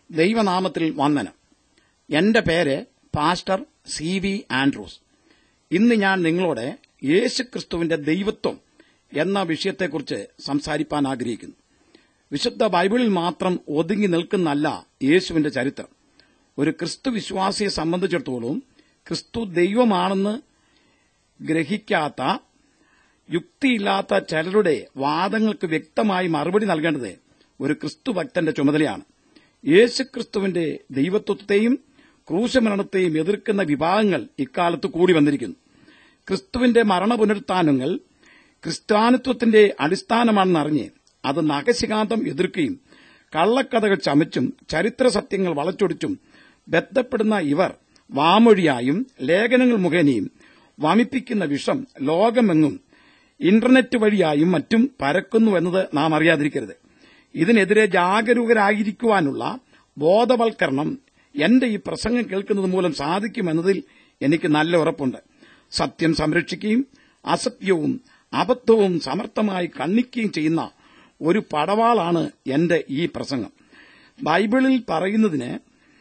ദൈവനാമത്തിൽ വന്ദനം എന്റെ പേര് പാസ്റ്റർ സി വി ആൻഡ്രൂസ് ഇന്ന് ഞാൻ നിങ്ങളോട് യേശുക്രിസ്തുവിന്റെ ദൈവത്വം എന്ന വിഷയത്തെക്കുറിച്ച് സംസാരിപ്പാൻ ആഗ്രഹിക്കുന്നു വിശുദ്ധ ബൈബിളിൽ മാത്രം ഒതുങ്ങി നിൽക്കുന്നല്ല യേശുവിന്റെ ചരിത്രം ഒരു ക്രിസ്തു വിശ്വാസിയെ സംബന്ധിച്ചിടത്തോളം ക്രിസ്തു ദൈവമാണെന്ന് ഗ്രഹിക്കാത്ത യുക്തിയില്ലാത്ത ചിലരുടെ വാദങ്ങൾക്ക് വ്യക്തമായി മറുപടി നൽകേണ്ടത് ഒരു ക്രിസ്തു ഭക്തന്റെ ചുമതലയാണ് യേശുക്രിസ്തുവിന്റെ ദൈവത്വത്തെയും ക്രൂശമരണത്തെയും എതിർക്കുന്ന വിഭാഗങ്ങൾ ഇക്കാലത്ത് കൂടി വന്നിരിക്കുന്നു ക്രിസ്തുവിന്റെ മരണപുനരുത്ഥാനങ്ങൾ ക്രിസ്ത്യാനിത്വത്തിന്റെ അടിസ്ഥാനമാണെന്നറിഞ്ഞ് അത് നഖശികാന്തം എതിർക്കുകയും കള്ളക്കഥകൾ ചമച്ചും ചരിത്ര സത്യങ്ങൾ വളച്ചൊടിച്ചും ബന്ധപ്പെടുന്ന ഇവർ വാമൊഴിയായും ലേഖനങ്ങൾ മുഖേനയും വമിപ്പിക്കുന്ന വിഷം ലോകമെങ്ങും ഇന്റർനെറ്റ് വഴിയായും മറ്റും പരക്കുന്നുവെന്നത് നാം അറിയാതിരിക്കരുത് ഇതിനെതിരെ ജാഗരൂകരായിരിക്കുവാനുള്ള ബോധവൽക്കരണം എന്റെ ഈ പ്രസംഗം കേൾക്കുന്നത് മൂലം സാധിക്കുമെന്നതിൽ എനിക്ക് നല്ല ഉറപ്പുണ്ട് സത്യം സംരക്ഷിക്കുകയും അസത്യവും അബദ്ധവും സമർത്ഥമായി കണ്ണിക്കുകയും ചെയ്യുന്ന ഒരു പടവാളാണ് എന്റെ ഈ പ്രസംഗം ബൈബിളിൽ പറയുന്നതിന്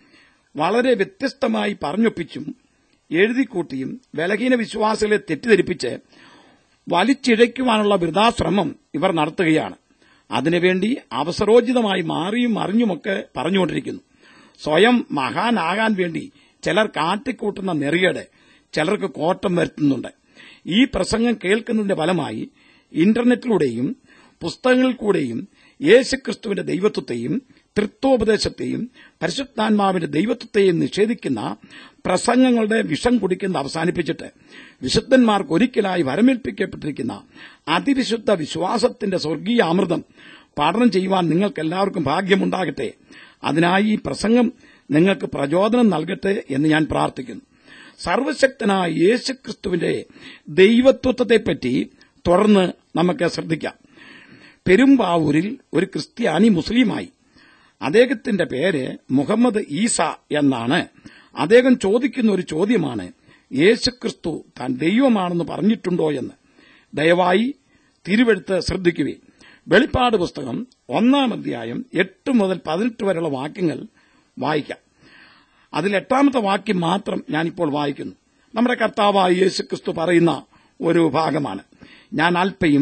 വളരെ വ്യത്യസ്തമായി പറഞ്ഞൊപ്പിച്ചും എഴുതിക്കൂട്ടിയും ബലഹീന വിശ്വാസികളെ തെറ്റിദ്ധരിപ്പിച്ച് വലിച്ചിഴയ്ക്കുവാനുള്ള വൃഥാശ്രമം ഇവർ നടത്തുകയാണ് അതിനുവേണ്ടി അവസരോചിതമായി മാറിയും മറിഞ്ഞുമൊക്കെ പറഞ്ഞുകൊണ്ടിരിക്കുന്നു സ്വയം മഹാനാകാൻ വേണ്ടി ചിലർ കാട്ടിക്കൂട്ടുന്ന നെറിയട് ചിലർക്ക് കോട്ടം വരുത്തുന്നുണ്ട് ഈ പ്രസംഗം കേൾക്കുന്നതിന്റെ ഫലമായി ഇന്റർനെറ്റിലൂടെയും പുസ്തകങ്ങളിൽ കൂടെയും യേശുക്രിസ്തുവിന്റെ ദൈവത്വത്തെയും തൃത്വോപദേശത്തെയും പരിശുദ്ധാത്മാവിന്റെ ദൈവത്വത്തെയും നിഷേധിക്കുന്ന പ്രസംഗങ്ങളുടെ വിഷം കുടിക്കുന്ന അവസാനിപ്പിച്ചിട്ട് വിശുദ്ധന്മാർക്ക് ഒരിക്കലായി വരമേൽപ്പിക്കപ്പെട്ടിരിക്കുന്ന അതിവിശുദ്ധ വിശ്വാസത്തിന്റെ സ്വർഗീയ അമൃതം പഠനം ചെയ്യുവാൻ നിങ്ങൾക്കെല്ലാവർക്കും ഭാഗ്യമുണ്ടാകട്ടെ അതിനായി ഈ പ്രസംഗം നിങ്ങൾക്ക് പ്രചോദനം നൽകട്ടെ എന്ന് ഞാൻ പ്രാർത്ഥിക്കുന്നു സർവശക്തനായ യേശുക്രിസ്തുവിന്റെ ദൈവത്വത്തെപ്പറ്റി തുടർന്ന് നമുക്ക് ശ്രദ്ധിക്കാം പെരുമ്പാവൂരിൽ ഒരു ക്രിസ്ത്യാനി മുസ്ലിമായി അദ്ദേഹത്തിന്റെ പേര് മുഹമ്മദ് ഈസ എന്നാണ് അദ്ദേഹം ചോദിക്കുന്ന ഒരു ചോദ്യമാണ് യേശുക്രിസ്തു താൻ ദൈവമാണെന്ന് പറഞ്ഞിട്ടുണ്ടോ എന്ന് ദയവായി തിരുവെടുത്ത് ശ്രദ്ധിക്കുകയും വെളിപ്പാട് പുസ്തകം ഒന്നാം അധ്യായം എട്ട് മുതൽ പതിനെട്ട് വരെയുള്ള വാക്യങ്ങൾ വായിക്കാം അതിൽ എട്ടാമത്തെ വാക്യം മാത്രം ഞാനിപ്പോൾ വായിക്കുന്നു നമ്മുടെ കർത്താവായ യേശുക്രിസ്തു പറയുന്ന ഒരു ഭാഗമാണ് ഞാൻ അല്പയും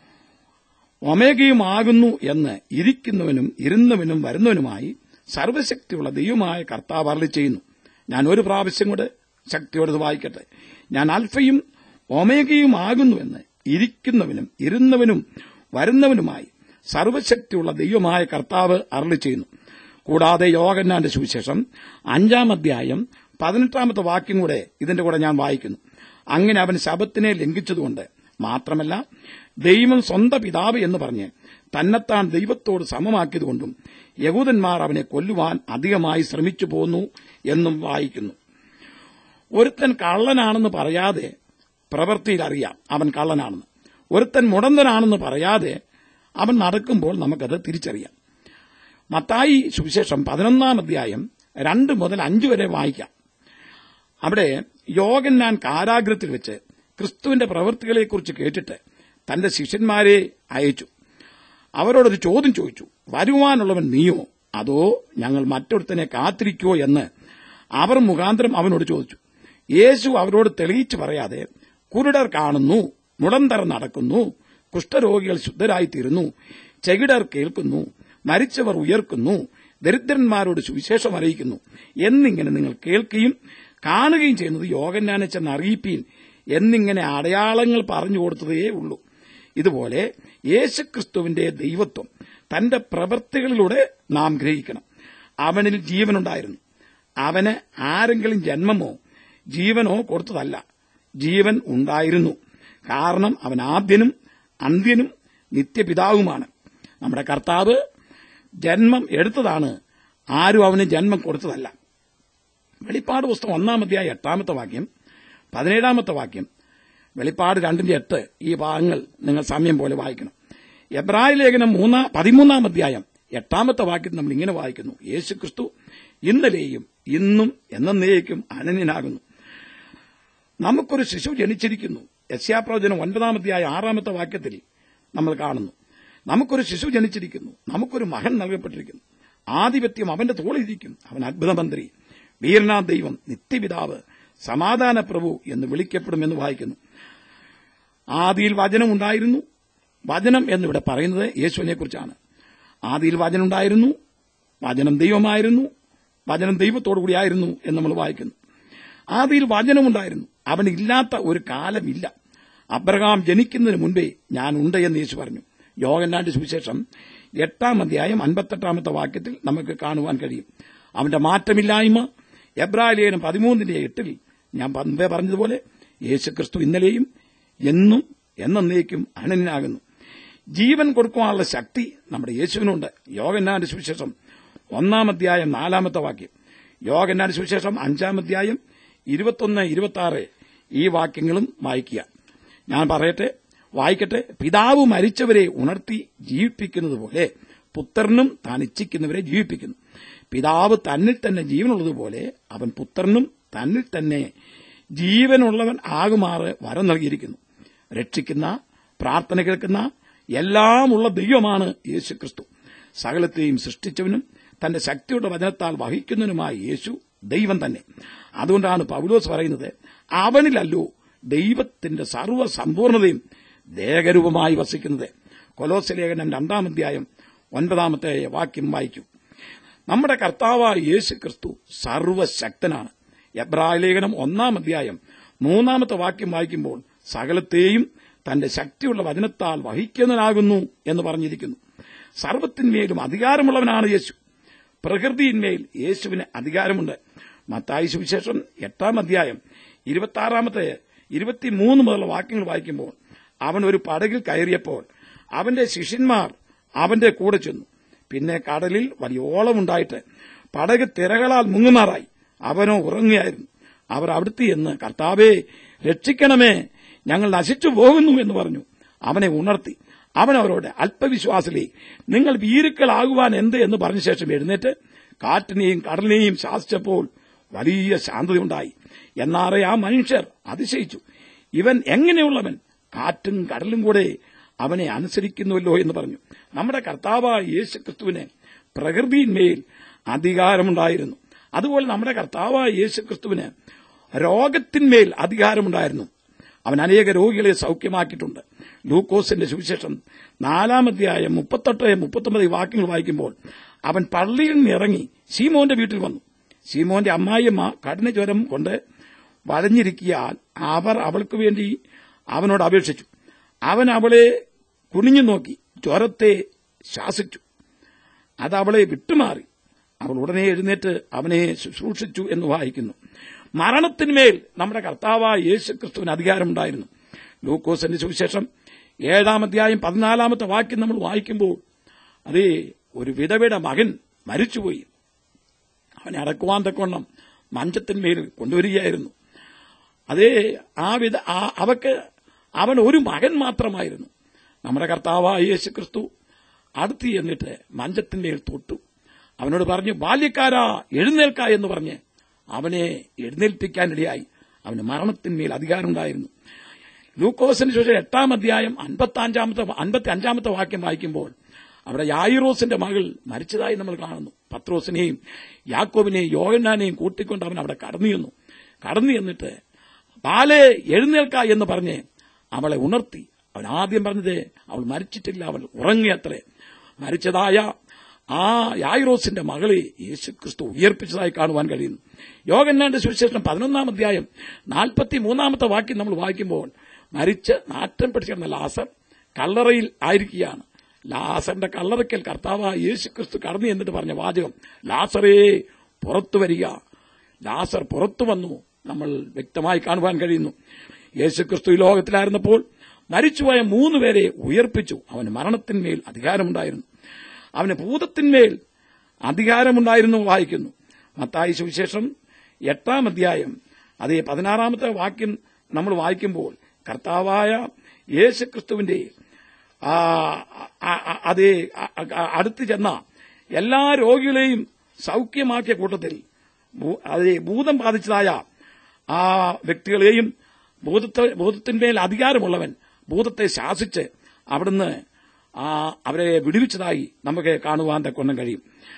ഒമേഗയുമാകുന്നു എന്ന് ഇരിക്കുന്നവനും ഇരുന്നവനും വരുന്നവനുമായി സർവശക്തിയുള്ള ദൈവമായ കർത്താവ് അരളി ചെയ്യുന്നു ഞാൻ ഒരു പ്രാവശ്യം കൂടെ ശക്തിയോട് ഇത് വായിക്കട്ടെ ഞാൻ അൽഫയും ഒമേഗയുമാകുന്നുവെന്ന് ഇരിക്കുന്നവനും ഇരുന്നവനും വരുന്നവനുമായി സർവശക്തിയുള്ള ദൈവമായ കർത്താവ് അരളി ചെയ്യുന്നു കൂടാതെ യോഗന്നാന്റെ സുവിശേഷം അഞ്ചാം അധ്യായം പതിനെട്ടാമത്തെ വാക്യം കൂടെ ഇതിന്റെ കൂടെ ഞാൻ വായിക്കുന്നു അങ്ങനെ അവൻ ശബത്തിനെ ലംഘിച്ചതുകൊണ്ട് മാത്രമല്ല ദൈവം സ്വന്തം പിതാവ് എന്ന് പറഞ്ഞ് തന്നെത്താൻ ദൈവത്തോട് സമമാക്കിയതുകൊണ്ടും യഹൂദന്മാർ അവനെ കൊല്ലുവാൻ അധികമായി ശ്രമിച്ചു പോന്നു എന്നും വായിക്കുന്നു ഒരുത്തൻ കള്ളനാണെന്ന് പറയാതെ പ്രവൃത്തിയിൽ അറിയാം അവൻ കള്ളനാണെന്ന് ഒരുത്തൻ മുടന്തനാണെന്ന് പറയാതെ അവൻ നടക്കുമ്പോൾ നമുക്കത് തിരിച്ചറിയാം മത്തായി സുവിശേഷം പതിനൊന്നാം അധ്യായം രണ്ട് മുതൽ അഞ്ച് വരെ വായിക്കാം അവിടെ യോഗന്നാൻ കാരാഗ്രഹത്തിൽ വെച്ച് ക്രിസ്തുവിന്റെ പ്രവൃത്തികളെക്കുറിച്ച് കേട്ടിട്ട് തന്റെ ശിഷ്യന്മാരെ അയച്ചു അവരോടൊരു ചോദ്യം ചോദിച്ചു വരുവാനുള്ളവൻ നീയോ അതോ ഞങ്ങൾ മറ്റൊരുത്തനെ കാത്തിരിക്കുവോ എന്ന് അവർ മുഖാന്തരം അവനോട് ചോദിച്ചു യേശു അവരോട് തെളിയിച്ചു പറയാതെ കുരുടർ കാണുന്നു മുടന്തർ നടക്കുന്നു കുഷ്ഠരോഗികൾ ശുദ്ധരായിത്തീരുന്നു ചെകിടർ കേൾക്കുന്നു മരിച്ചവർ ഉയർക്കുന്നു ദരിദ്രന്മാരോട് സുവിശേഷം അറിയിക്കുന്നു എന്നിങ്ങനെ നിങ്ങൾ കേൾക്കുകയും കാണുകയും ചെയ്യുന്നത് യോഗന്നാനെ ചെന്ന് അറിയിപ്പീൻ എന്നിങ്ങനെ അടയാളങ്ങൾ പറഞ്ഞു കൊടുത്തതേ ഉള്ളൂ ഇതുപോലെ യേശുക്രിസ്തുവിന്റെ ദൈവത്വം തന്റെ പ്രവൃത്തികളിലൂടെ നാം ഗ്രഹിക്കണം അവനിൽ ജീവനുണ്ടായിരുന്നു അവന് ആരെങ്കിലും ജന്മമോ ജീവനോ കൊടുത്തതല്ല ജീവൻ ഉണ്ടായിരുന്നു കാരണം അവൻ ആദ്യനും അന്ത്യനും നിത്യപിതാവുമാണ് നമ്മുടെ കർത്താവ് ജന്മം എടുത്തതാണ് ആരും അവന് ജന്മം കൊടുത്തതല്ല വെളിപ്പാട് പുസ്തകം ഒന്നാം അധ്യായം എട്ടാമത്തെ വാക്യം പതിനേഴാമത്തെ വാക്യം വെളിപ്പാട് രണ്ടിന്റെ എട്ട് ഈ ഭാഗങ്ങൾ നിങ്ങൾ സമയം പോലെ വായിക്കണം എബ്രായ ലേഖനം മൂന്നാം പതിമൂന്നാം അധ്യായം എട്ടാമത്തെ വാക്യം നമ്മൾ ഇങ്ങനെ വായിക്കുന്നു യേശുക്രിസ്തു ഇന്നലെയും ഇന്നും എന്നേക്കും അനന്യനാകുന്നു നമുക്കൊരു ശിശു ജനിച്ചിരിക്കുന്നു യസ്യാപ്രവചനം ഒൻപതാം അധ്യായം ആറാമത്തെ വാക്യത്തിൽ നമ്മൾ കാണുന്നു നമുക്കൊരു ശിശു ജനിച്ചിരിക്കുന്നു നമുക്കൊരു മകൻ നൽകപ്പെട്ടിരിക്കുന്നു ആധിപത്യം അവന്റെ തോളിരിക്കും അവൻ അത്ഭുതമന്ത്രി വീരനാ ദൈവം നിത്യപിതാവ് സമാധാന പ്രഭു എന്ന് വിളിക്കപ്പെടുമെന്ന് വായിക്കുന്നു ആദിയിൽ വചനം ഉണ്ടായിരുന്നു വചനം എന്നിവിടെ പറയുന്നത് യേശുവിനെ കുറിച്ചാണ് ആദിയിൽ വചനം ഉണ്ടായിരുന്നു വചനം ദൈവമായിരുന്നു വചനം ദൈവത്തോടു കൂടിയായിരുന്നു എന്ന് നമ്മൾ വായിക്കുന്നു ആദിയിൽ വചനമുണ്ടായിരുന്നു അവനില്ലാത്ത ഒരു കാലമില്ല അബ്രഹാം ജനിക്കുന്നതിന് മുൻപേ ഞാൻ ഉണ്ട് എന്ന് യേശു പറഞ്ഞു യോഗന്നാന്റെ സുവിശേഷം എട്ടാം അധ്യായം അൻപത്തെട്ടാമത്തെ വാക്യത്തിൽ നമുക്ക് കാണുവാൻ കഴിയും അവന്റെ മാറ്റമില്ലായ്മ എബ്രാലേനും പതിമൂന്നിന്റെ എട്ടിൽ ഞാൻ മുമ്പേ പറഞ്ഞതുപോലെ യേശുക്രിസ്തു ഇന്നലെയും എന്നും എന്നേക്കും അനന്യനാകുന്നു ജീവൻ കൊടുക്കുവാനുള്ള ശക്തി നമ്മുടെ യേശുവിനുണ്ട് യോഗന്നാന്റെ സുവിശേഷം ഒന്നാം അധ്യായം നാലാമത്തെ വാക്യം യോഗന്നാന്റെ സുവിശേഷം അഞ്ചാം അധ്യായം ഇരുപത്തൊന്ന് ഇരുപത്തി ആറ് ഈ വാക്യങ്ങളും വായിക്കുക ഞാൻ പറയട്ടെ വായിക്കട്ടെ പിതാവ് മരിച്ചവരെ ഉണർത്തി ജീവിപ്പിക്കുന്നത് പോലെ പുത്രനും താൻ ഇച്ഛിക്കുന്നവരെ ജീവിപ്പിക്കുന്നു പിതാവ് തന്നിൽ തന്നെ ജീവനുള്ളതുപോലെ അവൻ പുത്രനും തന്നിൽ തന്നെ ജീവനുള്ളവൻ ആകുമാറ് വരം നൽകിയിരിക്കുന്നു രക്ഷിക്കുന്ന പ്രാർത്ഥന കേൾക്കുന്ന എല്ലാമുള്ള ദൈവമാണ് യേശുക്രിസ്തു സകലത്തെയും സൃഷ്ടിച്ചവനും തന്റെ ശക്തിയുടെ വചനത്താൽ വഹിക്കുന്നതിനുമായ യേശു ദൈവം തന്നെ അതുകൊണ്ടാണ് പൗലോസ് പറയുന്നത് അവനിലല്ലോ ദൈവത്തിന്റെ സർവ്വ സമ്പൂർണതയും ദേഹരൂപമായി വസിക്കുന്നത് കൊലോസ് ലേഖനം രണ്ടാം അധ്യായം ഒൻപതാമത്തെ വാക്യം വായിക്കും നമ്മുടെ കർത്താവായ യേശു ക്രിസ്തു സർവശക്തനാണ് എബ്രായ ലേഖനം ഒന്നാം അധ്യായം മൂന്നാമത്തെ വാക്യം വായിക്കുമ്പോൾ സകലത്തെയും തന്റെ ശക്തിയുള്ള വചനത്താൽ വഹിക്കുന്നവനാകുന്നു എന്ന് പറഞ്ഞിരിക്കുന്നു സർവത്തിന്മേലും അധികാരമുള്ളവനാണ് യേശു പ്രകൃതിയിന്മേൽ യേശുവിന് അധികാരമുണ്ട് മത്തായി സുവിശേഷം എട്ടാം അധ്യായം ഇരുപത്തിയാറാമത്തെ ഇരുപത്തിമൂന്ന് മുതലുള്ള വാക്യങ്ങൾ വായിക്കുമ്പോൾ അവൻ ഒരു പടകിൽ കയറിയപ്പോൾ അവന്റെ ശിഷ്യന്മാർ അവന്റെ കൂടെ ചെന്നു പിന്നെ കടലിൽ വലിയ ഓളമുണ്ടായിട്ട് പടക് തിരകളാൽ മുങ്ങുമാറായി അവനോ ഉറങ്ങുകയായിരുന്നു അവർ അവിടുത്തെ എന്ന് കർത്താവെ രക്ഷിക്കണമേ ഞങ്ങൾ നശിച്ചു പോകുന്നു എന്ന് പറഞ്ഞു അവനെ ഉണർത്തി അവൻ അവരോട് അല്പവിശ്വാസിലെ നിങ്ങൾ വീരുക്കളാകുവാൻ എന്ത് എന്ന് പറഞ്ഞ ശേഷം എഴുന്നേറ്റ് കാറ്റിനെയും കടലിനെയും ശാസിച്ചപ്പോൾ വലിയ ശാന്തതയുണ്ടായി എന്നാറെ ആ മനുഷ്യർ അതിശയിച്ചു ഇവൻ എങ്ങനെയുള്ളവൻ കാറ്റും കടലും കൂടെ അവനെ അനുസരിക്കുന്നുവല്ലോ എന്ന് പറഞ്ഞു നമ്മുടെ കർത്താവായ യേശു ക്രിസ്തുവിന് പ്രകൃതിയിന്മേൽ അധികാരമുണ്ടായിരുന്നു അതുപോലെ നമ്മുടെ കർത്താവായ യേശു ക്രിസ്തുവിന് രോഗത്തിന്മേൽ അധികാരമുണ്ടായിരുന്നു അവൻ അനേക രോഗികളെ സൌഖ്യമാക്കിയിട്ടുണ്ട് ലൂക്കോസിന്റെ സുവിശേഷം നാലാമധ്യായ മുപ്പത്തെട്ട് മുപ്പത്തൊമ്പത് വാക്യങ്ങൾ വായിക്കുമ്പോൾ അവൻ പള്ളിയിൽ നിന്ന് ഇറങ്ങി സീമോന്റെ വീട്ടിൽ വന്നു സീമോന്റെ അമ്മായിയമ്മ കഠിന ജ്വരം കൊണ്ട് വലഞ്ഞിരിക്കിയാൽ അവർ അവൾക്ക് വേണ്ടി അവനോട് അപേക്ഷിച്ചു അവൻ അവളെ കുനിഞ്ഞു നോക്കി ജ്വരത്തെ ശാസിച്ചു അത് അവളെ വിട്ടുമാറി അവൾ ഉടനെ എഴുന്നേറ്റ് അവനെ ശുശ്രൂഷിച്ചു എന്ന് വായിക്കുന്നു മരണത്തിന്മേൽ നമ്മുടെ കർത്താവായ യേശു ക്രിസ്തുവിന് അധികാരമുണ്ടായിരുന്നു ലൂക്കോസിന്റെ സുവിശേഷം ഏഴാം അധ്യായം പതിനാലാമത്തെ വാക്യം നമ്മൾ വായിക്കുമ്പോൾ അതേ ഒരു വിധവയുടെ മകൻ മരിച്ചുപോയി അവനെ അടക്കുവാൻ തക്കവണ്ണം മഞ്ചത്തിന്മേൽ കൊണ്ടുവരികയായിരുന്നു അതേ ആ വിധ ആ- അവക്ക് അവൻ ഒരു മകൻ മാത്രമായിരുന്നു നമ്മുടെ കർത്താവായ യേശു ക്രിസ്തു അടുത്ത് എന്നിട്ട് മഞ്ചത്തിന്മേൽ തൊട്ടു അവനോട് പറഞ്ഞു ബാല്യക്കാരാ എഴുന്നേൽക്ക എന്ന് പറഞ്ഞ് അവനെ എഴുന്നേൽപ്പിക്കാനിടയായി അവന് മരണത്തിന്മേൽ അധികാരമുണ്ടായിരുന്നു ലൂക്കോസിന് ശേഷം എട്ടാം അധ്യായം അൻപത്തഞ്ചാമത്തെ അൻപത്തി അഞ്ചാമത്തെ വാക്യം വായിക്കുമ്പോൾ അവിടെ യായിറോസിന്റെ മകൾ മരിച്ചതായി നമ്മൾ കാണുന്നു പത്രോസിനെയും യാക്കോബിനെയും യോഹന്നാനെയും കൂട്ടിക്കൊണ്ട് അവൻ അവിടെ കടന്നു ചെന്നു കടന്നു ചെന്നിട്ട് ബാലെ എഴുന്നേൽക്ക എന്ന് പറഞ്ഞ് അവളെ ഉണർത്തി അവൻ ആദ്യം പറഞ്ഞത് അവൾ മരിച്ചിട്ടില്ല അവൾ ഉറങ്ങിയത്രേ മരിച്ചതായ ആ യായിറോസിന്റെ മകളെ യേശുക്രിസ്തു ഉയർപ്പിച്ചതായി കാണുവാൻ കഴിയുന്നു യോഗന്നാന്റെ സുവിശേഷം പതിനൊന്നാം അധ്യായം നാൽപ്പത്തി മൂന്നാമത്തെ വാക്യം നമ്മൾ വായിക്കുമ്പോൾ മരിച്ച് നാറ്റം പിടിച്ചിരുന്ന ലാസർ കല്ലറയിൽ ആയിരിക്കുകയാണ് ലാസറിന്റെ കല്ലറയ്ക്കൽ കർത്താവ് യേശുക്രിസ്തു കടന്നു എന്നിട്ട് പറഞ്ഞ വാചകം ലാസറേ പുറത്തു വരിക ലാസർ പുറത്തു വന്നു നമ്മൾ വ്യക്തമായി കാണുവാൻ കഴിയുന്നു യേശുക്രിസ്തു ഈ ലോകത്തിലായിരുന്നപ്പോൾ മരിച്ചുപോയ മൂന്ന് പേരെ ഉയർപ്പിച്ചു അവന് മരണത്തിന്മേൽ അധികാരമുണ്ടായിരുന്നു അവന് ഭൂതത്തിന്മേൽ അധികാരമുണ്ടായിരുന്നു വായിക്കുന്നു മത്തായി സുവിശേഷം എട്ടാം അധ്യായം അതേ പതിനാറാമത്തെ വാക്യം നമ്മൾ വായിക്കുമ്പോൾ കർത്താവായ യേശുക്രിസ്തുവിന്റെ ആ, ആ, ആ, അതേ ആ, ആ, അടുത്ത് ചെന്ന എല്ലാ രോഗികളെയും സൌഖ്യമാക്കിയ കൂട്ടത്തിൽ ഭൂ- അതേ ഭൂതം ബാധിച്ചതായ ആ വ്യക്തികളെയും ഭൂതത്തെ ഭൂതത്തിന്മേൽ അധികാരമുള്ളവൻ ഭൂതത്തെ ശാസിച്ച് അവിടുന്ന് ആ അവരെ വിടുവിച്ചതായി നമുക്ക് കാണുവാൻ തക്കൊണ്ടും കഴിയും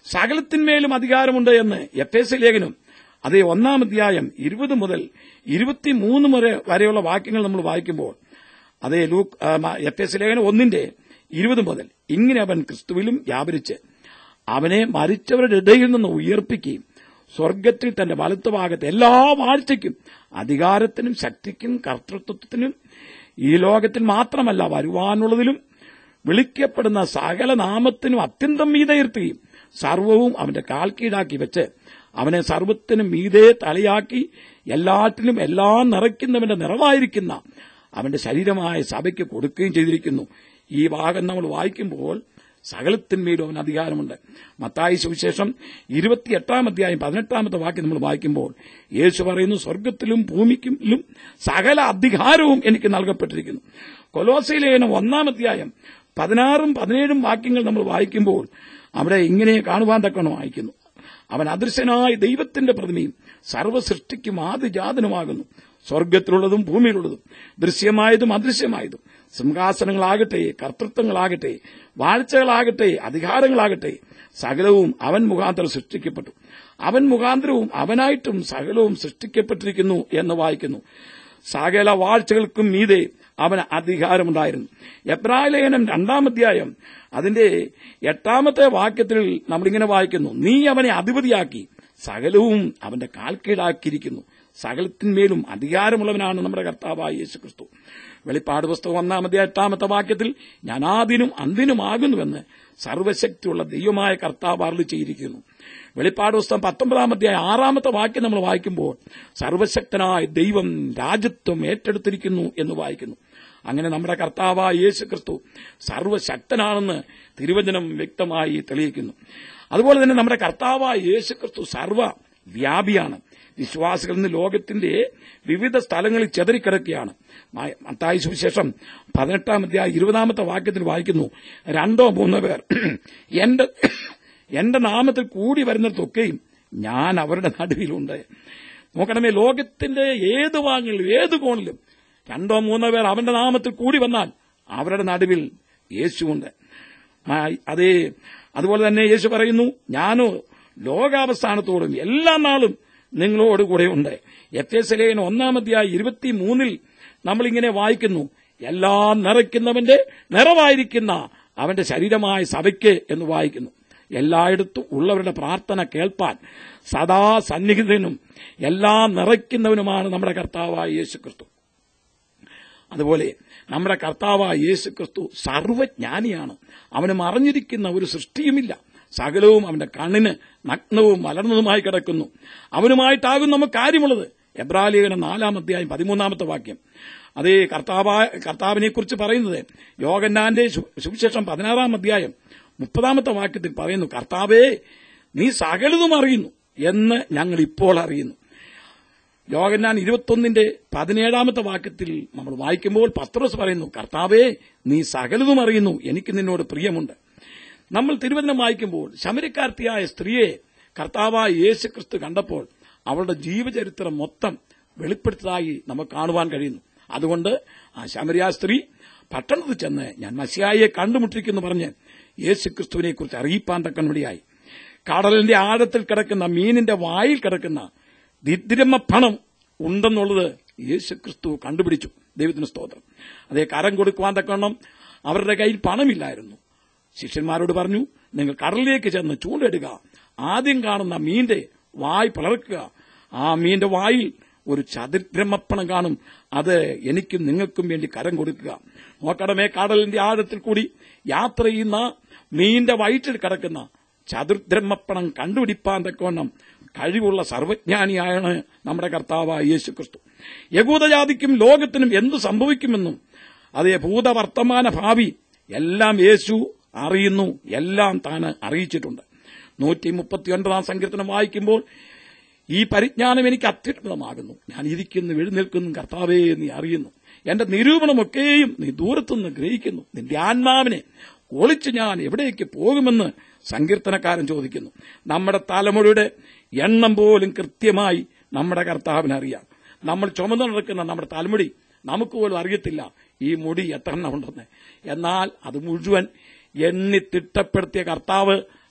സകലത്തിന്മേലും അധികാരമുണ്ട് എന്ന് എഫ് എസ് ലേഖനം അതേ ഒന്നാം അധ്യായം ഇരുപത് മുതൽ ഇരുപത്തിമൂന്ന് വരെ വരെയുള്ള വാക്യങ്ങൾ നമ്മൾ വായിക്കുമ്പോൾ അതേ ലൂക്ക് ആ, മ- എഫ് എസ് ലേഖനം ഒന്നിന്റെ ഇരുപത് മുതൽ ഇങ്ങനെ അവൻ ക്രിസ്തുവിലും വ്യാപരിച്ച് അവനെ മരിച്ചവരുടെ ഇടയിൽ നിന്ന് ഉയർപ്പിക്കുകയും സ്വർഗത്തിൽ തന്റെ വലത്തുഭാഗത്ത് എല്ലാ വാഴ്ചയ്ക്കും അധികാരത്തിനും ശക്തിക്കും കർത്തൃത്വത്തിനും ഈ ലോകത്തിൽ മാത്രമല്ല വരുവാനുള്ളതിലും വിളിക്കപ്പെടുന്ന സകല നാമത്തിനും അത്യന്തം മീതയിരുത്തുകയും സർവവും അവന്റെ കാൽ കീഴാക്കി വെച്ച് അവനെ സർവത്തിനും മീതെ തലയാക്കി എല്ലാറ്റിനും എല്ലാം നിറയ്ക്കുന്നവന്റെ നിറവായിരിക്കുന്ന അവന്റെ ശരീരമായ സഭയ്ക്ക് കൊടുക്കുകയും ചെയ്തിരിക്കുന്നു ഈ ഭാഗം നമ്മൾ വായിക്കുമ്പോൾ സകലത്തിന്മേലും അവന് അധികാരമുണ്ട് മത്തായി സുവിശേഷം ഇരുപത്തിയെട്ടാം അധ്യായം പതിനെട്ടാമത്തെ വാക്യം നമ്മൾ വായിക്കുമ്പോൾ യേശു പറയുന്നു സ്വർഗത്തിലും ഭൂമിക്കും സകല അധികാരവും എനിക്ക് നൽകപ്പെട്ടിരിക്കുന്നു കൊലോസയിലേനും ഒന്നാം അധ്യായം പതിനാറും പതിനേഴും വാക്യങ്ങൾ നമ്മൾ വായിക്കുമ്പോൾ അവിടെ ഇങ്ങനെ കാണുവാൻ തക്കണം വായിക്കുന്നു അവൻ അദൃശ്യനായ ദൈവത്തിന്റെ പ്രതിമയും സർവ്വസൃഷ്ടിക്കും ആദിജാതനുമാകുന്നു സ്വർഗത്തിലുള്ളതും ഭൂമിയിലുള്ളതും ദൃശ്യമായതും അദൃശ്യമായതും സിംഹാസനങ്ങളാകട്ടെ കർത്തൃത്വങ്ങളാകട്ടെ വാഴ്ചകളാകട്ടെ അധികാരങ്ങളാകട്ടെ സകലവും അവൻ മുഖാന്തരം സൃഷ്ടിക്കപ്പെട്ടു അവൻ മുഖാന്തരവും അവനായിട്ടും സകലവും സൃഷ്ടിക്കപ്പെട്ടിരിക്കുന്നു എന്ന് വായിക്കുന്നു സകല വാഴ്ചകൾക്കും മീതെ അവന് അധികാരമുണ്ടായിരുന്നു എബ്രാലേഖനം രണ്ടാം അധ്യായം അതിന്റെ എട്ടാമത്തെ വാക്യത്തിൽ നമ്മളിങ്ങനെ വായിക്കുന്നു നീ അവനെ അധിപതിയാക്കി സകലവും അവന്റെ കാൽക്കീഴാക്കിയിരിക്കുന്നു സകലത്തിന്മേലും അധികാരമുള്ളവനാണ് നമ്മുടെ കർത്താവായ യേശു ക്രിസ്തു വെളിപ്പാട് പുസ്തകം ഒന്നാമത്തെ എട്ടാമത്തെ വാക്യത്തിൽ ഞാൻ ആദിനും അന്തിനുമാകുന്നുവെന്ന് സർവശക്തിയുള്ള ദൈവമായ കർത്താവ് അരുളി ചെയ്തിരിക്കുന്നു വെളിപ്പാട് പുസ്തകം പത്തൊമ്പതാമത്തെ ആറാമത്തെ വാക്യം നമ്മൾ വായിക്കുമ്പോൾ സർവശക്തനായ ദൈവം രാജ്യത്വം ഏറ്റെടുത്തിരിക്കുന്നു എന്ന് വായിക്കുന്നു അങ്ങനെ നമ്മുടെ കർത്താവായ യേശു ക്രിസ്തു സർവശക്തനാണെന്ന് തിരുവചനം വ്യക്തമായി തെളിയിക്കുന്നു അതുപോലെ തന്നെ നമ്മുടെ കർത്താവായ യേശു ക്രിസ്തു സർവ വ്യാപിയാണ് വിശ്വാസികൾ ഇന്ന് ലോകത്തിന്റെ വിവിധ സ്ഥലങ്ങളിൽ ചെതറിക്കിടക്കുകയാണ് മ- മത്തായി സുവിശേഷം പതിനെട്ടാം അധ്യായം ഇരുപതാമത്തെ വാക്യത്തിൽ വായിക്കുന്നു രണ്ടോ മൂന്നോ പേർ എന്റെ എന്റെ നാമത്തിൽ കൂടി വരുന്നിടത്തൊക്കെയും ഞാൻ അവരുടെ നടുവിലുണ്ട് നോക്കണമേ ലോകത്തിന്റെ ഏത് ഭാഗങ്ങളിലും ഏത് കോണിലും രണ്ടോ മൂന്നോ പേർ അവന്റെ നാമത്തിൽ കൂടി വന്നാൽ അവരുടെ നടുവിൽ യേശുവുണ്ട് ആ, അതേ അതുപോലെ തന്നെ യേശു പറയുന്നു ഞാനോ ലോകാവസ്ഥാനത്തോടും എല്ലാ നാളും നിങ്ങളോട് കൂടെ ഉണ്ട് എഫ് എസ് ലേഖന ഒന്നാമധ്യായ ഇരുപത്തിമൂന്നിൽ നമ്മളിങ്ങനെ വായിക്കുന്നു എല്ലാം നിറയ്ക്കുന്നവന്റെ നിറവായിരിക്കുന്ന അവന്റെ ശരീരമായ സഭയ്ക്ക് എന്ന് വായിക്കുന്നു എല്ലായിടത്തും ഉള്ളവരുടെ പ്രാർത്ഥന കേൾപ്പാൻ സദാ സന്നിഹിതനും എല്ലാം നിറയ്ക്കുന്നവനുമാണ് നമ്മുടെ കർത്താവായ യേശു ക്രിസ്തു അതുപോലെ നമ്മുടെ കർത്താവായ യേശു ക്രിസ്തു സർവജ്ഞാനിയാണ് അവന് മറഞ്ഞിരിക്കുന്ന ഒരു സൃഷ്ടിയുമില്ല സകലവും അവന്റെ കണ്ണിന് നഗ്നവും മലർന്നതുമായി കിടക്കുന്നു അവനുമായിട്ടാകും നമുക്ക് കാര്യമുള്ളത് എബ്രാലേഖന നാലാം അധ്യായം പതിമൂന്നാമത്തെ വാക്യം അതേ കർത്താവായ കർത്താവിനെ കുറിച്ച് പറയുന്നത് യോഗന്നാന്റെ സു- സുവിശേഷം പതിനാറാം അധ്യായം മുപ്പതാമത്തെ വാക്യത്തിൽ പറയുന്നു കർത്താവേ നീ സകലതും അറിയുന്നു എന്ന് ഞങ്ങൾ ഇപ്പോൾ അറിയുന്നു യോഗന്നാൻ ഇരുപത്തൊന്നിന്റെ പതിനേഴാമത്തെ വാക്യത്തിൽ നമ്മൾ വായിക്കുമ്പോൾ പത്രോസ് പറയുന്നു കർത്താവേ നീ സകലതും അറിയുന്നു എനിക്ക് നിന്നോട് പ്രിയമുണ്ട് നമ്മൾ തിരുവചനം വായിക്കുമ്പോൾ ശമരക്കാർത്തിയായ സ്ത്രീയെ കർത്താവായ യേശു ക്രിസ്തു കണ്ടപ്പോൾ അവളുടെ ജീവചരിത്രം മൊത്തം വെളിപ്പെടുത്തതായി നമുക്ക് കാണുവാൻ കഴിയുന്നു അതുകൊണ്ട് ആ ശമരിയ സ്ത്രീ പട്ടണത്തിൽ ചെന്ന് ഞാൻ മസിയായെ കണ്ടുമുട്ടിരിക്കുന്നു പറഞ്ഞ് യേശു ക്രിസ്തുവിനെ കുറിച്ച് അറിയിപ്പാൻ തക്കനുടിയായി കടലിന്റെ ആഴത്തിൽ കിടക്കുന്ന മീനിന്റെ വായിൽ കിടക്കുന്ന ദിദ്രമ പണം ഉണ്ടെന്നുള്ളത് യേശു ക്രിസ്തു കണ്ടുപിടിച്ചു ദൈവത്തിന് സ്തോത്രം അതേ കരം കൊടുക്കുവാൻ തക്കവണ്ണം അവരുടെ കയ്യിൽ പണമില്ലായിരുന്നു ശിഷ്യന്മാരോട് പറഞ്ഞു നിങ്ങൾ കടലിലേക്ക് ചെന്ന് ചൂണ്ടെടുക്കുക ആദ്യം കാണുന്ന മീന്റെ വായ് പിളർക്കുക ആ മീന്റെ വായിൽ ഒരു ചതുർബ്രഹ്മപ്പണം കാണും അത് എനിക്കും നിങ്ങൾക്കും വേണ്ടി കരം കൊടുക്കുക നോക്കണമേ കടലിന്റെ ആഴത്തിൽ കൂടി യാത്ര ചെയ്യുന്ന മീന്റെ വയറ്റിൽ കിടക്കുന്ന ചതുർബ്രഹ്മപ്പണം കണ്ടുപിടിപ്പാൻ തക്കവണ്ണം കഴിവുള്ള സർവജ്ഞാനിയാണ് നമ്മുടെ കർത്താവായ യേശു ക്രിസ്തു യകൂദജാതിക്കും ലോകത്തിനും എന്തു സംഭവിക്കുമെന്നും അതേ ഭൂതവർത്തമാന ഭാവി എല്ലാം യേശു അറിയുന്നു എല്ലാം താന് അറിയിച്ചിട്ടുണ്ട് നൂറ്റി മുപ്പത്തിയൊൻപതാം സങ്കീർത്തനം വായിക്കുമ്പോൾ ഈ പരിജ്ഞാനം എനിക്ക് അത്യുന്നതമാകുന്നു ഞാൻ ഇരിക്കുന്നു എഴുന്നേൽക്കുന്നു കർത്താവേ നീ അറിയുന്നു എന്റെ നിരൂപണമൊക്കെയും നീ ദൂരത്തുനിന്ന് ഗ്രഹിക്കുന്നു നിന്റെ ആത്മാവിനെ ഒളിച്ച് ഞാൻ എവിടേക്ക് പോകുമെന്ന് സങ്കീർത്തനക്കാരൻ ചോദിക്കുന്നു നമ്മുടെ തലമുറയുടെ എണ്ണം പോലും കൃത്യമായി നമ്മുടെ കർത്താവിന് അറിയാം നമ്മൾ ചുമന്നു നടക്കുന്ന നമ്മുടെ തലമുടി നമുക്ക് പോലും അറിയത്തില്ല ഈ മുടി എത്ര എണ്ണം ഉണ്ടെന്ന് എന്നാൽ അത് മുഴുവൻ എണ്ണി തിട്ടപ്പെടുത്തിയ കർത്താവ്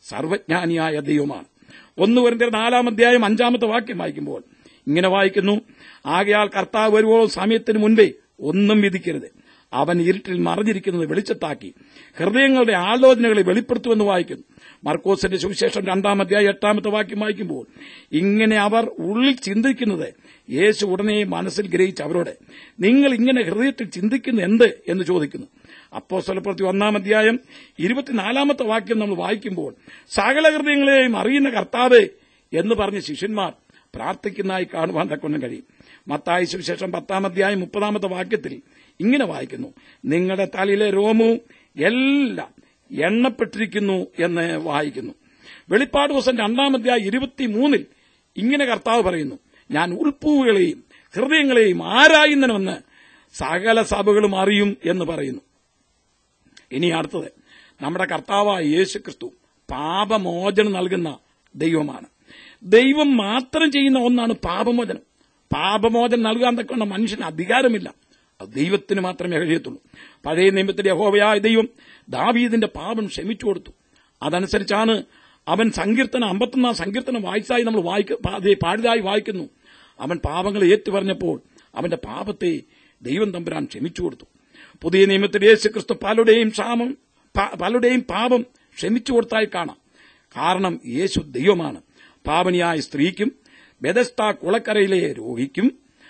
സർവജ്ഞാനിയായ ദൈവമാണ് ഒന്ന് വരുന്ന നാലാം അധ്യായം അഞ്ചാമത്തെ വാക്യം വായിക്കുമ്പോൾ ഇങ്ങനെ വായിക്കുന്നു ആകയാൽ കർത്താവ് വരുവോളം സമയത്തിന് മുൻപേ ഒന്നും വിധിക്കരുത് അവൻ ഇരുട്ടിൽ മറിഞ്ഞിരിക്കുന്നത് വെളിച്ചത്താക്കി ഹൃദയങ്ങളുടെ ആലോചനകളെ വെളിപ്പെടുത്തുമെന്ന് വായിക്കുന്നു മർക്കോസിന്റെ സുവിശേഷം രണ്ടാം അധ്യായം എട്ടാമത്തെ വാക്യം വായിക്കുമ്പോൾ ഇങ്ങനെ അവർ ഉള്ളിൽ ചിന്തിക്കുന്നത് യേശു ഉടനെ മനസ്സിൽ ഗ്രഹിച്ച് അവരോട് നിങ്ങൾ ഇങ്ങനെ ഹൃദയത്തിൽ ചിന്തിക്കുന്ന എന്ത് എന്ന് ചോദിക്കുന്നു അപ്പോ സ്വലപ്രതി ഒന്നാം അധ്യായം ഇരുപത്തിനാലാമത്തെ വാക്യം നമ്മൾ വായിക്കുമ്പോൾ സകല ഹൃദയങ്ങളെയും അറിയുന്ന കർത്താവ് എന്ന് പറഞ്ഞ ശിഷ്യന്മാർ പ്രാർത്ഥിക്കുന്നതായി കാണുവാൻ തക്കൊണ്ടും കഴിയും മത്തായി സുവിശേഷം പത്താം അധ്യായം മുപ്പതാമത്തെ വാക്യത്തിൽ ഇങ്ങനെ വായിക്കുന്നു നിങ്ങളുടെ തലയിലെ രോമവും എല്ലാം എണ്ണപ്പെട്ടിരിക്കുന്നു എന്ന് വായിക്കുന്നു വെളിപ്പാട് ദിവസം രണ്ടാം അധ്യായം ഇരുപത്തിമൂന്നിൽ ഇങ്ങനെ കർത്താവ് പറയുന്നു ഞാൻ ഉൾപ്പൂവുകളെയും ഹൃദയങ്ങളെയും ആരായുന്നവെന്ന് സകല സഭകളും അറിയും എന്ന് പറയുന്നു ഇനി അടുത്തത് നമ്മുടെ കർത്താവായ യേശു ക്രിസ്തു പാപമോചനം നൽകുന്ന ദൈവമാണ് ദൈവം മാത്രം ചെയ്യുന്ന ഒന്നാണ് പാപമോചനം പാപമോചനം നൽകാൻ തക്കൊണ്ട് മനുഷ്യന് അധികാരമില്ല അത് ദൈവത്തിന് മാത്രമേ കഴിയത്തുള്ളൂ പഴയ നിയമത്തിന്റെ യഹോവയായ ദൈവം ദാവീദിന്റെ പാപം ക്ഷമിച്ചു കൊടുത്തു അതനുസരിച്ചാണ് അവൻ സങ്കീർത്തനം അമ്പത്തൊന്നാം സങ്കീർത്തനം വായിച്ചായി നമ്മൾ വായിക്ക പാ- പാടിയതായി വായിക്കുന്നു അവൻ പാപങ്ങൾ ഏറ്റുപറഞ്ഞപ്പോൾ അവന്റെ പാപത്തെ ദൈവം തമ്പുരാൻ ക്ഷമിച്ചു കൊടുത്തു പുതിയ നിയമത്തിൽ യേശു ക്രിസ്തു പലരുടെയും ക്ഷാമം പ- പലരുടെയും പാപം ക്ഷമിച്ചു കൊടുത്തായി കാണാം കാരണം യേശു ദൈവമാണ് പാവനിയായ സ്ത്രീക്കും ബെദസ്ത കുളക്കരയിലെ രോഗിക്കും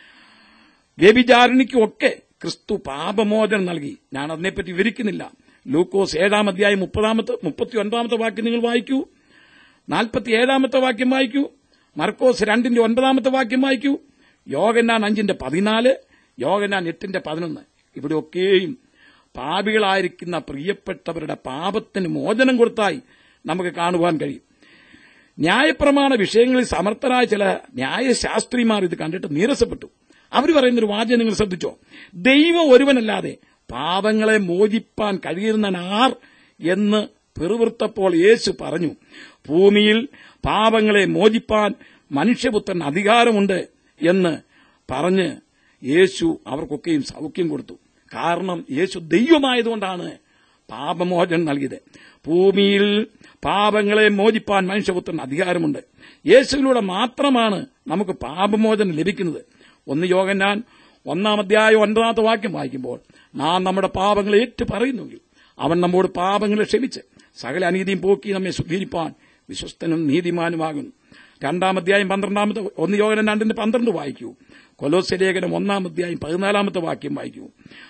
വ്യഭിചാരണിക്കുമൊക്കെ ക്രിസ്തു പാപമോചനം നൽകി ഞാൻ അതിനെപ്പറ്റി വിവരിക്കുന്നില്ല ലൂക്കോസ് ഏഴാം അധ്യായം മുപ്പതാമത്തെ മുപ്പത്തി ഒൻപതാമത്തെ വാക്യം നിങ്ങൾ വായിക്കൂ നാൽപ്പത്തി ഏഴാമത്തെ വാക്യം വായിക്കൂ മർക്കോസ് രണ്ടിന്റെ ഒൻപതാമത്തെ വാക്യം വായിക്കൂ യോഗന്നാൻ അഞ്ചിന്റെ പതിനാല് യോഗന്നാൻ എട്ടിന്റെ പതിനൊന്ന് ഇവിടെയൊക്കെയും പാപികളായിരിക്കുന്ന പ്രിയപ്പെട്ടവരുടെ പാപത്തിന് മോചനം കൊടുത്തായി നമുക്ക് കാണുവാൻ കഴിയും ന്യായപ്രമാണ വിഷയങ്ങളിൽ സമർത്ഥരായ ചില ന്യായശാസ്ത്രിമാർ ഇത് കണ്ടിട്ട് നീരസപ്പെട്ടു അവർ പറയുന്നൊരു വാചകം നിങ്ങൾ ശ്രദ്ധിച്ചോ ദൈവം ഒരുവനല്ലാതെ പാപങ്ങളെ മോചിപ്പാൻ കഴിയുന്ന ആർ എന്ന് പിറുവിറുത്തപ്പോൾ യേശു പറഞ്ഞു ഭൂമിയിൽ പാപങ്ങളെ മോചിപ്പാൻ മനുഷ്യപുത്രൻ അധികാരമുണ്ട് എന്ന് പറഞ്ഞ് യേശു അവർക്കൊക്കെയും സൗഖ്യം കൊടുത്തു കാരണം യേശു ദൈവമായതുകൊണ്ടാണ് പാപമോചനം നൽകിയത് ഭൂമിയിൽ പാപങ്ങളെ മോചിപ്പാൻ മനുഷ്യപുത്രൻ അധികാരമുണ്ട് യേശുവിലൂടെ മാത്രമാണ് നമുക്ക് പാപമോചനം ലഭിക്കുന്നത് ഒന്ന് യോഗൻ ഒന്നാം അധ്യായം ഒൻപതാമത്തെ വാക്യം വായിക്കുമ്പോൾ നാം നമ്മുടെ പാപങ്ങളെ ഏറ്റു പറയുന്നെങ്കിൽ അവൻ നമ്മോട് പാപങ്ങളെ ക്ഷമിച്ച് സകല അനീതിയും പോക്കി നമ്മെ ശുദ്ധീകരിപ്പാൻ വിശ്വസ്തനും നീതിമാനുമാകുന്നു രണ്ടാം അധ്യായം പന്ത്രണ്ടാമത്തെ ഒന്ന് യോഗനം രണ്ടിന്റെ പന്ത്രണ്ട് വായിക്കൂ കൊലോസ്യ ലേഖനം ഒന്നാം അധ്യായം പതിനാലാമത്തെ വാക്യം വായിക്കൂ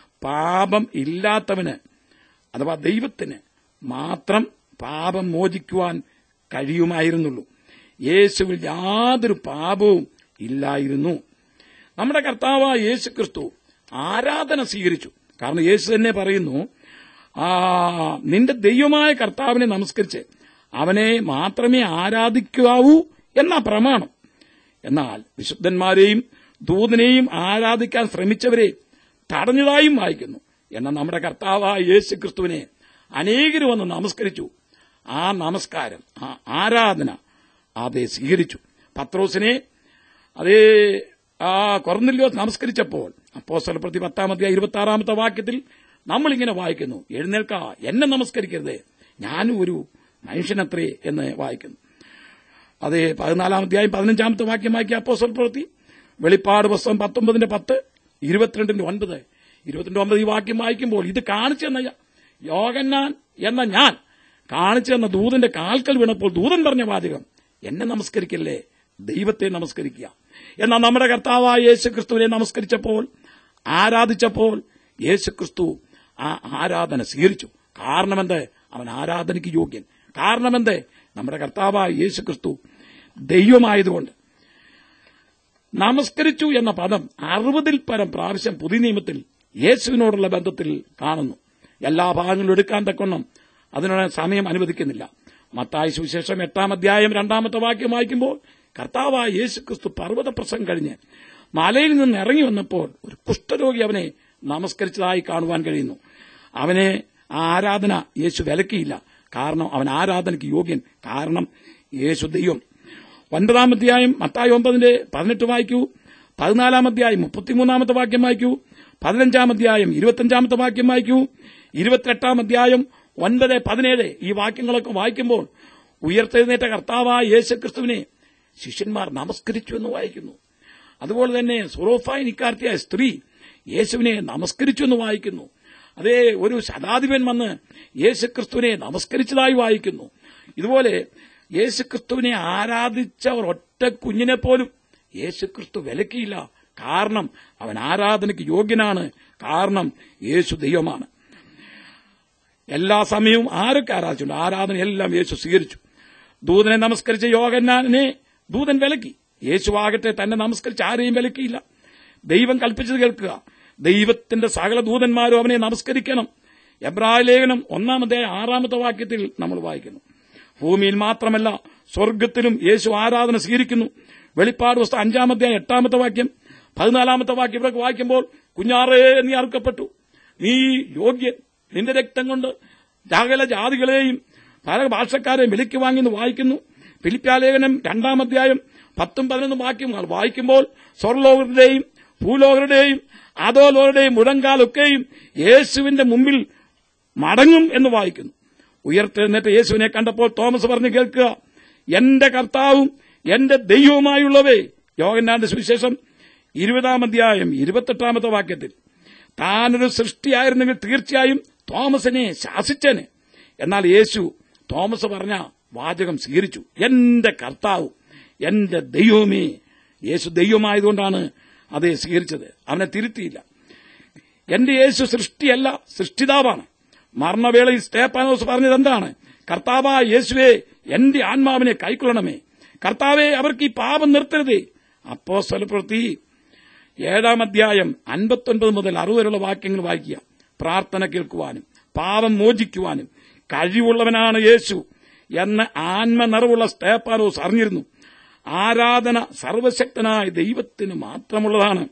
പാപം ഇല്ലാത്തവന് അഥവാ ദൈവത്തിന് മാത്രം പാപം മോചിക്കുവാൻ കഴിയുമായിരുന്നുള്ളൂ യേശുവിൽ യാതൊരു പാപവും ഇല്ലായിരുന്നു നമ്മുടെ കർത്താവായ യേശു ക്രിസ്തു ആരാധന സ്വീകരിച്ചു കാരണം യേശു തന്നെ പറയുന്നു ആ നിന്റെ ദൈവമായ കർത്താവിനെ നമസ്കരിച്ച് അവനെ മാത്രമേ ആരാധിക്കാവൂ എന്നാ പ്രമാണം എന്നാൽ വിശുദ്ധന്മാരെയും ദൂതനെയും ആരാധിക്കാൻ ശ്രമിച്ചവരെ തടഞ്ഞതായും വായിക്കുന്നു എന്നാൽ നമ്മുടെ കർത്താവായ യേശു ക്രിസ്തുവിനെ അനേകർ വന്ന് നമസ്കരിച്ചു ആ നമസ്കാരം ആ ആരാധന അതെ സ്വീകരിച്ചു പത്രോസിനെ അതേ ആ കൊറന്നില്ലോസ് നമസ്കരിച്ചപ്പോൾ അപ്പോസ്തല പ്രതി പത്താമത്തെ ഇരുപത്തി ആറാമത്തെ വാക്യത്തിൽ നമ്മളിങ്ങനെ വായിക്കുന്നു എഴുന്നേൽക്ക എന്നെ നമസ്കരിക്കരുത് ഞാനും ഒരു മനുഷ്യനത്രേ എന്ന് വായിക്കുന്നു അതെ പതിനാലാം അധ്യായം പതിനഞ്ചാമത്തെ വാക്യം വായിക്കുക അപ്പോസ്തല പ്രവൃത്തി വെളിപ്പാട് പുസ്തകം പത്തൊമ്പതിന്റെ പത്ത് ഇരുപത്തിരണ്ടിന്റെ ഒൻപത് ഇരുപത്തിരണ്ട് ഒമ്പത് ഈ വാക്യം വായിക്കുമ്പോൾ ഇത് കാണിച്ചു തന്ന യോഗന്നാൻ എന്ന ഞാൻ കാണിച്ചു തന്ന ദൂതന്റെ കാൽക്കൽ വീണപ്പോൾ ദൂതൻ പറഞ്ഞ വാചകം എന്നെ നമസ്കരിക്കല്ലേ ദൈവത്തെ നമസ്കരിക്കുക എന്നാൽ നമ്മുടെ കർത്താവായ യേശു ക്രിസ്തുവിനെ നമസ്കരിച്ചപ്പോൾ ആരാധിച്ചപ്പോൾ യേശു ക്രിസ്തു ആ ആരാധന സ്വീകരിച്ചു കാരണമെന്ത് അവൻ ആരാധനയ്ക്ക് യോഗ്യൻ കാരണമെന്ത് നമ്മുടെ കർത്താവായ യേശു ക്രിസ്തു ദൈവമായതുകൊണ്ട് നമസ്കരിച്ചു എന്ന പദം അറുപതിൽ പരം പ്രാവശ്യം പുതിയ നിയമത്തിൽ യേശുവിനോടുള്ള ബന്ധത്തിൽ കാണുന്നു എല്ലാ ഭാഗങ്ങളും എടുക്കാൻ തക്കൊണ്ണം അതിനുള്ള സമയം അനുവദിക്കുന്നില്ല മത്തായ സുവിശേഷം എട്ടാം അധ്യായം രണ്ടാമത്തെ വാക്യം വായിക്കുമ്പോൾ കർത്താവായ യേശു ക്രിസ്തു പർവ്വത പ്രസംഗം കഴിഞ്ഞ് മലയിൽ നിന്ന് ഇറങ്ങി വന്നപ്പോൾ ഒരു കുഷ്ഠരോഗി അവനെ നമസ്കരിച്ചതായി കാണുവാൻ കഴിയുന്നു അവനെ ആ ആരാധന യേശു വിലക്കിയില്ല കാരണം അവൻ ആരാധനയ്ക്ക് യോഗ്യൻ കാരണം യേശു ദൈവം ഒൻപതാം അധ്യായം മത്തായി ഒമ്പതിന്റെ പതിനെട്ട് വായിക്കൂ പതിനാലാം അധ്യായം മുപ്പത്തിമൂന്നാമത്തെ വാക്യം വായിക്കൂ പതിനഞ്ചാം അധ്യായം ഇരുപത്തഞ്ചാമത്തെ വാക്യം വായിക്കൂ ഇരുപത്തിയെട്ടാം അധ്യായം ഒൻപത് പതിനേഴ് ഈ വാക്യങ്ങളൊക്കെ വായിക്കുമ്പോൾ ഉയർത്തെഴുന്നേറ്റ കർത്താവായ യേശുക്രിസ്തുവിനെ ശിഷ്യന്മാർ നമസ്കരിച്ചു എന്ന് വായിക്കുന്നു അതുപോലെ തന്നെ സുറോഫായി നിക്കാർത്തിയായ സ്ത്രീ യേശുവിനെ നമസ്കരിച്ചു എന്ന് വായിക്കുന്നു അതേ ഒരു ശതാധിപൻ വന്ന് യേശുക്രിസ്തുവിനെ നമസ്കരിച്ചതായി വായിക്കുന്നു ഇതുപോലെ യേശുക്രിസ്തുവിനെ ആരാധിച്ചവർ ഒറ്റ കുഞ്ഞിനെ പോലും യേശുക്രിസ്തു വിലക്കിയില്ല കാരണം അവൻ ആരാധനയ്ക്ക് യോഗ്യനാണ് കാരണം യേശു ദൈവമാണ് എല്ലാ സമയവും ആരൊക്കെ ആരാധിച്ചുണ്ട് ആരാധന എല്ലാം യേശു സ്വീകരിച്ചു ദൂതനെ നമസ്കരിച്ച യോഗന്നാനെ ദൂതൻ വിലക്കി യേശു ആകട്ടെ തന്നെ നമസ്കരിച്ച് ആരെയും വിലക്കിയില്ല ദൈവം കൽപ്പിച്ചത് കേൾക്കുക ദൈവത്തിന്റെ സകല ദൂതന്മാരും അവനെ നമസ്കരിക്കണം എബ്രായ ലേഖനം ഒന്നാമത്തെ ആറാമത്തെ വാക്യത്തിൽ നമ്മൾ വായിക്കുന്നു ഭൂമിയിൽ മാത്രമല്ല സ്വർഗത്തിലും യേശു ആരാധന സ്വീകരിക്കുന്നു വെളിപ്പാട് വസ്തു അഞ്ചാമത്തെ എട്ടാമത്തെ വാക്യം പതിനാലാമത്തെ വാക്യം ഇവരൊക്കെ വായിക്കുമ്പോൾ കുഞ്ഞാറേ നീ അറുക്കപ്പെട്ടു നീ യോഗ്യൻ നിന്റെ രക്തം കൊണ്ട് സകല ജാതികളെയും പല ഭാഷക്കാരെയും വിലയ്ക്ക് വാങ്ങിന്ന് വായിക്കുന്നു ഫിലിപ്പ്യാലേഖനം രണ്ടാം അധ്യായം പത്തും പതിനൊന്നും വാക്യങ്ങൾ വായിക്കുമ്പോൾ സ്വർലോകരുടെയും ഭൂലോകരുടെയും അധോലോകരുടെയും മുഴങ്കാലൊക്കെയും യേശുവിന്റെ മുമ്പിൽ മടങ്ങും എന്ന് വായിക്കുന്നു ഉയർത്തെഴുന്നേറ്റ യേശുവിനെ കണ്ടപ്പോൾ തോമസ് പറഞ്ഞു കേൾക്കുക എന്റെ കർത്താവും എന്റെ ദൈവവുമായുള്ളവേ യോഗന്നാന്റെ സുവിശേഷം ഇരുപതാം അധ്യായം ഇരുപത്തെട്ടാമത്തെ വാക്യത്തിൽ താനൊരു സൃഷ്ടിയായിരുന്നെങ്കിൽ തീർച്ചയായും തോമസിനെ ശാസിച്ചേനെ എന്നാൽ യേശു തോമസ് പറഞ്ഞ വാചകം സ്വീകരിച്ചു എന്റെ കർത്താവും എന്റെ ദൈവമേ യേശു ദൈവമായതുകൊണ്ടാണ് അതേ സ്വീകരിച്ചത് അവനെ തിരുത്തിയില്ല എന്റെ യേശു സൃഷ്ടിയല്ല സൃഷ്ടിതാവാണ് മരണവേളയിൽ സ്റ്റേപ്പാനോസ് പറഞ്ഞത് എന്താണ് കർത്താവായ യേശുവേ എന്റെ ആത്മാവിനെ കൈക്കൊള്ളണമേ കർത്താവെ അവർക്ക് ഈ പാപം നിർത്തരുതേ അപ്പോ സ്വലപ്രവൃത്തി ഏഴാം അധ്യായം അൻപത്തൊൻപത് മുതൽ അറുപതുള്ള വാക്യങ്ങൾ വായിക്കുക പ്രാർത്ഥന കേൾക്കുവാനും പാപം മോചിക്കുവാനും കഴിവുള്ളവനാണ് യേശു എന്ന് ആത്മ നിറവുള്ള സ്റ്റേപ്പാനോസ് അറിഞ്ഞിരുന്നു ആരാധന സർവശക്തനായ ദൈവത്തിന് മാത്രമുള്ളതാണ്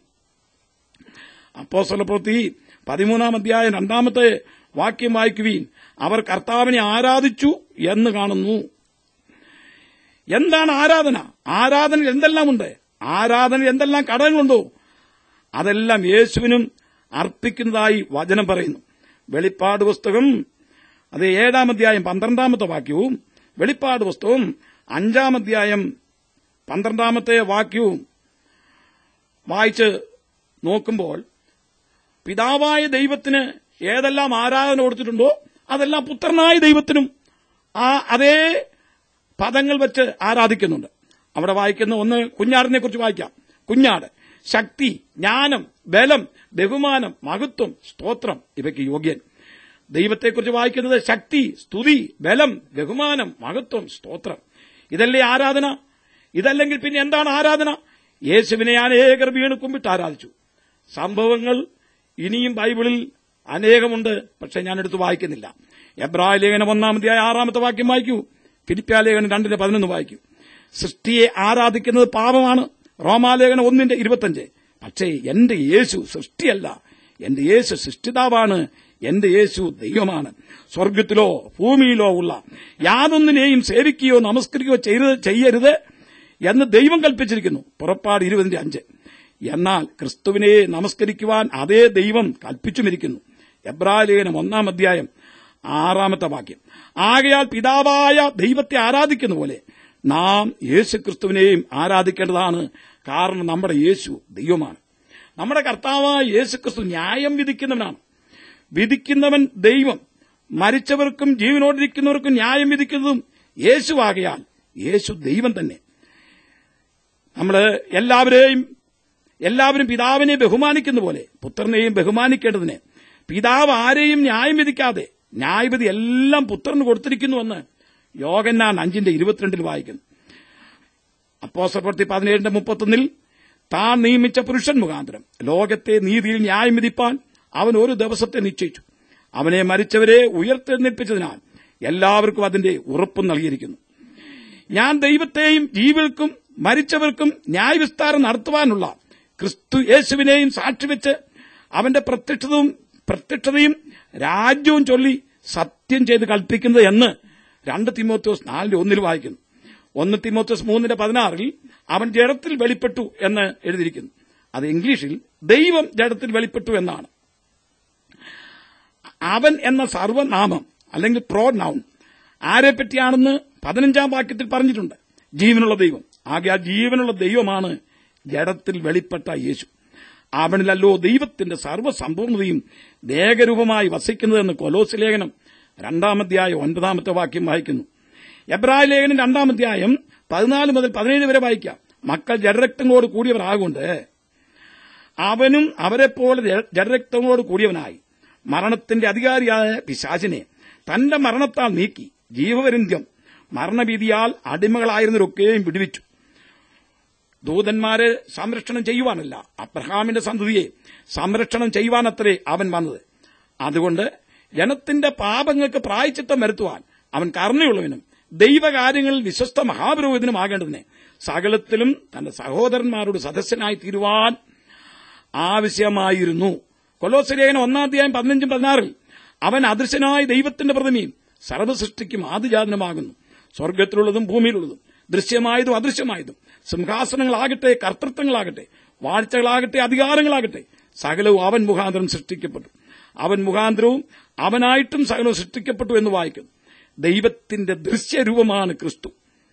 അപ്പോസ്തല പ്രവൃത്തി പതിമൂന്നാം അധ്യായം രണ്ടാമത്തെ വാക്യം വായിക്കുവീൻ അവർ കർത്താവിനെ ആരാധിച്ചു എന്ന് കാണുന്നു എന്താണ് ആരാധന ആരാധനയിൽ എന്തെല്ലാമുണ്ട് ആരാധനയിൽ എന്തെല്ലാം ഘടകങ്ങളുണ്ടോ അതെല്ലാം യേശുവിനും അർപ്പിക്കുന്നതായി വചനം പറയുന്നു വെളിപ്പാട് പുസ്തകം അത് ഏഴാം അധ്യായം പന്ത്രണ്ടാമത്തെ വാക്യവും വെളിപ്പാട് പുസ്തകവും അഞ്ചാം അധ്യായം പന്ത്രണ്ടാമത്തെ വാക്യവും വായിച്ച് നോക്കുമ്പോൾ പിതാവായ ദൈവത്തിന് ഏതെല്ലാം ആരാധന കൊടുത്തിട്ടുണ്ടോ അതെല്ലാം പുത്രനായ ദൈവത്തിനും ആ അതേ പദങ്ങൾ വെച്ച് ആരാധിക്കുന്നുണ്ട് അവിടെ വായിക്കുന്ന ഒന്ന് കുഞ്ഞാടിനെ കുറിച്ച് വായിക്കാം കുഞ്ഞാട് ശക്തി ജ്ഞാനം ബലം ബഹുമാനം മഹത്വം സ്തോത്രം ഇവയ്ക്ക് യോഗ്യൻ ദൈവത്തെക്കുറിച്ച് വായിക്കുന്നത് ശക്തി സ്തുതി ബലം ബഹുമാനം മഹത്വം സ്തോത്രം ഇതല്ലേ ആരാധന ഇതല്ലെങ്കിൽ പിന്നെ എന്താണ് ആരാധന യേശുവിനെ അനേകർ വീണ് കുമ്പിട്ട് ആരാധിച്ചു സംഭവങ്ങൾ ഇനിയും ബൈബിളിൽ അനേകമുണ്ട് പക്ഷെ ഞാൻ എടുത്ത് വായിക്കുന്നില്ല എബ്രായ ലേഖനം ഒന്നാമത്തെ ആറാമത്തെ വാക്യം വായിക്കൂ ഫിലിപ്പ്യ ലേഖനം രണ്ടിന്റെ പതിനൊന്ന് വായിക്കൂ സൃഷ്ടിയെ ആരാധിക്കുന്നത് പാപമാണ് റോമാലേഖനം ഒന്നിന്റെ ഇരുപത്തഞ്ച് പക്ഷേ എന്റെ യേശു സൃഷ്ടിയല്ല എന്റെ യേശു സൃഷ്ടിതാവാണ് എന്റെ യേശു ദൈവമാണ് സ്വർഗത്തിലോ ഭൂമിയിലോ ഉള്ള യാതൊന്നിനെയും സേവിക്കുകയോ നമസ്കരിക്കുകയോ ചെയ്യരുത് ചെയ്യരുത് എന്ന് ദൈവം കൽപ്പിച്ചിരിക്കുന്നു പുറപ്പാട് ഇരുപതിന്റെ അഞ്ച് എന്നാൽ ക്രിസ്തുവിനെ നമസ്കരിക്കുവാൻ അതേ ദൈവം കൽപ്പിച്ചുമിരിക്കുന്നു എബ്രാലേഖനം ഒന്നാം അധ്യായം ആറാമത്തെ വാക്യം ആകയാൽ പിതാവായ ദൈവത്തെ ആരാധിക്കുന്ന പോലെ നാം യേശു ക്രിസ്തുവിനെയും ആരാധിക്കേണ്ടതാണ് കാരണം നമ്മുടെ യേശു ദൈവമാണ് നമ്മുടെ കർത്താവായ യേശു ക്രിസ്തു ന്യായം വിധിക്കുന്നവനാണ് വിധിക്കുന്നവൻ ദൈവം മരിച്ചവർക്കും ജീവനോടിരിക്കുന്നവർക്കും ന്യായം വിധിക്കുന്നതും യേശുവാകയാൽ യേശു ദൈവം തന്നെ നമ്മൾ എല്ലാവരെയും എല്ലാവരും പിതാവിനെ ബഹുമാനിക്കുന്ന പോലെ പുത്രനെയും ബഹുമാനിക്കേണ്ടതിന് പിതാവ് ആരെയും ന്യായം വിധിക്കാതെ ന്യായവിധി എല്ലാം പുത്രന് കൊടുത്തിരിക്കുന്നുവെന്ന് യോഗന്നാൻ അഞ്ചിന്റെ ഇരുപത്തിരണ്ടിൽ വായിക്കുന്നു അപ്പോസപ്രവൃത്തി പതിനേഴിന്റെ മുപ്പത്തൊന്നിൽ താൻ നിയമിച്ച പുരുഷൻ മുഖാന്തരം ലോകത്തെ നീതിയിൽ ന്യായം വിധിപ്പാൻ അവൻ ഒരു ദിവസത്തെ നിശ്ചയിച്ചു അവനെ മരിച്ചവരെ ഉയർത്തെഴുന്നേൽപ്പിച്ചതിനാൽ എല്ലാവർക്കും അതിന്റെ ഉറപ്പും നൽകിയിരിക്കുന്നു ഞാൻ ദൈവത്തെയും ജീവികൾക്കും മരിച്ചവർക്കും ന്യായവിസ്താരം നടത്തുവാനുള്ള ക്രിസ്തു യേശുവിനെയും സാക്ഷിവെച്ച് അവന്റെ പ്രത്യക്ഷതയും പ്രത്യക്ഷതയും രാജ്യവും ചൊല്ലി സത്യം ചെയ്ത് കൽപ്പിക്കുന്നത് എന്ന് രണ്ട് തിമോത്തോസ് നാലിന്റെ ഒന്നിൽ വായിക്കുന്നു ഒന്ന് തിമോത്തോസ് മൂന്നിന്റെ പതിനാറിൽ അവൻ ജഡത്തിൽ വെളിപ്പെട്ടു എന്ന് എഴുതിയിരിക്കുന്നു അത് ഇംഗ്ലീഷിൽ ദൈവം ജഡത്തിൽ വെളിപ്പെട്ടു എന്നാണ് അവൻ എന്ന സർവനാമം അല്ലെങ്കിൽ പ്രോ നൗൺ ആരെ പറ്റിയാണെന്ന് പതിനഞ്ചാം വാക്യത്തിൽ പറഞ്ഞിട്ടുണ്ട് ജീവനുള്ള ദൈവം ആകെ ആ ജീവനുള്ള ദൈവമാണ് ജഡത്തിൽ വെളിപ്പെട്ട യേശു അവനിലല്ലോ ദൈവത്തിന്റെ സർവ്വസമ്പൂർണതയും ദേഹരൂപമായി വസിക്കുന്നതെന്ന് കൊലോസ് ലേഖനം രണ്ടാമധ്യായം ഒൻപതാമത്തെ വാക്യം വായിക്കുന്നു എബ്രായ ലേഖനം രണ്ടാമധ്യായം പതിനാല് മുതൽ പതിനേഴ് വരെ വായിക്കാം മക്കൾ ജഡരക്തങ്ങളോട് കൂടിയവർ ആകൊണ്ട് അവനും അവരെപ്പോലെ ജ- ജഡരക്തങ്ങളോട് കൂടിയവനായി മരണത്തിന്റെ അധികാരിയായ പിശാചിനെ തന്റെ മരണത്താൽ നീക്കി ജീവപര്യന്തം മരണഭീതിയാൽ അടിമകളായിരുന്നവരൊക്കെയും വിടുവിച്ചു ദൂതന്മാരെ സംരക്ഷണം ചെയ്യുവാനല്ല അബ്രഹാമിന്റെ സന്തതിയെ സംരക്ഷണം ചെയ്യുവാനത്രേ അവൻ വന്നത് അതുകൊണ്ട് ജനത്തിന്റെ പാപങ്ങൾക്ക് പ്രായച്ചിത്തം വരുത്തുവാൻ അവൻ കരുണയുള്ളവനും ദൈവകാര്യങ്ങളിൽ വിശ്വസ്ത മഹാപുരോഹിതനുമാകേണ്ടതിന് സകലത്തിലും തന്റെ സഹോദരന്മാരോട് സദസ്യനായി തീരുവാൻ ആവശ്യമായിരുന്നു കൊലോസലേഖനം ഒന്നാം അധ്യായം പതിനഞ്ചും പതിനാറിൽ അവൻ അദൃശ്യനായ ദൈവത്തിന്റെ പ്രതിമയും സർവ്വസൃഷ്ടിക്കും ആദിജാതനമാകുന്നു സ്വർഗത്തിലുള്ളതും ഭൂമിയിലുള്ളതും ദൃശ്യമായതും അദൃശ്യമായതും സിംഹാസനങ്ങളാകട്ടെ കർത്തൃത്വങ്ങളാകട്ടെ വാഴ്ചകളാകട്ടെ അധികാരങ്ങളാകട്ടെ സകലവും അവൻ മുഖാന്തരം സൃഷ്ടിക്കപ്പെട്ടു അവൻ മുഖാന്തരവും അവനായിട്ടും സകലവും സൃഷ്ടിക്കപ്പെട്ടു എന്ന് വായിക്കുന്നു ദൈവത്തിന്റെ ദൃശ്യരൂപമാണ് ക്രിസ്തു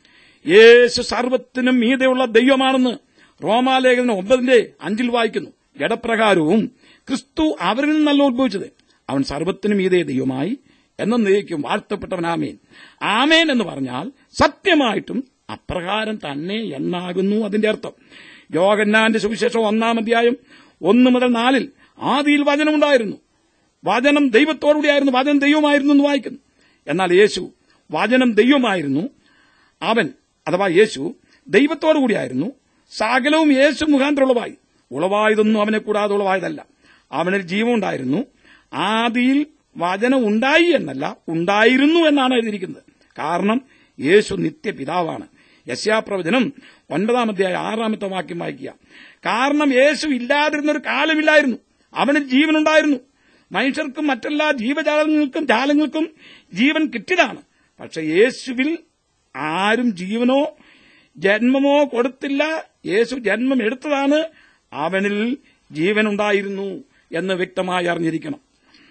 യേശു സർവത്തിനും മീതെയുള്ള ദൈവമാണെന്ന് റോമാലേഖനം ഒമ്പതിന്റെ അഞ്ചിൽ വായിക്കുന്നു ജഡപ്രകാരവും ക്രിസ്തു അവരിൽ നിന്നല്ല ഉത്ഭവിച്ചത് അവൻ സർവത്തിനും മീതെ ദൈവമായി എന്നേക്കും വാഴ്ത്തപ്പെട്ടവൻ ആമേൻ ആമേൻ എന്ന് പറഞ്ഞാൽ സത്യമായിട്ടും അപ്രകാരം തന്നെ എന്നാകുന്നു അതിന്റെ അർത്ഥം യോഗന്നാന്റെ സുവിശേഷം ഒന്നാം അധ്യായം ഒന്ന് മുതൽ നാലിൽ ആദിയിൽ വചനമുണ്ടായിരുന്നു വചനം ദൈവത്തോടുകൂടിയായിരുന്നു വചനം ദൈവമായിരുന്നു എന്ന് വായിക്കുന്നു എന്നാൽ യേശു വചനം ദൈവമായിരുന്നു അവൻ അഥവാ യേശു ദൈവത്തോടു കൂടിയായിരുന്നു സകലവും യേശു മുഖാന്തരം ഉളവായി ഉളവായതൊന്നും അവനെ കൂടാതെ ഉളവായതല്ല അവനിൽ ജീവനുണ്ടായിരുന്നു ആദിയിൽ വചനം ഉണ്ടായി എന്നല്ല ഉണ്ടായിരുന്നു എന്നാണ് എഴുതിയിരിക്കുന്നത് കാരണം യേശു നിത്യപിതാവാണ് യശ്യാപ്രവചനം ഒൻപതാം അധ്യായ ആറാമത്തെ വാക്യം വായിക്കുക കാരണം യേശു ഇല്ലാതിരുന്ന ഒരു കാലമില്ലായിരുന്നു അവനിൽ ജീവനുണ്ടായിരുന്നു മനുഷ്യർക്കും മറ്റെല്ലാ ജീവജാലങ്ങൾക്കും ജാലങ്ങൾക്കും ജീവൻ കിട്ടിയതാണ് പക്ഷെ യേശുവിൽ ആരും ജീവനോ ജന്മമോ കൊടുത്തില്ല യേശു ജന്മം എടുത്തതാണ് അവനിൽ ജീവനുണ്ടായിരുന്നു എന്ന് വ്യക്തമായി അറിഞ്ഞിരിക്കണം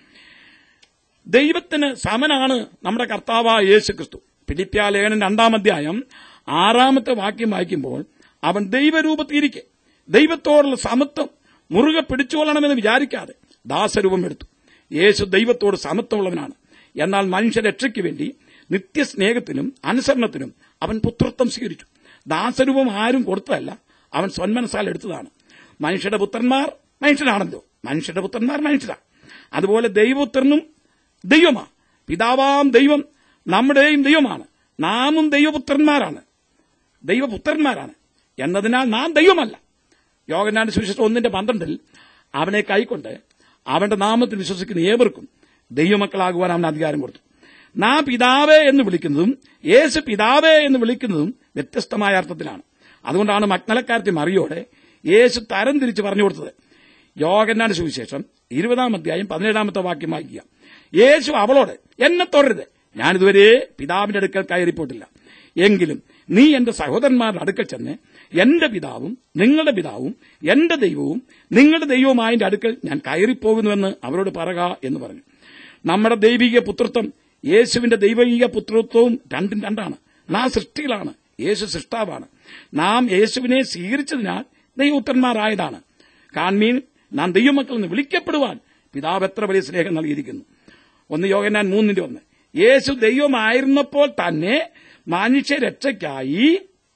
ദൈവത്തിന് സമനാണ് നമ്മുടെ കർത്താവായ യേശു ക്രിസ്തു ഫിലിപ്പ്യ ലേഖനം രണ്ടാം അധ്യായം ആറാമത്തെ വാക്യം വായിക്കുമ്പോൾ അവൻ ദൈവരൂപത്തിരിക്കെ ദൈവത്തോടുള്ള സമത്വം മുറുകെ പിടിച്ചുകൊള്ളണമെന്ന് വിചാരിക്കാതെ ദാസരൂപം എടുത്തു യേശു ദൈവത്തോട് സമത്വമുള്ളവനാണ് എന്നാൽ മനുഷ്യരക്ഷയ്ക്ക് വേണ്ടി നിത്യസ്നേഹത്തിനും അനുസരണത്തിനും അവൻ പുത്രത്വം സ്വീകരിച്ചു ദാസരൂപം ആരും കൊടുത്തതല്ല അവൻ സ്വന്മനസാൽ എടുത്തതാണ് മനുഷ്യരുടെ പുത്രന്മാർ മനുഷ്യരാണല്ലോ മനുഷ്യരുടെ പുത്രന്മാർ മനുഷ്യരാ അതുപോലെ ദൈവപുത്രനും ദൈവമാ പിതാവാം ദൈവം നമ്മുടെയും ദൈവമാണ് നാമും ദൈവപുത്രന്മാരാണ് ദൈവപുത്രന്മാരാണ് എന്നതിനാൽ നാം ദൈവമല്ല യോഗനാന്റെ സുവിശേഷം ഒന്നിന്റെ പന്ത്രണ്ടിൽ അവനെ കൈക്കൊണ്ട് അവന്റെ നാമത്തിൽ വിശ്വസിക്കുന്ന ഏവർക്കും ദൈവമക്കളാകുവാൻ അവൻ അധികാരം കൊടുത്തു നാം പിതാവേ എന്ന് വിളിക്കുന്നതും യേശു പിതാവേ എന്ന് വിളിക്കുന്നതും വ്യത്യസ്തമായ അർത്ഥത്തിലാണ് അതുകൊണ്ടാണ് മക്നലക്കാരത്തി മറിയോടെ യേശു തരം തിരിച്ച് പറഞ്ഞു കൊടുത്തത് യോഗന്നാന്റെ സുവിശേഷം ഇരുപതാം അധ്യായം പതിനേഴാമത്തെ വാക്യം വായിക്കുക യേശു അവളോട് എന്നെ തൊടരുത് ഞാനിതുവരെ പിതാവിന്റെ അടുക്കൽ കയറിപ്പോയിട്ടില്ല എങ്കിലും നീ എന്റെ സഹോദരന്മാരുടെ അടുക്കൽ ചെന്ന് എന്റെ പിതാവും നിങ്ങളുടെ പിതാവും എന്റെ ദൈവവും നിങ്ങളുടെ ദൈവവുമായ എന്റെ അടുക്കൽ ഞാൻ കയറിപ്പോകുന്നുവെന്ന് അവരോട് പറക എന്ന് പറഞ്ഞു നമ്മുടെ ദൈവിക പുത്രത്വം യേശുവിന്റെ ദൈവിക പുത്രത്വവും രണ്ടും രണ്ടാണ് നാം സൃഷ്ടികളാണ് യേശു സൃഷ്ടാവാണ് നാം യേശുവിനെ സ്വീകരിച്ചതിനാൽ ദൈവപുത്രന്മാരായതാണ് കാൺമീൻ നാം ദൈവമക്കൾ എന്ന് വിളിക്കപ്പെടുവാൻ പിതാവ് എത്ര വലിയ സ്നേഹം നൽകിയിരിക്കുന്നു ഒന്ന് യോഗനാൻ മൂന്നിന്റെ ഒന്ന് യേശു ദൈവമായിരുന്നപ്പോൾ തന്നെ മനുഷ്യരക്ഷയ്ക്കായി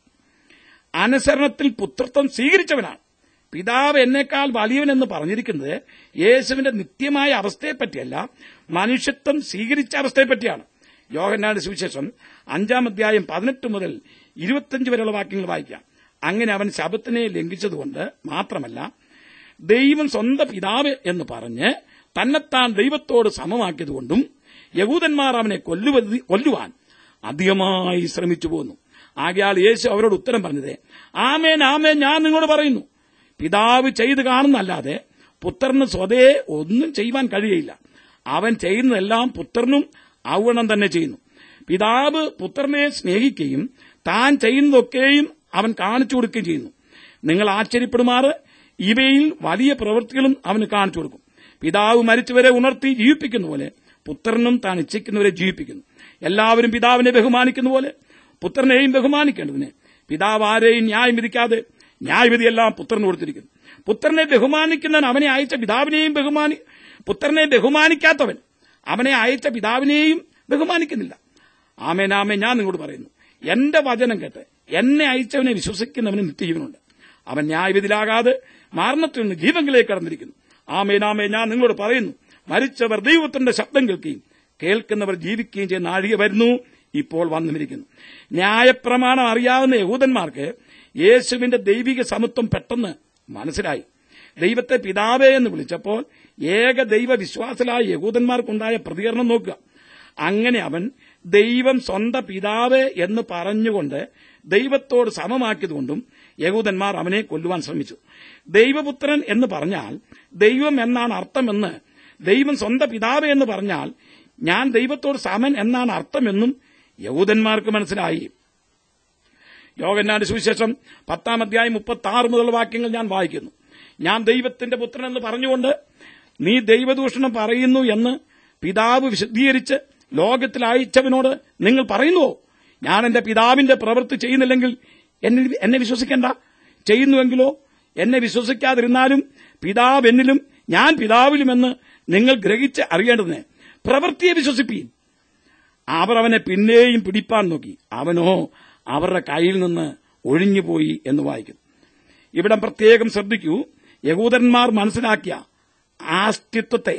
അനുസരണത്തിൽ പുത്രത്വം സ്വീകരിച്ചവനാണ് പിതാവ് എന്നേക്കാൾ വലിയവനെന്ന് പറഞ്ഞിരിക്കുന്നത് യേശുവിന്റെ നിത്യമായ അവസ്ഥയെപ്പറ്റിയല്ല മനുഷ്യത്വം സ്വീകരിച്ച അവസ്ഥയെപ്പറ്റിയാണ് യോഹന്നാന്റെ സുവിശേഷം അഞ്ചാം അധ്യായം പതിനെട്ട് മുതൽ ഇരുപത്തിയഞ്ച് വരെയുള്ള വാക്യങ്ങൾ വായിക്കാം അങ്ങനെ അവൻ ശബത്തിനെ ലംഘിച്ചതുകൊണ്ട് മാത്രമല്ല ദൈവം സ്വന്തം പിതാവ് എന്ന് പറഞ്ഞ് തന്നെത്താൻ ദൈവത്തോട് സമമാക്കിയതുകൊണ്ടും യഹൂദന്മാർ അവനെ കൊല്ലുവ- കൊല്ലുവാൻ അധികമായി ശ്രമിച്ചു പോന്നു ആകയാൽ യേശു അവരോട് ഉത്തരം പറഞ്ഞത് ആമേൻ ആമേൻ ഞാൻ നിങ്ങളോട് പറയുന്നു പിതാവ് ചെയ്ത് കാണുന്നല്ലാതെ പുത്രന് സ്വതേ ഒന്നും ചെയ്യുവാൻ കഴിയയില്ല അവൻ ചെയ്യുന്നതെല്ലാം പുത്രനും ഔവണം തന്നെ ചെയ്യുന്നു പിതാവ് പുത്രനെ സ്നേഹിക്കുകയും താൻ ചെയ്യുന്നതൊക്കെയും അവൻ കാണിച്ചു കൊടുക്കുകയും ചെയ്യുന്നു നിങ്ങൾ ആശ്ചര്യപ്പെടുമാറ് ഇവയിൽ വലിയ പ്രവൃത്തികളും അവന് കാണിച്ചു കൊടുക്കും പിതാവ് മരിച്ചവരെ ഉണർത്തി ജീവിപ്പിക്കുന്ന പോലെ പുത്രനും താൻ ഇച്ഛിക്കുന്നവരെ ജീവിപ്പിക്കുന്നു എല്ലാവരും പിതാവിനെ ബഹുമാനിക്കുന്ന പോലെ പുത്രനെയും ബഹുമാനിക്കേണ്ടതിന് പിതാവ് ആരെയും ന്യായം വിധിക്കാതെ ന്യായവിധിയെല്ലാം പുത്രന് കൊടുത്തിരിക്കുന്നു പുത്രനെ ബഹുമാനിക്കുന്നവൻ അവനെ അയച്ച പിതാവിനെയും ബഹുമാനി പുത്രനെ ബഹുമാനിക്കാത്തവൻ അവനെ അയച്ച പിതാവിനെയും ബഹുമാനിക്കുന്നില്ല ആമേനാമേ ഞാൻ നിങ്ങളോട് പറയുന്നു എന്റെ വചനം കേട്ട് എന്നെ അയച്ചവനെ വിശ്വസിക്കുന്നവന് നിത്യജീവനുണ്ട് അവൻ ന്യായവിധിയിലാകാതെ മരണത്തിൽ നിന്ന് ജീവങ്കിലേക്ക് കടന്നിരിക്കുന്നു ആമേനാമേ ഞാൻ നിങ്ങളോട് പറയുന്നു മരിച്ചവർ ദൈവത്തിന്റെ ശബ്ദം കേൾക്കുകയും കേൾക്കുന്നവർ ജീവിക്കുകയും ചെയ്യുന്ന നാഴിക വരുന്നു ഇപ്പോൾ വന്നുമിരിക്കുന്നു ന്യായപ്രമാണം അറിയാവുന്ന യഹൂദന്മാർക്ക് യേശുവിന്റെ ദൈവിക സമത്വം പെട്ടെന്ന് മനസ്സിലായി ദൈവത്തെ പിതാവേ എന്ന് വിളിച്ചപ്പോൾ ഏക ദൈവ വിശ്വാസലായ യഹൂദന്മാർക്കുണ്ടായ പ്രതികരണം നോക്കുക അങ്ങനെ അവൻ ദൈവം സ്വന്തം പിതാവ് എന്ന് പറഞ്ഞുകൊണ്ട് ദൈവത്തോട് സമമാക്കിയതുകൊണ്ടും യഹൂദന്മാർ അവനെ കൊല്ലുവാൻ ശ്രമിച്ചു ദൈവപുത്രൻ എന്ന് പറഞ്ഞാൽ ദൈവം എന്നാണ് അർത്ഥമെന്ന് ദൈവം സ്വന്തം പിതാവ് എന്ന് പറഞ്ഞാൽ ഞാൻ ദൈവത്തോട് സമൻ എന്നാണ് അർത്ഥമെന്നും യഹൂദന്മാർക്ക് മനസ്സിലായി യോഗന്നാന്റെ സുവിശേഷം പത്താം അധ്യായം മുപ്പത്തി ആറ് മുതലുള്ള വാക്യങ്ങൾ ഞാൻ വായിക്കുന്നു ഞാൻ ദൈവത്തിന്റെ പുത്രൻ എന്ന് പറഞ്ഞുകൊണ്ട് നീ ദൈവദൂഷണം പറയുന്നു എന്ന് പിതാവ് വിശദീകരിച്ച് ലോകത്തിൽ അയച്ചവനോട് നിങ്ങൾ പറയുന്നുവോ ഞാൻ എന്റെ പിതാവിന്റെ പ്രവൃത്തി ചെയ്യുന്നില്ലെങ്കിൽ എന്നെ എന്നെ വിശ്വസിക്കേണ്ട ചെയ്യുന്നുവെങ്കിലോ എന്നെ വിശ്വസിക്കാതിരുന്നാലും പിതാവ് എന്നിലും ഞാൻ പിതാവിലുമെന്ന് നിങ്ങൾ ഗ്രഹിച്ച് അറിയേണ്ടതിന് പ്രവൃത്തിയെ വിശ്വസിപ്പീൻ അവർ അവനെ പിന്നെയും പിടിപ്പാൻ നോക്കി അവനോ അവരുടെ കയ്യിൽ നിന്ന് ഒഴിഞ്ഞുപോയി എന്ന് വായിക്കുന്നു ഇവിടെ പ്രത്യേകം ശ്രദ്ധിക്കൂ യഹൂദന്മാർ മനസ്സിലാക്കിയ ആ അസ്തിത്വത്തെ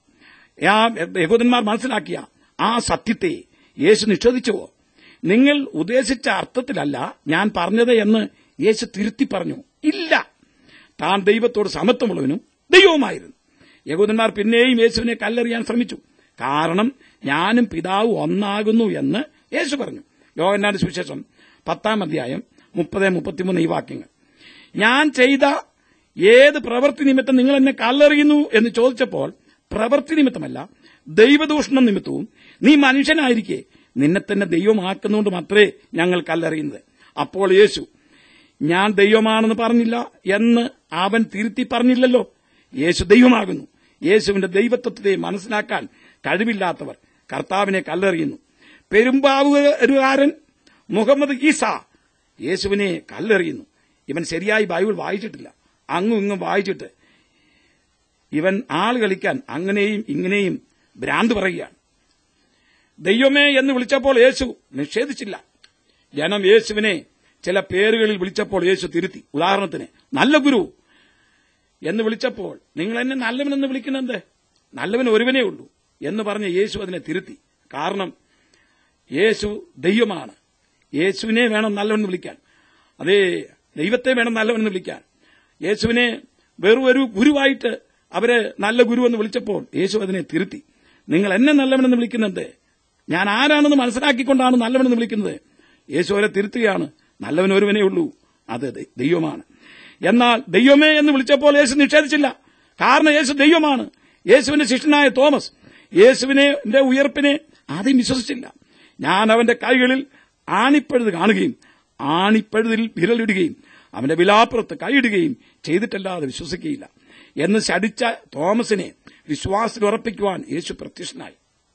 ആ യഹൂദന്മാർ മനസ്സിലാക്കിയ ആ സത്യത്തെ യേശു നിഷേധിച്ചുവോ നിങ്ങൾ ഉദ്ദേശിച്ച അർത്ഥത്തിലല്ല ഞാൻ പറഞ്ഞത് എന്ന് യേശു തിരുത്തി പറഞ്ഞു ഇല്ല താൻ ദൈവത്തോട് സമത്വമുള്ളവനും ദൈവവുമായിരുന്നു യഹൂദന്മാർ പിന്നെയും യേശുവിനെ കല്ലെറിയാൻ ശ്രമിച്ചു കാരണം ഞാനും പിതാവ് ഒന്നാകുന്നു എന്ന് യേശു പറഞ്ഞു യോഹന്നാന്റെ സുവിശേഷം പത്താം അധ്യായം മുപ്പത് മുപ്പത്തിമൂന്ന് ഈ വാക്യങ്ങൾ ഞാൻ ചെയ്ത ഏത് പ്രവൃത്തി നിമിത്തം നിങ്ങൾ എന്നെ കല്ലെറിയുന്നു എന്ന് ചോദിച്ചപ്പോൾ പ്രവൃത്തി നിമിത്തമല്ല ദൈവദൂഷണം നിമിത്തവും നീ മനുഷ്യനായിരിക്കെ നിന്നെ തന്നെ ദൈവമാക്കുന്നുകൊണ്ട് മാത്രമേ ഞങ്ങൾ കല്ലെറിയുന്നത് അപ്പോൾ യേശു ഞാൻ ദൈവമാണെന്ന് പറഞ്ഞില്ല എന്ന് അവൻ തിരുത്തി പറഞ്ഞില്ലല്ലോ യേശു ദൈവമാകുന്നു യേശുവിന്റെ ദൈവത്വത്തെ മനസ്സിലാക്കാൻ കഴിവില്ലാത്തവർ കർത്താവിനെ കല്ലെറിയുന്നു പെരുമ്പാവുകാരൻ മുഹമ്മദ് ഈസ യേശുവിനെ കല്ലെറിയുന്നു ഇവൻ ശരിയായി ബൈബിൾ വായിച്ചിട്ടില്ല അങ്ങും ഇങ്ങും വായിച്ചിട്ട് ഇവൻ ആൾ കളിക്കാൻ അങ്ങനെയും ഇങ്ങനെയും ഭ്രാന്ത് പറയുകയാണ് ദൈവമേ എന്ന് വിളിച്ചപ്പോൾ യേശു നിഷേധിച്ചില്ല ജനം യേശുവിനെ ചില പേരുകളിൽ വിളിച്ചപ്പോൾ യേശു തിരുത്തി ഉദാഹരണത്തിന് നല്ല ഗുരു എന്ന് വിളിച്ചപ്പോൾ നിങ്ങൾ എന്നെ നല്ലവനെന്ന് വിളിക്കുന്നെന്ത് നല്ലവൻ ഒരുവനേ ഉള്ളൂ എന്ന് പറഞ്ഞ് യേശു അതിനെ തിരുത്തി കാരണം യേശു ദൈവമാണ് യേശുവിനെ വേണം നല്ലവനെന്ന് വിളിക്കാൻ അതേ ദൈവത്തെ വേണം നല്ലവനെന്ന് വിളിക്കാൻ യേശുവിനെ വെറും ഒരു ഗുരുവായിട്ട് അവര് നല്ല ഗുരു എന്ന് വിളിച്ചപ്പോൾ യേശു അതിനെ തിരുത്തി നിങ്ങൾ എന്നെ നല്ലവനെന്ന് വിളിക്കുന്നത് ഞാൻ ആരാണെന്ന് മനസ്സിലാക്കിക്കൊണ്ടാണ് നല്ലവനെന്ന് വിളിക്കുന്നത് യേശു അവരെ തിരുത്തുകയാണ് നല്ലവൻ ഒരുവനേ ഉള്ളൂ അത് ദൈ- ദൈവമാണ് എന്നാൽ ദൈവമേ എന്ന് വിളിച്ചപ്പോൾ യേശു നിഷേധിച്ചില്ല കാരണം യേശു ദൈവമാണ് യേശുവിന്റെ ശിഷ്യനായ തോമസ് യേശുവിനെ ന്റെ ഉയർപ്പിനെ ആദ്യം വിശ്വസിച്ചില്ല ഞാൻ അവന്റെ കൈകളിൽ ആണിപ്പഴുത് കാണുകയും ആണിപ്പഴുതിൽ വിരലിടുകയും അവന്റെ വിലാപ്പുറത്ത് കൈയിടുകയും ചെയ്തിട്ടല്ലാതെ വിശ്വസിക്കുകയില്ല എന്ന് ശടിച്ച തോമസിനെ വിശ്വാസത്തിൽ ഉറപ്പിക്കുവാൻ യേശു പ്രത്യക്ഷനായി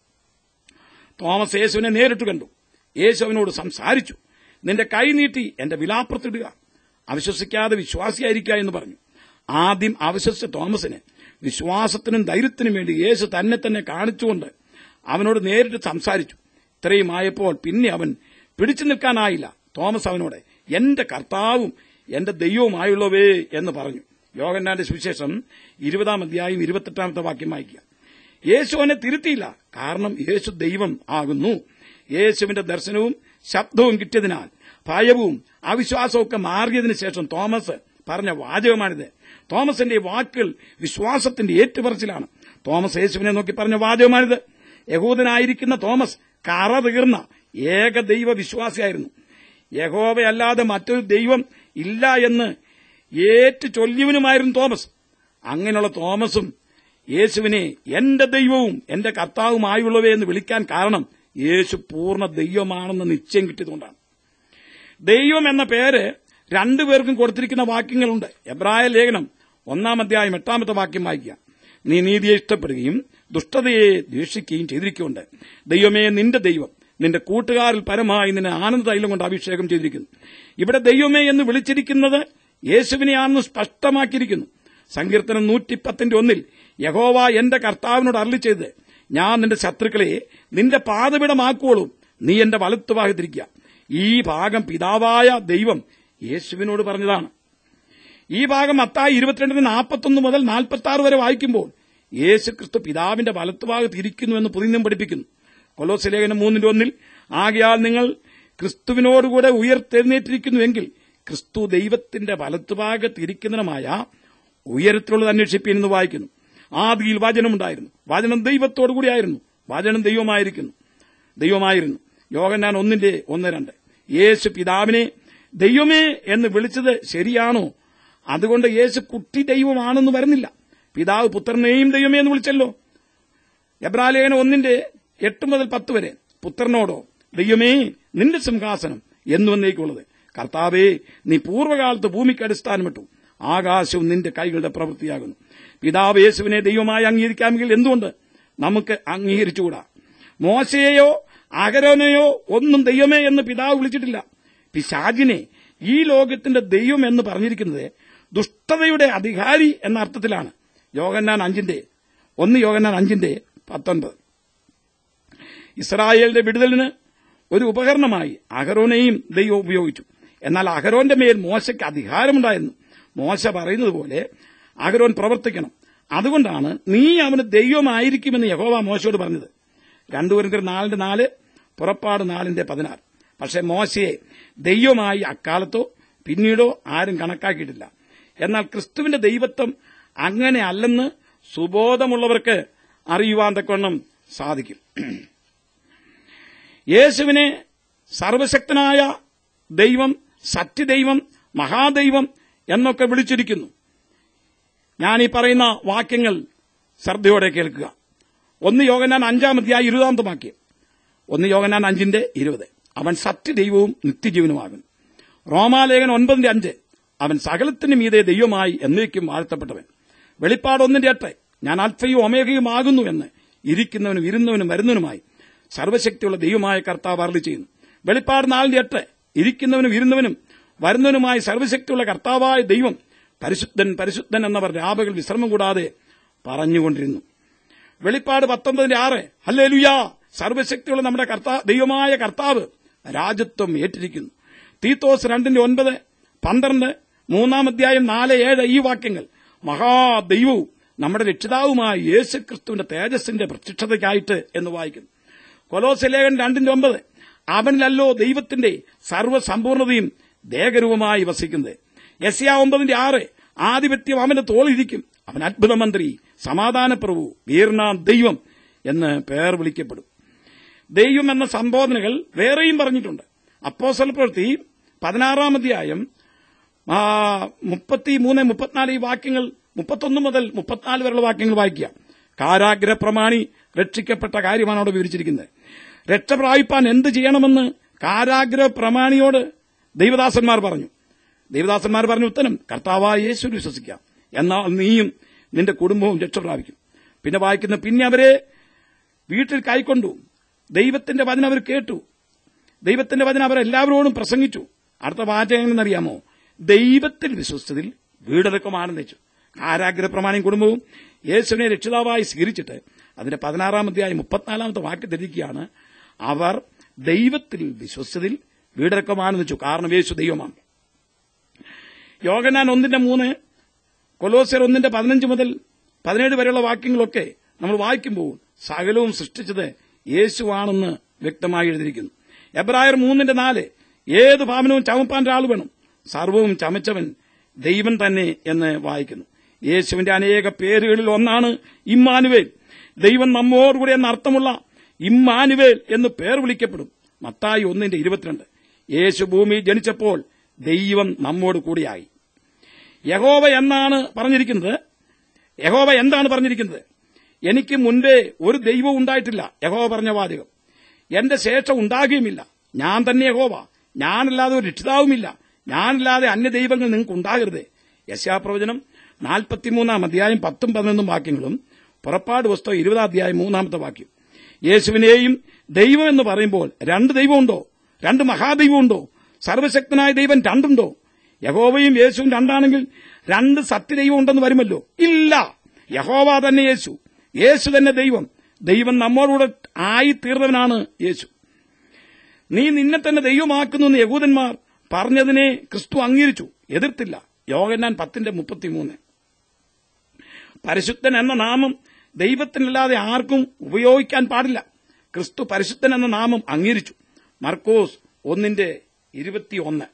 തോമസ് യേശുവിനെ നേരിട്ട് കണ്ടു യേശു അവനോട് സംസാരിച്ചു നിന്റെ കൈ നീട്ടി എന്റെ വിലാപ്പുറത്തിടുക അവിശ്വസിക്കാതെ വിശ്വാസിയായിരിക്കുക എന്ന് പറഞ്ഞു ആദ്യം അവിശ്വസിച്ച തോമസിന് വിശ്വാസത്തിനും ധൈര്യത്തിനും വേണ്ടി യേശു തന്നെ തന്നെ കാണിച്ചുകൊണ്ട് അവനോട് നേരിട്ട് സംസാരിച്ചു ഇത്രയും ആയപ്പോൾ പിന്നെ അവൻ പിടിച്ചു നിൽക്കാനായില്ല തോമസ് അവനോട് എന്റെ കർത്താവും എന്റെ ദൈവവുമായുള്ളവേ എന്ന് പറഞ്ഞു യോഗന്നാന്റെ സുവിശേഷം ഇരുപതാം അധ്യായം ഇരുപത്തെട്ടാമത്തെ വാക്യം വായിക്കുക യേശു അവനെ തിരുത്തിയില്ല കാരണം യേശു ദൈവം ആകുന്നു യേശുവിന്റെ ദർശനവും ശബ്ദവും കിട്ടിയതിനാൽ ഭയവും അവിശ്വാസവും ഒക്കെ മാറിയതിനു ശേഷം തോമസ് പറഞ്ഞ വാചകമാണിത് തോമസിന്റെ ഈ വാക്കുകൾ വിശ്വാസത്തിന്റെ ഏറ്റുപറച്ചിലാണ് തോമസ് യേശുവിനെ നോക്കി പറഞ്ഞ വാചകമാണിത് യഹൂദനായിരിക്കുന്ന തോമസ് കറ തീർന്ന ഏക ദൈവ വിശ്വാസിയായിരുന്നു യഹോവയല്ലാതെ മറ്റൊരു ദൈവം ഇല്ല എന്ന് ഏറ്റു ചൊല്ലിയവനുമായിരുന്നു തോമസ് അങ്ങനെയുള്ള തോമസും യേശുവിനെ എന്റെ ദൈവവും എന്റെ കർത്താവുമായുള്ളവേ എന്ന് വിളിക്കാൻ കാരണം യേശു പൂർണ്ണ ദൈവമാണെന്ന് നിശ്ചയം കിട്ടിയതുകൊണ്ടാണ് ദൈവം എന്ന പേര് രണ്ടുപേർക്കും കൊടുത്തിരിക്കുന്ന വാക്യങ്ങളുണ്ട് എബ്രായ ലേഖനം ഒന്നാം അധ്യായം എട്ടാമത്തെ വാക്യം വായിക്കുക നീ നീതിയെ ഇഷ്ടപ്പെടുകയും ദുഷ്ടതയെ ദ്വേഷിക്കുകയും ചെയ്തിരിക്കുന്നുണ്ട് ദൈവമേ നിന്റെ ദൈവം നിന്റെ കൂട്ടുകാരിൽ പരമായി നിന്നെ ആനന്ദ തൈലം കൊണ്ട് അഭിഷേകം ചെയ്തിരിക്കുന്നു ഇവിടെ ദൈവമേ എന്ന് വിളിച്ചിരിക്കുന്നത് യേശുവിനെയാണെന്ന് സ്പഷ്ടമാക്കിയിരിക്കുന്നു സങ്കീർത്തനം നൂറ്റിപ്പത്തിന്റെ ഒന്നിൽ യഹോവ എന്റെ കർത്താവിനോട് അരളി ചെയ്ത് ഞാൻ നിന്റെ ശത്രുക്കളെ നിന്റെ പാതപിടമാക്കുവോളും നീ എന്റെ വലത്തുഭാഗത്തിരിക്കുക ഈ ഭാഗം പിതാവായ ദൈവം യേശുവിനോട് പറഞ്ഞതാണ് ഈ ഭാഗം മത്തായി ഇരുപത്തിരണ്ടിന് നാൽപ്പത്തൊന്ന് മുതൽ നാൽപ്പത്തി ആറ് വരെ വായിക്കുമ്പോൾ യേശു ക്രിസ്തു പിതാവിന്റെ വലത്തുഭാഗത്ത് ഇരിക്കുന്നുവെന്ന് പുതിനം പഠിപ്പിക്കുന്നു കൊലോസ് ലേഖനം മൂന്നിന്റെ ഒന്നിൽ ആകയാൽ നിങ്ങൾ ക്രിസ്തുവിനോടുകൂടെ ഉയർത്തെഴുന്നേറ്റിരിക്കുന്നുവെങ്കിൽ ക്രിസ്തു ദൈവത്തിന്റെ വലത്തുഭാഗത്ത് ഇരിക്കുന്നതിനുമായ ഉയരത്തിലുള്ളത് അന്വേഷിപ്പീൻ എന്ന് വായിക്കുന്നു ആദിയിൽ വചനമുണ്ടായിരുന്നു വചനം ദൈവത്തോടു കൂടിയായിരുന്നു വചനം ദൈവമായിരിക്കുന്നു ദൈവമായിരുന്നു യോഗനാൻ ഒന്നിന്റെ ഒന്ന് രണ്ട് യേശു പിതാവിനെ ദൈവമേ എന്ന് വിളിച്ചത് ശരിയാണോ അതുകൊണ്ട് യേശു കുട്ടി ദൈവമാണെന്ന് വരുന്നില്ല പിതാവ് പുത്രനെയും ദൈവമേ എന്ന് വിളിച്ചല്ലോ എബ്രാലേഖന ഒന്നിന്റെ എട്ട് മുതൽ പത്ത് വരെ പുത്രനോടോ ദൈവമേ നിന്റെ സിംഹാസനം എന്നു വന്നേക്കുള്ളത് കർത്താവേ നീ പൂർവ്വകാലത്ത് ഭൂമിക്ക് അടിസ്ഥാനമിട്ടു ആകാശവും നിന്റെ കൈകളുടെ പ്രവൃത്തിയാകുന്നു പിതാവ് യേശുവിനെ ദൈവമായി അംഗീകരിക്കാമെങ്കിൽ എന്തുകൊണ്ട് നമുക്ക് അംഗീകരിച്ചുകൂടാ മോശയെയോ അകരോനെയോ ഒന്നും ദൈവമേ എന്ന് പിതാവ് വിളിച്ചിട്ടില്ല പിശാജിനെ ഈ ലോകത്തിന്റെ ദൈവം എന്ന് പറഞ്ഞിരിക്കുന്നത് ദുഷ്ടതയുടെ അധികാരി എന്ന അർത്ഥത്തിലാണ് യോഗന്നാൻ അഞ്ചിന്റെ ഒന്ന് യോഗന്നാൻ അഞ്ചിന്റെ പത്തൊൻപത് ഇസ്രായേലിന്റെ വിടുതലിന് ഒരു ഉപകരണമായി അഹരോനെയും ദൈവം ഉപയോഗിച്ചു എന്നാൽ അഹരോന്റെ മേൽ മോശയ്ക്ക് അധികാരമുണ്ടായിരുന്നു മോശ പറയുന്നത് പോലെ അഹരോൻ പ്രവർത്തിക്കണം അതുകൊണ്ടാണ് നീ അവന് ദൈവമായിരിക്കുമെന്ന് യഹോവ മോശയോട് പറഞ്ഞത് രണ്ടു കുരിന്തർ നാലിന്റെ നാല് പുറപ്പാട് നാലിന്റെ പതിനാറ് പക്ഷെ മോശയെ ദൈവമായി അക്കാലത്തോ പിന്നീടോ ആരും കണക്കാക്കിയിട്ടില്ല എന്നാൽ ക്രിസ്തുവിന്റെ ദൈവത്വം അങ്ങനെ അല്ലെന്ന് സുബോധമുള്ളവർക്ക് അറിയുവാൻ തക്കവണ്ണം സാധിക്കും യേശുവിനെ സർവശക്തനായ ദൈവം സത്യദൈവം മഹാദൈവം എന്നൊക്കെ വിളിച്ചിരിക്കുന്നു ഞാൻ ഈ പറയുന്ന വാക്യങ്ങൾ ശ്രദ്ധയോടെ കേൾക്കുക ഒന്ന് യോഗനാൻ അഞ്ചാം അധ്യായ ഇരുപതാമത്തെ വാക്യം ഒന്ന് യോഗനാൻ അഞ്ചിന്റെ ഇരുപത് അവൻ സത്യദൈവവും നിത്യജീവനുമാകുന്നു റോമാലേഖൻ ഒൻപതിന്റെ അഞ്ച് അവൻ സകലത്തിന് മീതെ ദൈവമായി എന്നേക്കും വാഴ്ത്തപ്പെട്ടവൻ വെളിപ്പാട് ഒന്നിന്റെ എട്ട് ഞാൻ അൽഫയും ഒമേഘയും ആകുന്നു എന്ന് ഇരിക്കുന്നവനും ഇരുന്നവനും വരുന്നവനുമായി സർവശക്തിയുള്ള ദൈവമായ കർത്താവ് അരളി ചെയ്യുന്നു വെളിപ്പാട് നാലിന്റെ എട്ട് ഇരിക്കുന്നവനും ഇരുന്നവനും വരുന്നവനുമായി സർവശക്തിയുള്ള കർത്താവായ ദൈവം പരിശുദ്ധൻ പരിശുദ്ധൻ എന്നവർ രാപകൾ വിശ്രമം കൂടാതെ പറഞ്ഞുകൊണ്ടിരുന്നു വെളിപ്പാട് പത്തൊമ്പതിന്റെ ആറ് ഹല്ലേ ലുയാ സർവശക്തിയുള്ള നമ്മുടെ കർത്താ ദൈവമായ കർത്താവ് രാജ്യത്വം ഏറ്റിരിക്കുന്നു തീത്തോസ് രണ്ടിന്റെ ഒൻപത് പന്ത്രണ്ട് മൂന്നാം അധ്യായം നാല് ഏഴ് ഈ വാക്യങ്ങൾ മഹാദൈവവും നമ്മുടെ രക്ഷിതാവുമായ യേശുക്രിസ്തുവിന്റെ തേജസ്സിന്റെ പ്രത്യക്ഷതയ്ക്കായിട്ട് എന്ന് വായിക്കുന്നു കൊലോസലേഖൻ രണ്ടിന്റെ ഒമ്പത് അവനിലല്ലോ ദൈവത്തിന്റെ സർവ്വസമ്പൂർണതയും ദേഹരൂപമായി വസിക്കുന്നത് യസ്യ ഒമ്പതിന്റെ ആറ് ആധിപത്യം അവന്റെ തോളിരിക്കും അവൻ അത്ഭുത മന്ത്രി സമാധാനപ്രഭു വീർണാം ദൈവം എന്ന് പേർ വിളിക്കപ്പെടും ദൈവം എന്ന സംബോധനകൾ വേറെയും പറഞ്ഞിട്ടുണ്ട് അപ്പോസൽ പ്രവൃത്തി പതിനാറാം അധ്യായം ആ, മുപ്പത്തി മൂന്ന് മുപ്പത്തിനാല് ഈ വാക്യങ്ങൾ മുപ്പത്തൊന്ന് മുതൽ മുപ്പത്തിനാല് വരെയുള്ള വാക്യങ്ങൾ വായിക്കുക കാരാഗ്രഹ പ്രമാണി രക്ഷിക്കപ്പെട്ട കാര്യമാണ് അവിടെ വിവരിച്ചിരിക്കുന്നത് രക്ഷ പ്രാപിപ്പാൻ എന്ത് ചെയ്യണമെന്ന് കാരാഗ്രഹ പ്രമാണിയോട് ദൈവദാസന്മാർ പറഞ്ഞു ദൈവദാസന്മാർ പറഞ്ഞ ഉത്തരം കർത്താവായ യേശു വിശ്വസിക്കാം എന്നാൽ നീയും നിന്റെ കുടുംബവും രക്ഷ പ്രാപിക്കും പിന്നെ വായിക്കുന്ന പിന്നെ അവരെ വീട്ടിൽ കൈക്കൊണ്ടു ദൈവത്തിന്റെ വചനം അവർ കേട്ടു ദൈവത്തിന്റെ വചനം അവരെല്ലാവരോടും പ്രസംഗിച്ചു അടുത്ത വാചകം എങ്ങനെയെന്നറിയാമോ ദൈവത്തിൽ വിശ്വസിച്ചതിൽ വീടടക്കം ആനന്ദിച്ചു കാരാഗ്രഹ പ്രമാണിയും കുടുംബവും യേശുവിനെ രക്ഷിതാവായി സ്വീകരിച്ചിട്ട് അതിന്റെ പതിനാറാം അധ്യായം മുപ്പത്തിനാലാമത്തെ വാക്യം ധരിക്കുകയാണ് അവർ ദൈവത്തിൽ വിശ്വസിച്ചതിൽ വീടടക്കം ആനന്ദിച്ചു കാരണം യേശു ദൈവമാണ് യോഗനാൻ ഒന്നിന്റെ മൂന്ന് കൊലോസിയർ ഒന്നിന്റെ പതിനഞ്ച് മുതൽ പതിനേഴ് വരെയുള്ള വാക്യങ്ങളൊക്കെ നമ്മൾ വായിക്കുമ്പോൾ സകലവും സൃഷ്ടിച്ചത് യേശുവാണെന്ന് വ്യക്തമായി എഴുതിയിരിക്കുന്നു എബ്രായർ മൂന്നിന്റെ നാല് ഏത് ഭാവനവും ചമപ്പാൻ ഒരാൾ വേണം സർവവും ചമച്ചവൻ ദൈവം തന്നെ എന്ന് വായിക്കുന്നു യേശുവിന്റെ അനേക പേരുകളിൽ ഒന്നാണ് ഇമ്മാനുവേൽ ദൈവം നമ്മോടുകൂടി എന്ന അർത്ഥമുള്ള ഇമ്മാനുവേൽ എന്ന് പേർ വിളിക്കപ്പെടും മത്തായി ഒന്നിന്റെ ഇരുപത്തിരണ്ട് യേശു ഭൂമിയിൽ ജനിച്ചപ്പോൾ ദൈവം നമ്മോട് കൂടിയായി യഹോവ എന്നാണ് പറഞ്ഞിരിക്കുന്നത് യഹോവ എന്താണ് പറഞ്ഞിരിക്കുന്നത് എനിക്ക് മുൻപേ ഒരു ദൈവവും ഉണ്ടായിട്ടില്ല യഹോവ പറഞ്ഞ വാചകം എന്റെ ശേഷം ഉണ്ടാകുകയുമില്ല ഞാൻ തന്നെ യഹോവ ഞാനല്ലാതെ ഒരു രക്ഷിതാവുമില്ല ഞാനല്ലാതെ അന്യ ദൈവങ്ങൾ നിങ്ങൾക്ക് ഉണ്ടാകരുത് യശാപ്രവചനം നാൽപ്പത്തിമൂന്നാം അധ്യായം പത്തും പതിനൊന്നും വാക്യങ്ങളും പുറപ്പാട് പുസ്തകം ഇരുപതാം അധ്യായം മൂന്നാമത്തെ വാക്യം യേശുവിനെയും ദൈവം എന്ന് പറയുമ്പോൾ രണ്ട് ദൈവമുണ്ടോ രണ്ട് മഹാദൈവമുണ്ടോ സർവശക്തനായ ദൈവം രണ്ടുണ്ടോ യഹോവയും യേശുവും രണ്ടാണെങ്കിൽ രണ്ട് സത്യദൈവം ഉണ്ടെന്ന് വരുമല്ലോ ഇല്ല യഹോവ തന്നെ യേശു യേശു തന്നെ ദൈവം ദൈവം നമ്മോടുകൂടെ ആയിത്തീർന്നവനാണ് യേശു നീ നിന്നെ തന്നെ ദൈവമാക്കുന്നു എന്ന് യഹൂദന്മാർ പറഞ്ഞതിനെ ക്രിസ്തു അംഗീകരിച്ചു എതിർത്തില്ല യോഗന്നാൻ പത്തിന്റെ മുപ്പത്തിമൂന്ന് പരിശുദ്ധൻ എന്ന നാമം ദൈവത്തിനല്ലാതെ ആർക്കും ഉപയോഗിക്കാൻ പാടില്ല ക്രിസ്തു പരിശുദ്ധൻ എന്ന നാമം അംഗീകരിച്ചു മർക്കോസ് ഒന്നിന്റെ ഇരുപത്തിയൊന്ന്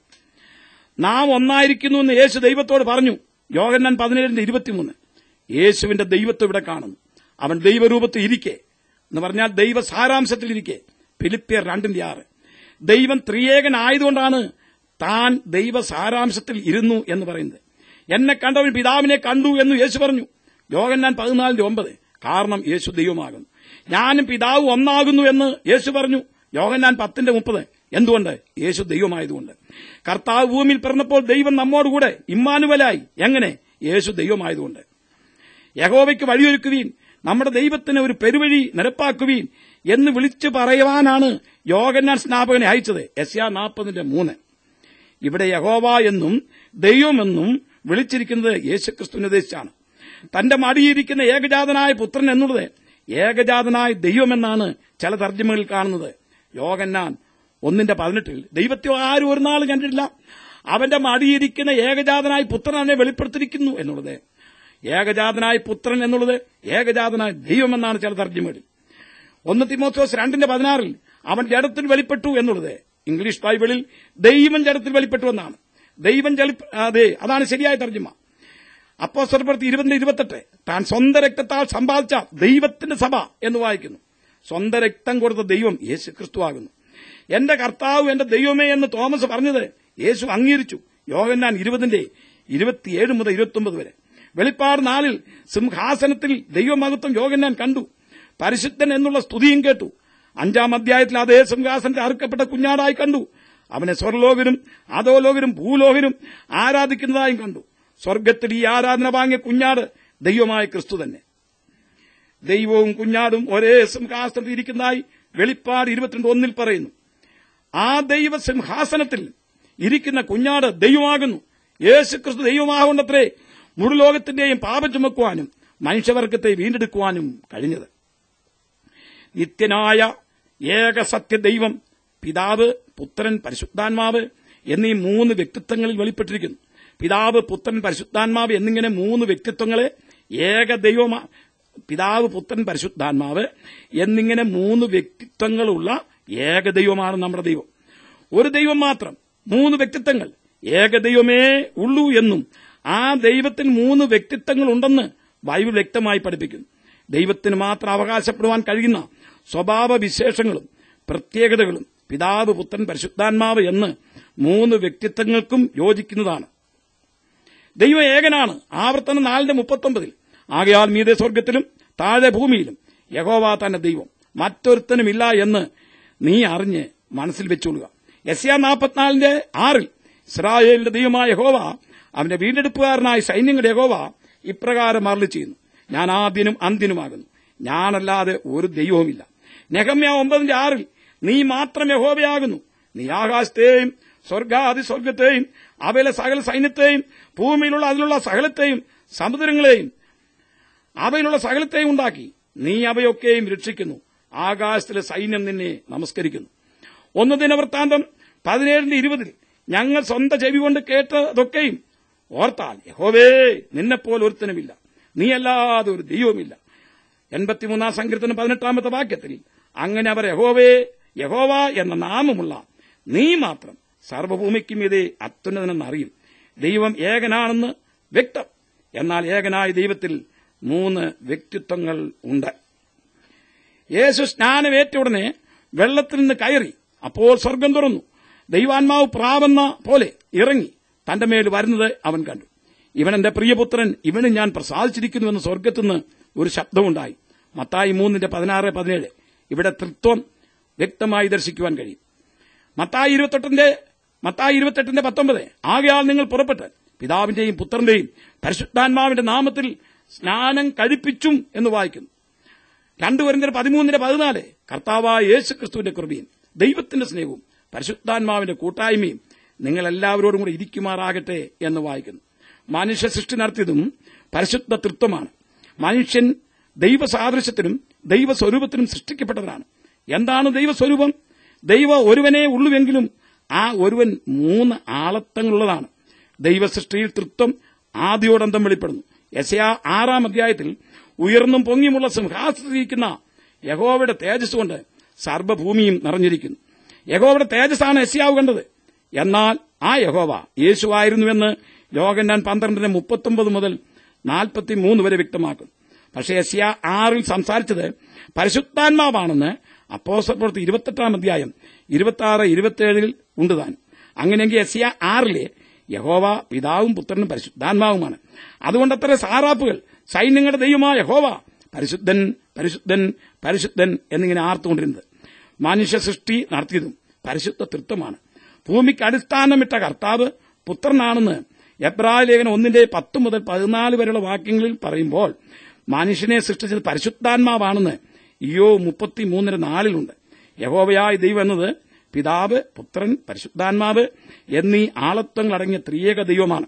നാം ഒന്നായിരിക്കുന്നു എന്ന് യേശു ദൈവത്തോട് പറഞ്ഞു യോഗന്നാൻ പതിനേഴിന്റെ ഇരുപത്തിമൂന്ന് യേശുവിന്റെ ദൈവത്വം ഇവിടെ കാണുന്നു അവൻ ദൈവരൂപത്തിൽ ഇരിക്കെ എന്ന് പറഞ്ഞാൽ ദൈവ സാരാംശത്തിൽ ഇരിക്കെ ഫിലിപ്പിയർ രണ്ടിന്റെ ആറ് ദൈവം ത്രിയേകനായതുകൊണ്ടാണ് താൻ ദൈവ സാരാംശത്തിൽ ഇരുന്നു എന്ന് പറയുന്നത് എന്നെ കണ്ടവൻ പിതാവിനെ കണ്ടു എന്ന് യേശു പറഞ്ഞു യോഗന്നാൻ പതിനാലിന്റെ ഒമ്പത് കാരണം യേശു ദൈവമാകുന്നു ഞാനും പിതാവ് ഒന്നാകുന്നു എന്ന് യേശു പറഞ്ഞു യോഗന്നാൻ പത്തിന്റെ മുപ്പത് എന്തുകൊണ്ട് യേശു ദൈവമായതുകൊണ്ട് കർത്താവ് ഭൂമിയിൽ പിറന്നപ്പോൾ ദൈവം നമ്മോടുകൂടെ ഇമ്മാനുവലായി എങ്ങനെ യേശു ദൈവമായതുകൊണ്ട് യഹോവയ്ക്ക് വഴിയൊരുക്കുവീൻ നമ്മുടെ ദൈവത്തിന് ഒരു പെരുവഴി നിരപ്പാക്കുവീൻ എന്ന് വിളിച്ചു പറയുവാനാണ് യോഗന്നാൻ സ്നാപകനെ അയച്ചത് എസ്യാ നാൽപ്പതിന്റെ മൂന്ന് ഇവിടെ യഹോവ എന്നും ദൈവമെന്നും വിളിച്ചിരിക്കുന്നത് യേശുക്രിസ്തുവിനെ ഉദ്ദേശിച്ചാണ് തന്റെ മടിയിരിക്കുന്ന ഏകജാതനായ പുത്രൻ എന്നുള്ളത് ഏകജാതനായ ദൈവമെന്നാണ് ചില തർജ്ജമകളിൽ കാണുന്നത് യോഗന്നാൻ ഒന്നിന്റെ പതിനെട്ടിൽ ദൈവത്തെ ആരും ഒരു നാളും കണ്ടിട്ടില്ല അവന്റെ മടിയിരിക്കുന്ന ഏകജാതനായ പുത്രനെ വെളിപ്പെടുത്തിയിരിക്കുന്നു എന്നുള്ളത് ഏകജാതനായ പുത്രൻ എന്നുള്ളത് ഏകജാതനായ ദൈവമെന്നാണ് ചില തർജ്ജമകളിൽ ഒന്ന് തിമോത്തോസ് രണ്ടിന്റെ പതിനാറിൽ അവൻ ജഡത്തിൽ വെളിപ്പെട്ടു എന്നുള്ളത് ഇംഗ്ലീഷ് ബൈബിളിൽ ദൈവം ജഡത്തിൽ വെളിപ്പെട്ടു എന്നാണ് ദൈവം ജലി അതെ അതാണ് ശരിയായ തർജ്ജമ അപ്പോ സ്വർപ്പെടുത്തി ഇരുപതിന്റെ ഇരുപത്തെട്ട് താൻ സ്വന്തം രക്തത്താൽ സമ്പാദിച്ച ദൈവത്തിന്റെ സഭ എന്ന് വായിക്കുന്നു സ്വന്തം രക്തം കൊടുത്ത ദൈവം യേശു ക്രിസ്തുവാകുന്നു എന്റെ കർത്താവ് എന്റെ ദൈവമേ എന്ന് തോമസ് പറഞ്ഞത് യേശു അംഗീകരിച്ചു യോഹന്നാൻ ഇരുപതിന്റെ ഇരുപത്തിയേഴ് മുതൽ ഇരുപത്തിയൊമ്പത് വരെ വെളിപ്പാട് നാളിൽ സിംഹാസനത്തിൽ ദൈവമഹത്വം യോഹന്നാൻ കണ്ടു പരിശുദ്ധൻ എന്നുള്ള സ്തുതിയും കേട്ടു അഞ്ചാം അധ്യായത്തിൽ അതേ സിംഹാസനത്തിൽ അറുക്കപ്പെട്ട കുഞ്ഞാടായി കണ്ടു അവനെ സ്വർലോകരും അധോലോകരും ഭൂലോകരും ആരാധിക്കുന്നതായും കണ്ടു സ്വർഗത്തിൽ ഈ ആരാധന വാങ്ങിയ കുഞ്ഞാട് ദൈവമായ ക്രിസ്തു തന്നെ ദൈവവും കുഞ്ഞാടും ഒരേ സിംഹാസനത്തിൽ ഇരിക്കുന്നതായി വെളിപ്പാട് ഇരുപത്തിരണ്ട് ഒന്നിൽ പറയുന്നു ആ ദൈവ സിംഹാസനത്തിൽ ഇരിക്കുന്ന കുഞ്ഞാട് ദൈവമാകുന്നു യേശു ക്രിസ്തു ദൈവമാകൊണ്ടത്രേ മുഴുലോകത്തിന്റെയും പാപം ചുമക്കുവാനും മനുഷ്യവർഗത്തെ വീണ്ടെടുക്കുവാനും കഴിഞ്ഞത് നിത്യനായ ഏകസത്യ ദൈവം പിതാവ് പുത്രൻ പരിശുദ്ധാത്മാവ് എന്നീ മൂന്ന് വ്യക്തിത്വങ്ങളിൽ വെളിപ്പെട്ടിരിക്കുന്നു പിതാവ് പുത്രൻ പരിശുദ്ധാത്മാവ് എന്നിങ്ങനെ മൂന്ന് വ്യക്തിത്വങ്ങളെ ഏക ദൈവമാ പിതാവ് പുത്രൻ പരിശുദ്ധാത്മാവ് എന്നിങ്ങനെ മൂന്ന് വ്യക്തിത്വങ്ങളുള്ള ഏക ദൈവമാണ് നമ്മുടെ ദൈവം ഒരു ദൈവം മാത്രം മൂന്ന് വ്യക്തിത്വങ്ങൾ ഏക ദൈവമേ ഉള്ളൂ എന്നും ആ ദൈവത്തിന് മൂന്ന് വ്യക്തിത്വങ്ങൾ ഉണ്ടെന്ന് ബൈബിൾ വ്യക്തമായി പഠിപ്പിക്കുന്നു ദൈവത്തിന് മാത്രം അവകാശപ്പെടുവാൻ കഴിയുന്ന സ്വഭാവ വിശേഷങ്ങളും പ്രത്യേകതകളും പിതാവ് പുത്രൻ പരിശുദ്ധാത്മാവ് എന്ന് മൂന്ന് വ്യക്തിത്വങ്ങൾക്കും യോജിക്കുന്നതാണ് ദൈവം ഏകനാണ് ആവർത്തനം നാലിന്റെ മുപ്പത്തൊമ്പതിൽ ആകയാൽ മീതെ സ്വർഗത്തിലും താഴെ ഭൂമിയിലും യഹോവ തന്നെ ദൈവം മറ്റൊരുത്തനുമില്ല എന്ന് നീ അറിഞ്ഞ് മനസ്സിൽ വെച്ചുകൊള്ളുക എസ്യ നാൽപ്പത്തിനാലിന്റെ ആറിൽ ഇസ്രായേലിന്റെ ദൈവമായ യഹോവ അവന്റെ വീണ്ടെടുപ്പുകാരനായ സൈന്യങ്ങളുടെ യഹോവ ഇപ്രകാരം അരളി ചെയ്യുന്നു ഞാൻ ആദ്യനും അന്ത്യനുമാകുന്നു ഞാനല്ലാതെ ഒരു ദൈവവുമില്ല നെഹമ്യ ഒമ്പതിന്റെ ആറിൽ നീ മാത്രം യഹോവയാകുന്നു നീ ആകാശത്തെയും സ്വർഗാദി സ്വർഗത്തെയും അവയിലെ സകല സൈന്യത്തെയും ഭൂമിയിലുള്ള അതിലുള്ള സകലത്തെയും സമുദ്രങ്ങളെയും അവയിലുള്ള സകലത്തെയും ഉണ്ടാക്കി നീ അവയൊക്കെയും രക്ഷിക്കുന്നു ആകാശത്തിലെ സൈന്യം നിന്നെ നമസ്കരിക്കുന്നു ഒന്ന് ദിനവൃത്താന്തം പതിനേഴിന്റെ ഇരുപതിൽ ഞങ്ങൾ സ്വന്തം ചെവി കൊണ്ട് കേട്ടതൊക്കെയും ഓർത്താൽ യഹോവേ നിന്നെപ്പോൾ ഒരുത്തനുമില്ല നീയല്ലാതെ ഒരു ദൈവമില്ല എൺപത്തിമൂന്നാം സങ്കീർത്തനം പതിനെട്ടാമത്തെ വാക്യത്തിൽ അങ്ങനെ അവർ യഹോവേ യഹോവ എന്ന നാമമുള്ള നീ മാത്രം സർവഭൂമിക്കും ഇതേ അത്യുന്നതനെന്ന് അറിയും ദൈവം ഏകനാണെന്ന് വ്യക്തം എന്നാൽ ഏകനായ ദൈവത്തിൽ മൂന്ന് വ്യക്തിത്വങ്ങൾ ഉണ്ട് യേശു സ്നാനമേറ്റ ഉടനെ വെള്ളത്തിൽ നിന്ന് കയറി അപ്പോൾ സ്വർഗം തുറന്നു ദൈവാത്മാവ് പ്രാവെന്ന പോലെ ഇറങ്ങി തന്റെ മേൽ വരുന്നത് അവൻ കണ്ടു ഇവൻ എന്റെ പ്രിയപുത്രൻ ഇവന് ഞാൻ പ്രസാദിച്ചിരിക്കുന്നുവെന്ന് സ്വർഗത്തുനിന്ന് ഒരു ശബ്ദമുണ്ടായി മത്തായി മൂന്നിന്റെ പതിനാറ് പതിനേഴ് ഇവിടെ തൃത്വം വ്യക്തമായി ദർശിക്കുവാൻ കഴിയും മത്തായി ഇരുപത്തെട്ടിന്റെ മത്തായി ഇരുപത്തെട്ടിന്റെ പത്തൊമ്പത് ആകയാൽ നിങ്ങൾ പുറപ്പെട്ട് പിതാവിന്റെയും പുത്രന്റെയും പരിശുദ്ധാത്മാവിന്റെ നാമത്തിൽ സ്നാനം കഴിപ്പിച്ചും എന്ന് വായിക്കുന്നു രണ്ടു പേരിന്റെ പതിമൂന്നിന്റെ പതിനാല് കർത്താവായ യേശു ക്രിസ്തുവിന്റെ കൃപയും ദൈവത്തിന്റെ സ്നേഹവും പരിശുദ്ധാത്മാവിന്റെ കൂട്ടായ്മയും നിങ്ങൾ എല്ലാവരോടും കൂടെ ഇരിക്കുമാറാകട്ടെ എന്ന് വായിക്കുന്നു മനുഷ്യ സൃഷ്ടി നടത്തിയതും പരിശുദ്ധ തൃത്വമാണ് മനുഷ്യൻ ദൈവസാദൃശ്യത്തിനും ദൈവസ്വരൂപത്തിനും സൃഷ്ടിക്കപ്പെട്ടവരാണ് എന്താണ് ദൈവസ്വരൂപം ദൈവ ഒരുവനേ ഉള്ളുവെങ്കിലും ആ ഒരുവൻ മൂന്ന് ആളത്തങ്ങളുള്ളതാണ് ദൈവസൃഷ്ടിയിൽ തൃത്വം ആദ്യോടന്തം വെളിപ്പെടുന്നു യശയാ ആറാം അധ്യായത്തിൽ ഉയർന്നും പൊങ്ങിയുമുള്ള സിംഹാസനത്തിരിക്കുന്ന യഹോവയുടെ തേജസ് കൊണ്ട് സർവ്വഭൂമിയും നിറഞ്ഞിരിക്കുന്നു യഹോവയുടെ തേജസ്സാണ് യശയാവ് കണ്ടത് എന്നാൽ ആ യഹോവ യേശുവായിരുന്നുവെന്ന് യോഗന്നാൻ പന്ത്രണ്ടിന് മുപ്പത്തൊമ്പത് മുതൽ നാൽപ്പത്തിമൂന്ന് വരെ വ്യക്തമാക്കുന്നു പക്ഷേ യസ്യ ആറിൽ സംസാരിച്ചത് പരിശുദ്ധാത്മാവാണെന്ന് അപ്പോസപ്പുറത്ത് ഇരുപത്തെട്ടാം അധ്യായം ഇരുപത്തി ആറ് ഇരുപത്തിയേഴിൽ ഉണ്ടുതാൻ അങ്ങനെയെങ്കിൽ യസ്യ ആറിലെ യഹോവ പിതാവും പുത്രനും പരിശുദ്ധാത്മാവുമാണ് അതുകൊണ്ടത്ര സാറാപ്പുകൾ സൈന്യങ്ങളുടെ ദൈവമായ യഹോവ പരിശുദ്ധൻ പരിശുദ്ധൻ പരിശുദ്ധൻ എന്നിങ്ങനെ ആർത്തുകൊണ്ടിരുന്നത് മനുഷ്യ സൃഷ്ടി നടത്തിയതും പരിശുദ്ധ തൃത്വമാണ് ഭൂമിക്ക് അടിസ്ഥാനമിട്ട കർത്താവ് പുത്രനാണെന്ന് എബ്രായ ലേഖനം ഒന്നിന്റെ പത്ത് മുതൽ പതിനാല് വരെയുള്ള വാക്യങ്ങളിൽ പറയുമ്പോൾ മനുഷ്യനെ സൃഷ്ടിച്ചത് പരിശുദ്ധാത്മാവാണെന്ന് ഇയോ മുപ്പത്തിമൂന്നര നാലിലുണ്ട് യഹോവയായ ദൈവം എന്നത് പിതാവ് പുത്രൻ പരിശുദ്ധാത്മാവ് എന്നീ ആളത്വങ്ങളടങ്ങിയ ത്രിയേക ദൈവമാണ്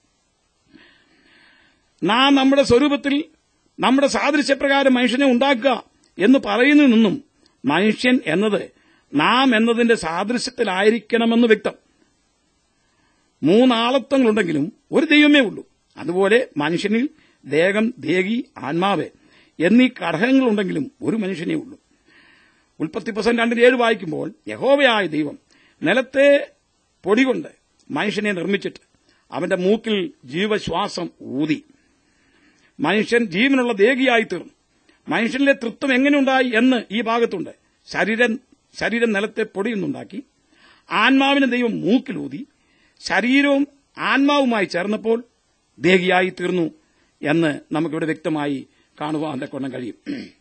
നാം നമ്മുടെ സ്വരൂപത്തിൽ നമ്മുടെ സാദൃശ്യപ്രകാരം മനുഷ്യനെ ഉണ്ടാക്കുക എന്ന് പറയുന്നതിൽ നിന്നും മനുഷ്യൻ എന്നത് നാം എന്നതിന്റെ സാദൃശ്യത്തിലായിരിക്കണമെന്ന് വ്യക്തം മൂന്നാളത്വങ്ങളുണ്ടെങ്കിലും ഒരു ദൈവമേ ഉള്ളൂ അതുപോലെ മനുഷ്യനിൽ ദേഹം ദേഹി ആത്മാവ് എന്നീ ഘടകങ്ങളുണ്ടെങ്കിലും ഒരു മനുഷ്യനേ ഉള്ളൂ ഉൽപ്പത്തി പുസ്തകം രണ്ടിന് ഏഴ് വായിക്കുമ്പോൾ യഹോവയായ ദൈവം നിലത്തെ പൊടികൊണ്ട് മനുഷ്യനെ നിർമ്മിച്ചിട്ട് അവന്റെ മൂക്കിൽ ജീവശ്വാസം ഊതി മനുഷ്യൻ ജീവനുള്ള ദേഹിയായി തീർന്നു മനുഷ്യനിലെ തൃത്വം എങ്ങനെയുണ്ടായി എന്ന് ഈ ഭാഗത്തുണ്ട് ശരീരം ശരീരം നിലത്തെ പൊടിയിൽ നിന്നുണ്ടാക്കി ആത്മാവിനെ ദൈവം മൂക്കിലൂതി ശരീരവും ആത്മാവുമായി ചേർന്നപ്പോൾ ദേഹിയായി തീർന്നു എന്ന് നമുക്കിവിടെ വ്യക്തമായി കാണുവാൻ കൊണ്ടം കഴിയും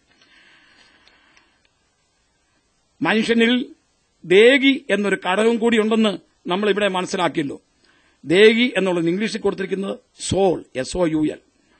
മനുഷ്യനിൽ ദേഹി എന്നൊരു ഘടകം കൂടിയുണ്ടെന്ന് നമ്മൾ ഇവിടെ മനസ്സിലാക്കിയല്ലോ ദേഹി എന്നുള്ളത് ഇംഗ്ലീഷിൽ കൊടുത്തിരിക്കുന്നത് soul S O U L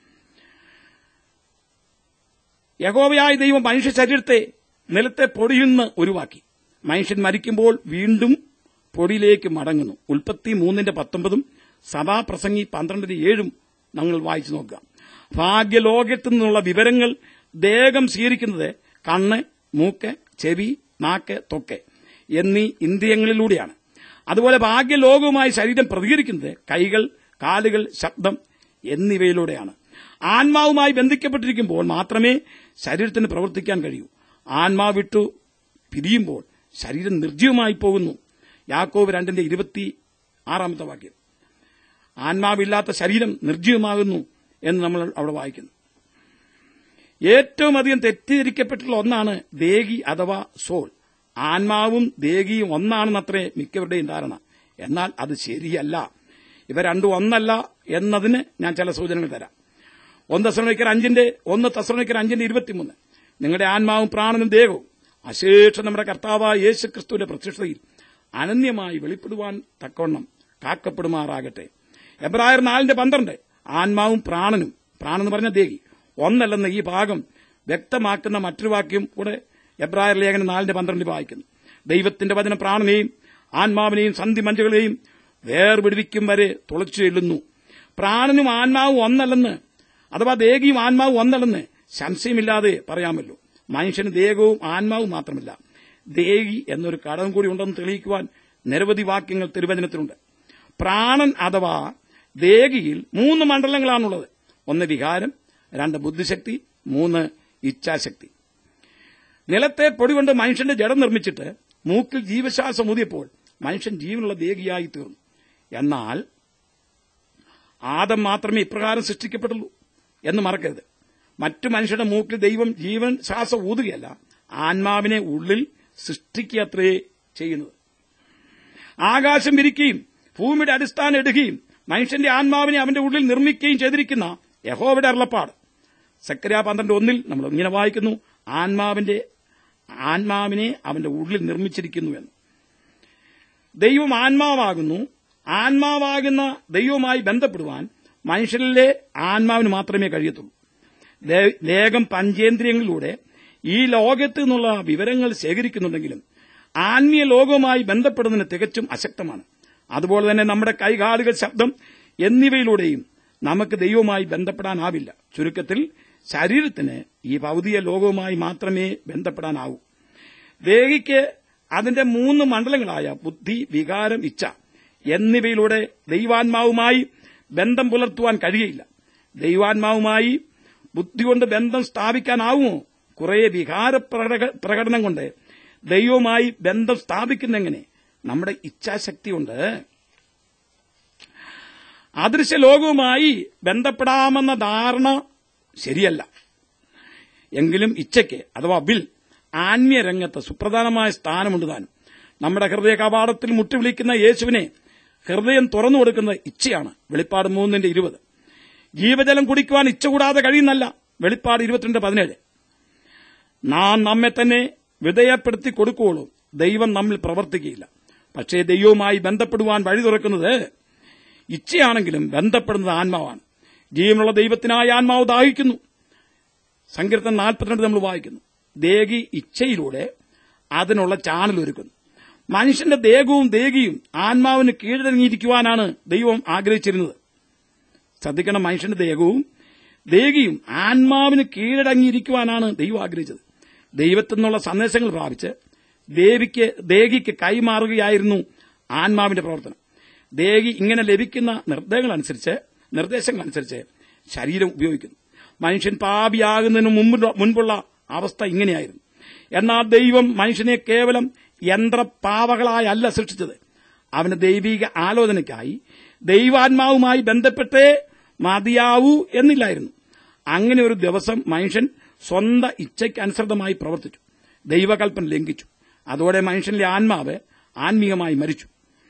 യഹോവയായ ദൈവം മനുഷ്യ ശരീരത്തെ നിലത്തെ പൊടിയിൽ നിന്ന് ഒഴിവാക്കി മനുഷ്യൻ മരിക്കുമ്പോൾ വീണ്ടും പൊടിയിലേക്ക് മടങ്ങുന്നു ഉൽപ്പത്തി മൂന്നിന്റെ പത്തൊമ്പതും സഭാപ്രസംഗി പന്ത്രണ്ടിന്റെ ഏഴും നമ്മൾ വായിച്ചു നോക്കുക ഭാഗ്യലോകത്തു നിന്നുള്ള വിവരങ്ങൾ ദേഹം സ്വീകരിക്കുന്നത് കണ്ണ് മൂക്ക് ചെവി നാക്ക് തൊക്കെ എന്നീ ഇന്ദ്രിയങ്ങളിലൂടെയാണ് അതുപോലെ ഭാഗ്യലോകവുമായി ശരീരം പ്രതികരിക്കുന്നത് കൈകൾ കാലുകൾ ശബ്ദം എന്നിവയിലൂടെയാണ് ആത്മാവുമായി ബന്ധിക്കപ്പെട്ടിരിക്കുമ്പോൾ മാത്രമേ ശരീരത്തിന് പ്രവർത്തിക്കാൻ കഴിയൂ ആത്മാവ് വിട്ടു പിരിയുമ്പോൾ ശരീരം നിർജ്ജീവമായി പോകുന്നു യാക്കോവ് രണ്ടിന്റെ ഇരുപത്തി ആറാമത്തെ വാക്യം ആത്മാവില്ലാത്ത ശരീരം നിർജ്ജീവമാകുന്നു എന്ന് നമ്മൾ അവിടെ വായിക്കുന്നു ഏറ്റവും അധികം തെറ്റിദ്ധരിക്കപ്പെട്ടിട്ടുള്ള ഒന്നാണ് ദേഹി അഥവാ സോൾ ആത്മാവും ദേഹിയും ഒന്നാണെന്നത്രേ മിക്കവരുടെയും ധാരണ എന്നാൽ അത് ശരിയല്ല ഇവ രണ്ടും ഒന്നല്ല എന്നതിന് ഞാൻ ചില സൂചനകൾ തരാം ഒന്ന് തസ്രണിക്കർ അഞ്ചിന്റെ ഒന്ന് തസ്രണിക്കർ അഞ്ചിന്റെ ഇരുപത്തിമൂന്ന് നിങ്ങളുടെ ആത്മാവും പ്രാണനും ദേഹവും അശേഷം നമ്മുടെ കർത്താവായ യേശു ക്രിസ്തുവിന്റെ പ്രത്യക്ഷതയിൽ അനന്യമായി വെളിപ്പെടുവാൻ തക്കവണ്ണം കാക്കപ്പെടുമാറാകട്ടെ എബ്രായർ നാലിന്റെ പന്ത്രണ്ട് ആത്മാവും പ്രാണനും പ്രാണെന്ന് പറഞ്ഞ ദേഹി ഒന്നല്ലെന്ന് ഈ ഭാഗം വ്യക്തമാക്കുന്ന മറ്റൊരു വാക്യം കൂടെ എബ്രായർ ലേഖനം നാലിന്റെ പന്ത്രണ്ടിൽ വായിക്കുന്നു ദൈവത്തിന്റെ വചന പ്രാണനെയും ആത്മാവിനെയും സന്ധി മഞ്ചുകളെയും വേർപിടിവിക്കും വരെ തുളച്ചു ചെല്ലുന്നു പ്രാണനും ആത്മാവും ഒന്നല്ലെന്ന് അഥവാ ദേഹിയും ആത്മാവും ഒന്നല്ലെന്ന് സംശയമില്ലാതെ പറയാമല്ലോ മനുഷ്യന് ദേഹവും ആത്മാവും മാത്രമല്ല ദേഹി എന്നൊരു ഘടകം കൂടി ഉണ്ടെന്ന് തെളിയിക്കുവാൻ നിരവധി വാക്യങ്ങൾ തിരുവചനത്തിലുണ്ട് പ്രാണൻ അഥവാ ദേഹിയിൽ മൂന്ന് മണ്ഡലങ്ങളാണുള്ളത് ഒന്ന് വികാരം രണ്ട് ബുദ്ധിശക്തി മൂന്ന് ഇച്ഛാശക്തി നിലത്തെ പൊടികൊണ്ട് മനുഷ്യന്റെ ജഡം നിർമ്മിച്ചിട്ട് മൂക്കിൽ ജീവശ്വാസം ഊതിയപ്പോൾ മനുഷ്യൻ ജീവനുള്ള ദേഹിയായി തീർന്നു എന്നാൽ ആദം മാത്രമേ ഇപ്രകാരം സൃഷ്ടിക്കപ്പെട്ടുള്ളൂ എന്ന് മറക്കരുത് മറ്റു മനുഷ്യരുടെ മൂക്കിൽ ദൈവം ജീവൻ ശ്വാസം ഊതുകയല്ല ആത്മാവിനെ ഉള്ളിൽ സൃഷ്ടിക്കുകയത്രേ ചെയ്യുന്നത് ആകാശം വിരിക്കുകയും ഭൂമിയുടെ അടിസ്ഥാനം ഇടുകയും മനുഷ്യന്റെ ആത്മാവിനെ അവന്റെ ഉള്ളിൽ നിർമ്മിക്കുകയും ചെയ്തിരിക്കുന്ന യഹോവയുടെ അരുളപ്പാട് സക്രിയ പന്ത്രണ്ട് ഒന്നിൽ നമ്മൾ ഇങ്ങനെ വായിക്കുന്നു ആത്മാവിന്റെ ആത്മാവിനെ അവന്റെ ഉള്ളിൽ നിർമ്മിച്ചിരിക്കുന്നു എന്ന് ദൈവം ആത്മാവാകുന്നു ആത്മാവാകുന്ന ദൈവവുമായി ബന്ധപ്പെടുവാൻ മനുഷ്യരിലെ ആത്മാവിന് മാത്രമേ കഴിയത്തുള്ളൂ ദേഹം പഞ്ചേന്ദ്രിയങ്ങളിലൂടെ ഈ ലോകത്ത് നിന്നുള്ള വിവരങ്ങൾ ശേഖരിക്കുന്നുണ്ടെങ്കിലും ആത്മീയ ലോകവുമായി ബന്ധപ്പെടുന്നതിന് തികച്ചും അശക്തമാണ് അതുപോലെ തന്നെ നമ്മുടെ കൈകാലുകൾ ശബ്ദം എന്നിവയിലൂടെയും നമുക്ക് ദൈവവുമായി ബന്ധപ്പെടാനാവില്ല ചുരുക്കത്തിൽ ശരീരത്തിന് ഈ ഭൗതിക ലോകവുമായി മാത്രമേ ബന്ധപ്പെടാനാവൂ ദേഹിക്ക് അതിന്റെ മൂന്ന് മണ്ഡലങ്ങളായ ബുദ്ധി വികാരം ഇച്ഛ എന്നിവയിലൂടെ ദൈവാത്മാവുമായി ബന്ധം പുലർത്തുവാൻ കഴിയില്ല ദൈവാത്മാവുമായി ബുദ്ധി കൊണ്ട് ബന്ധം സ്ഥാപിക്കാനാവുമോ കുറെ വികാര പ്രകട- പ്രകടനം കൊണ്ട് ദൈവവുമായി ബന്ധം സ്ഥാപിക്കുന്നെങ്ങനെ നമ്മുടെ ഇച്ഛാശക്തി കൊണ്ട് അദൃശ്യ ലോകവുമായി ബന്ധപ്പെടാമെന്ന ധാരണ ശരിയല്ല എങ്കിലും ഇച്ഛയ്ക്ക് അഥവാ ബിൽ ആത്മീയ രംഗത്ത് സുപ്രധാനമായ സ്ഥാനമുണ്ട് താനും നമ്മുടെ ഹൃദയ കവാടത്തിൽ മുട്ടിവിളിക്കുന്ന യേശുവിനെ ഹൃദയം തുറന്നു കൊടുക്കുന്ന ഇച്ഛയാണ് വെളിപ്പാട് മൂന്നിന്റെ ഇരുപത് ജീവജലം കുടിക്കുവാൻ ഇച്ഛ കൂടാതെ കഴിയുന്നല്ല വെളിപ്പാട് ഇരുപത്തിരണ്ട് പതിനേഴ് നാം നമ്മെ തന്നെ വിധേയപ്പെടുത്തി കൊടുക്കുകയുള്ളൂ ദൈവം നമ്മിൽ പ്രവർത്തിക്കുകയില്ല പക്ഷേ ദൈവവുമായി ബന്ധപ്പെടുവാൻ വഴി തുറക്കുന്നത് ഇച്ഛയാണെങ്കിലും ബന്ധപ്പെടുന്നത് ആത്മാവാണ് ജീവനുള്ള ദൈവത്തിനായ ആത്മാവ് ദാഹിക്കുന്നു സങ്കീർത്തനം നാൽപ്പത്തിരണ്ട് നമ്മൾ വായിക്കുന്നു ദേഹി ഇച്ഛയിലൂടെ അതിനുള്ള ചാനൽ ഒരുക്കുന്നു മനുഷ്യന്റെ ദേഹവും ദേഹിയും ആത്മാവിന് കീഴടങ്ങിയിരിക്കുവാനാണ് ദൈവം ആഗ്രഹിച്ചിരുന്നത് ശ്രദ്ധിക്കണം മനുഷ്യന്റെ ദേഹവും ദേഹിയും ആത്മാവിന് കീഴടങ്ങിയിരിക്കുവാനാണ് ദൈവം ആഗ്രഹിച്ചത് ദൈവത്തിൽ നിന്നുള്ള സന്ദേശങ്ങൾ പ്രാപിച്ച് ദേവിക്ക് ദേഹിക്ക് കൈമാറുകയായിരുന്നു ആത്മാവിന്റെ പ്രവർത്തനം ദേഹി ഇങ്ങനെ ലഭിക്കുന്ന നിർദ്ദേശങ്ങളനുസരിച്ച് നിർദ്ദേശങ്ങളനുസരിച്ച് ശരീരം ഉപയോഗിക്കുന്നു മനുഷ്യൻ പാപിയാകുന്നതിന് മുമ്പ് മുൻപുള്ള അവസ്ഥ ഇങ്ങനെയായിരുന്നു എന്നാൽ ദൈവം മനുഷ്യനെ കേവലം യന്ത്രപാവകളായല്ല സൃഷ്ടിച്ചത് അവന് ദൈവിക ആലോചനയ്ക്കായി ദൈവാത്മാവുമായി ബന്ധപ്പെട്ടേ മതിയാവൂ എന്നില്ലായിരുന്നു അങ്ങനെ ഒരു ദിവസം മനുഷ്യൻ സ്വന്തം ഇച്ഛയ്ക്ക് അനുസൃതമായി പ്രവർത്തിച്ചു ദൈവകൽപ്പന ലംഘിച്ചു അതോടെ മനുഷ്യന്റെ ആത്മാവ് ആത്മീയമായി മരിച്ചു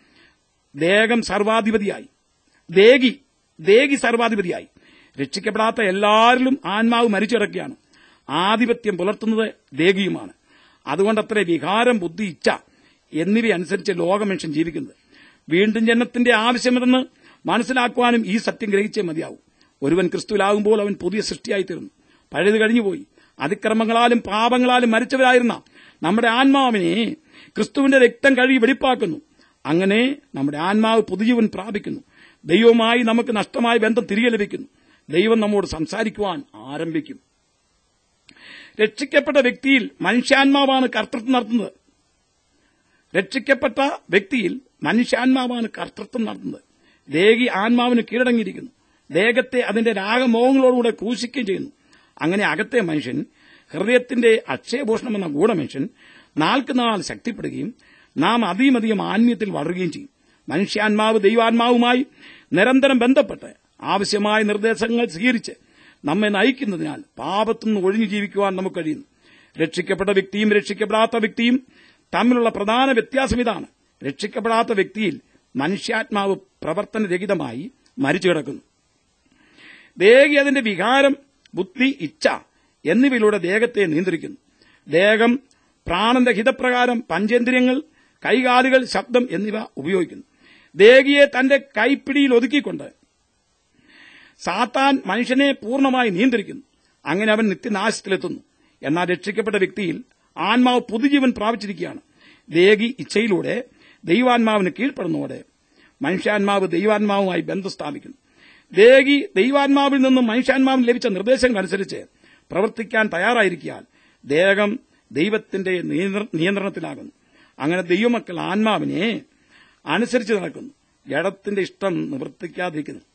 ദേഹം സർവാധിപതിയായി ദേഹി ദേഹി സർവാധിപതിയായി രക്ഷിക്കപ്പെടാത്ത എല്ലാവരിലും ആത്മാവ് മരിച്ചു കിടക്കുകയാണ് ആധിപത്യം പുലർത്തുന്നത് ദേഹിയുമാണ് അതുകൊണ്ടത്രേ വികാരം ബുദ്ധി ഇച്ഛ എന്നിവയനുസരിച്ച് ലോകമനുഷ്യൻ ജീവിക്കുന്നത് വീണ്ടും ജനത്തിന്റെ ആവശ്യമെന്ന് മനസ്സിലാക്കുവാനും ഈ സത്യം ഗ്രഹിച്ചേ മതിയാവും ഒരുവൻ ക്രിസ്തുവിലാകുമ്പോൾ അവൻ പുതിയ സൃഷ്ടിയായിത്തീർന്നു പഴയത് കഴിഞ്ഞുപോയി അതിക്രമങ്ങളാലും പാപങ്ങളാലും മരിച്ചവരായിരുന്ന നമ്മുടെ ആത്മാവിനെ ക്രിസ്തുവിന്റെ രക്തം കഴുകി വെടിപ്പാക്കുന്നു അങ്ങനെ നമ്മുടെ ആത്മാവ് പുതുജീവൻ പ്രാപിക്കുന്നു ദൈവവുമായി നമുക്ക് നഷ്ടമായ ബന്ധം തിരികെ ലഭിക്കുന്നു ദൈവം നമ്മോട് സംസാരിക്കുവാൻ ആരംഭിക്കും രക്ഷിക്കപ്പെട്ട വ്യക്തിയിൽ മനുഷ്യാത്മാവാണ് കർത്തൃത്വം നടത്തുന്നത് രക്ഷിക്കപ്പെട്ട വ്യക്തിയിൽ മനുഷ്യാത്മാവാണ് കർത്തൃത്വം നടത്തുന്നത് ദേഹി ആത്മാവിന് കീഴടങ്ങിയിരിക്കുന്നു ദേഹത്തെ അതിന്റെ രാഗമോഹങ്ങളോടുകൂടെ ക്രൂശിക്കുകയും ചെയ്യുന്നു അങ്ങനെ അകത്തെ മനുഷ്യൻ ഹൃദയത്തിന്റെ അക്ഷയഭൂഷണം എന്ന ഗൂഢമനുഷ്യൻ നാൾക്ക് നാൾ ശക്തിപ്പെടുകയും നാം അധികമധികം ആത്മീയത്തിൽ വളരുകയും ചെയ്യും മനുഷ്യാത്മാവ് ദൈവാത്മാവുമായി നിരന്തരം ബന്ധപ്പെട്ട് ആവശ്യമായ നിർദ്ദേശങ്ങൾ സ്വീകരിച്ച് നമ്മെ നയിക്കുന്നതിനാൽ പാപത്തുനിന്ന് ഒഴിഞ്ഞു ജീവിക്കുവാൻ നമുക്ക് കഴിയുന്നു രക്ഷിക്കപ്പെട്ട വ്യക്തിയും രക്ഷിക്കപ്പെടാത്ത വ്യക്തിയും തമ്മിലുള്ള പ്രധാന വ്യത്യാസം ഇതാണ് രക്ഷിക്കപ്പെടാത്ത വ്യക്തിയിൽ മനുഷ്യാത്മാവ് പ്രവർത്തനരഹിതമായി മരിച്ചു കിടക്കുന്നു ദേഹി അതിന്റെ വികാരം ബുദ്ധി ഇച്ഛ എന്നിവയിലൂടെ ദേഹത്തെ നിയന്ത്രിക്കുന്നു ദേഹം പ്രാണന്റെ ഹിതപ്രകാരം പഞ്ചേന്ദ്രിയങ്ങൾ കൈകാലുകൾ ശബ്ദം എന്നിവ ഉപയോഗിക്കുന്നു ദേഹിയെ തന്റെ കൈപ്പിടിയിൽ ഒതുക്കിക്കൊണ്ട് സാത്താൻ മനുഷ്യനെ പൂർണ്ണമായി നിയന്ത്രിക്കുന്നു അങ്ങനെ അവൻ നിത്യനാശത്തിലെത്തുന്നു എന്നാൽ രക്ഷിക്കപ്പെട്ട വ്യക്തിയിൽ ആത്മാവ് പുതുജീവൻ പ്രാപിച്ചിരിക്കുകയാണ് ദേഹി ഇച്ഛയിലൂടെ ദൈവാത്മാവിന് കീഴ്പ്പെടുന്നതോടെ മനുഷ്യാത്മാവ് ദൈവാത്മാവുമായി ബന്ധം സ്ഥാപിക്കുന്നു ദേഹി ദൈവാത്മാവിൽ നിന്നും മനുഷ്യാത്മാവിന് ലഭിച്ച നിർദ്ദേശങ്ങൾ അനുസരിച്ച് പ്രവർത്തിക്കാൻ തയ്യാറായിരിക്കാൻ ദേഹം ദൈവത്തിന്റെ നിയന്ത്ര- നിയന്ത്രണത്തിലാകുന്നു അങ്ങനെ ദൈവമക്കൾ ആത്മാവിനെ അനുസരിച്ച് നടക്കുന്നു ജഡത്തിന്റെ ഇഷ്ടം നിവർത്തിക്കാതിരിക്കുന്നു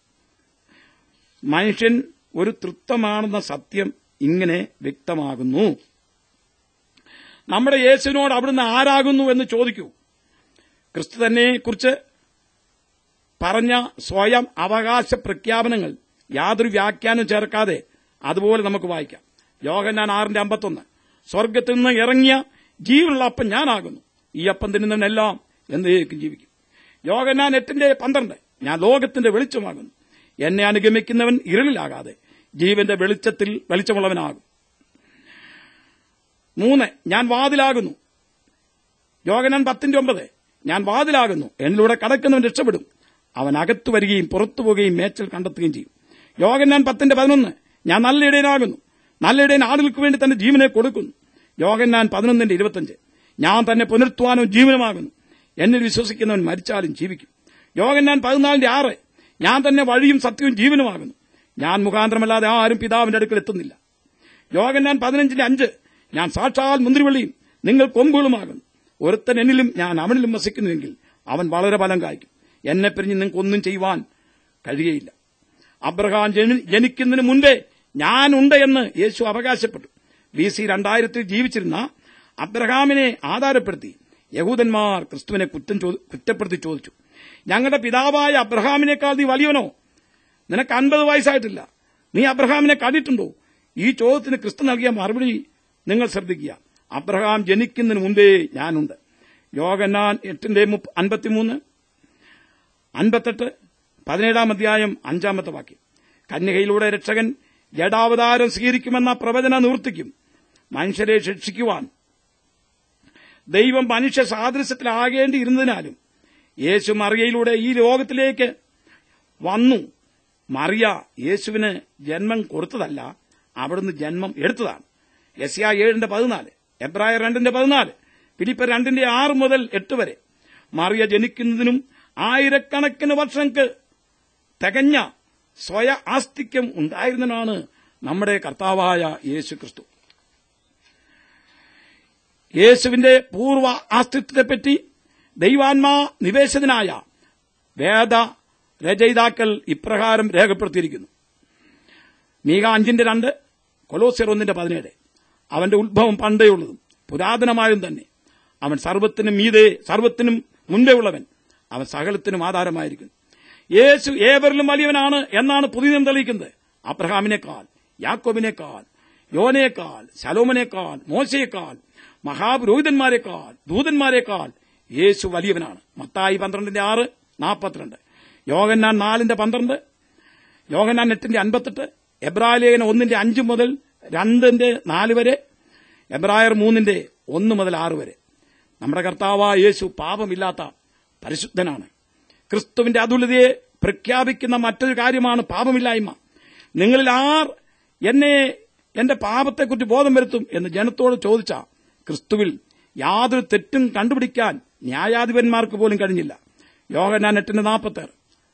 മനുഷ്യൻ ഒരു തൃത്വമാണെന്ന സത്യം ഇങ്ങനെ വ്യക്തമാകുന്നു നമ്മുടെ യേശുവിനോട് അവിടുന്ന് ആരാകുന്നു എന്ന് ചോദിക്കൂ ക്രിസ്തു തന്നെ കുറിച്ച് പറഞ്ഞ സ്വയം അവകാശ പ്രഖ്യാപനങ്ങൾ യാതൊരു വ്യാഖ്യാനം ചേർക്കാതെ അതുപോലെ നമുക്ക് വായിക്കാം യോഹന്നാൻ ആറിന്റെ അമ്പത്തൊന്ന് സ്വർഗത്തിൽ നിന്ന് ഇറങ്ങിയ ജീവനുള്ള അപ്പം ഞാനാകുന്നു ഈ അപ്പം തിന്നുന്നവനെല്ലാം എന്നേക്കും ജീവിക്കും യോഹന്നാൻ എട്ടിന്റെ പന്ത്രണ്ട് ഞാൻ ലോകത്തിന്റെ വെളിച്ചമാകുന്നു എന്നെ അനുഗമിക്കുന്നവൻ ഇരുളിലാകാതെ ജീവന്റെ വെളിച്ചത്തിൽ വെളിച്ചമുള്ളവനാകും മൂന്ന് ഞാൻ വാതിലാകുന്നു യോഗനാൻ പത്തിന്റെ ഒമ്പത് ഞാൻ വാതിലാകുന്നു എന്നിലൂടെ കടക്കുന്നവൻ രക്ഷപ്പെടും അവൻ അകത്തു വരികയും പുറത്തു പോവുകയും മേച്ചൽ കണ്ടെത്തുകയും ചെയ്യും യോഗനാൻ പത്തിന്റെ പതിനൊന്ന് ഞാൻ നല്ല ഇടയനാകുന്നു നല്ലയിടയൻ ആടുകൾക്ക് വേണ്ടി തന്റെ ജീവനെ കൊടുക്കുന്നു യോഗന്നാൻ പതിനൊന്നിന്റെ ഇരുപത്തഞ്ച് ഞാൻ തന്നെ പുനർത്തുവാനും ജീവനുമാകുന്നു എന്നിൽ വിശ്വസിക്കുന്നവൻ മരിച്ചാലും ജീവിക്കും യോഗന്നാൻ പതിനാലിന്റെ ആറ് ഞാൻ തന്നെ വഴിയും സത്യവും ജീവനുമാകുന്നു ഞാൻ മുഖാന്തരമല്ലാതെ ആരും പിതാവിന്റെ അടുക്കൽ എത്തുന്നില്ല യോഗന്നാൻ പതിനഞ്ചിന്റെ അഞ്ച് ഞാൻ സാക്ഷാൽ മുന്തിരിവള്ളിയും നിങ്ങൾ കൊമ്പുകളുമാകുന്നു ഒരുത്തൻ എന്നിലും ഞാൻ അവനിലും വസിക്കുന്നുവെങ്കിൽ അവൻ വളരെ ഫലം കായ്ക്കും എന്നെ പിരിഞ്ഞ് നിങ്ങൾക്കൊന്നും ചെയ്യുവാൻ കഴിയുകയില്ല അബ്രഹാം ജനി- ജനിക്കുന്നതിന് മുൻപേ ഞാനുണ്ട് എന്ന് യേശു അവകാശപ്പെട്ടു ബി സി രണ്ടായിരത്തിൽ ജീവിച്ചിരുന്ന അബ്രഹാമിനെ ആധാരപ്പെടുത്തി യഹൂദന്മാർ ക്രിസ്തുവിനെ കുറ്റം ചോ- കുറ്റപ്പെടുത്തി ചോദിച്ചു ഞങ്ങളുടെ പിതാവായ അബ്രഹാമിനേക്കാൾ നീ വലിയവനോ നിനക്ക് അൻപത് വയസ്സായിട്ടില്ല നീ അബ്രഹാമിനെ കണ്ടിട്ടുണ്ടോ ഈ ചോദ്യത്തിന് ക്രിസ്തു നൽകിയ മറുപടി നിങ്ങൾ ശ്രദ്ധിക്കുക അബ്രഹാം ജനിക്കുന്നതിന് മുമ്പേ ഞാനുണ്ട് യോഗന്നാൻ എട്ടിന്റെ മുപ്പ- അൻപത്തിമൂന്ന് അൻപത്തെട്ട് പതിനേഴാം അധ്യായം അഞ്ചാമത്തെ വാക്യം കന്യകയിലൂടെ രക്ഷകൻ ജഡാവതാരം സ്വീകരിക്കുമെന്ന പ്രവചന നിവർത്തിക്കും മനുഷ്യരെ ശിക്ഷിക്കുവാൻ ദൈവം മനുഷ്യ സാദൃശ്യത്തിലാകേണ്ടിയിരുന്നതിനാലും യേശു മറിയയിലൂടെ ഈ ലോകത്തിലേക്ക് വന്നു മറിയ യേശുവിന് ജന്മം കൊടുത്തതല്ല അവിടുന്ന് ജന്മം എടുത്തതാണ് യസ്യ ഏഴിന്റെ പതിനാല് എബ്രായർ രണ്ടിന്റെ പതിനാല് ഫിലിപ്പർ രണ്ടിന്റെ ആറ് മുതൽ എട്ട് വരെ മറിയ ജനിക്കുന്നതിനും ആയിരക്കണക്കിന് വർഷങ്ങൾക്ക് തികഞ്ഞ സ്വയ ആസ്തിക്യം ഉണ്ടായിരുന്നതാണ് നമ്മുടെ കർത്താവായ യേശു ക്രിസ്തു യേശുവിന്റെ പൂർവ്വ ആസ്തിത്വത്തെപ്പറ്റി ദൈവാത്മാ നിവേശനായ വേദ രചയിതാക്കൾ ഇപ്രകാരം രേഖപ്പെടുത്തിയിരിക്കുന്നു മീക അഞ്ചിന്റെ രണ്ട് കൊലോസിയർ ഒന്നിന്റെ പതിനേഴ് അവന്റെ ഉത്ഭവം പണ്ടേയുള്ളതും പുരാതനമായതും തന്നെ അവൻ സർവത്തിനും മീതെ സർവത്തിനും മുൻപേ ഉള്ളവൻ അവൻ സകലത്തിനും ആധാരമായിരിക്കുന്നു യേശു ഏവരിലും വലിയവനാണ് എന്നാണ് പുതിയ തെളിയിക്കുന്നത് അബ്രഹാമിനേക്കാൾ യാക്കോബിനേക്കാൾ യോനേക്കാൾ ശലോമനേക്കാൾ മോശയേക്കാൾ മഹാപുരോഹിതന്മാരെക്കാൾ ദൂതന്മാരെക്കാൾ യേശു വലിയവനാണ് മത്തായി പന്ത്രണ്ടിന്റെ ആറ് നാൽപ്പത്തിരണ്ട് യോഗന്നാൻ നാലിന്റെ പന്ത്രണ്ട് യോഗനാൻ എട്ടിന്റെ അൻപത്തെട്ട് എബ്രാലേഖന ഒന്നിന്റെ അഞ്ച് മുതൽ രണ്ടിന്റെ നാല് വരെ എബ്രായർ മൂന്നിന്റെ ഒന്ന് മുതൽ ആറ് വരെ നമ്മുടെ കർത്താവായ യേശു പാപമില്ലാത്ത പരിശുദ്ധനാണ് ക്രിസ്തുവിന്റെ അതുല്യതയെ പ്രഖ്യാപിക്കുന്ന മറ്റൊരു കാര്യമാണ് പാപമില്ലായ്മ നിങ്ങളിൽ ആർ എന്നെ എന്റെ പാപത്തെക്കുറിച്ച് ബോധം വരുത്തും എന്ന് ജനത്തോട് ചോദിച്ച ക്രിസ്തുവിൽ യാതൊരു തെറ്റും കണ്ടുപിടിക്കാൻ ന്യായാധിപന്മാർക്ക് പോലും കഴിഞ്ഞില്ല യോഗനാൻ എട്ടിന്റെ നാൽപ്പത്തേറ്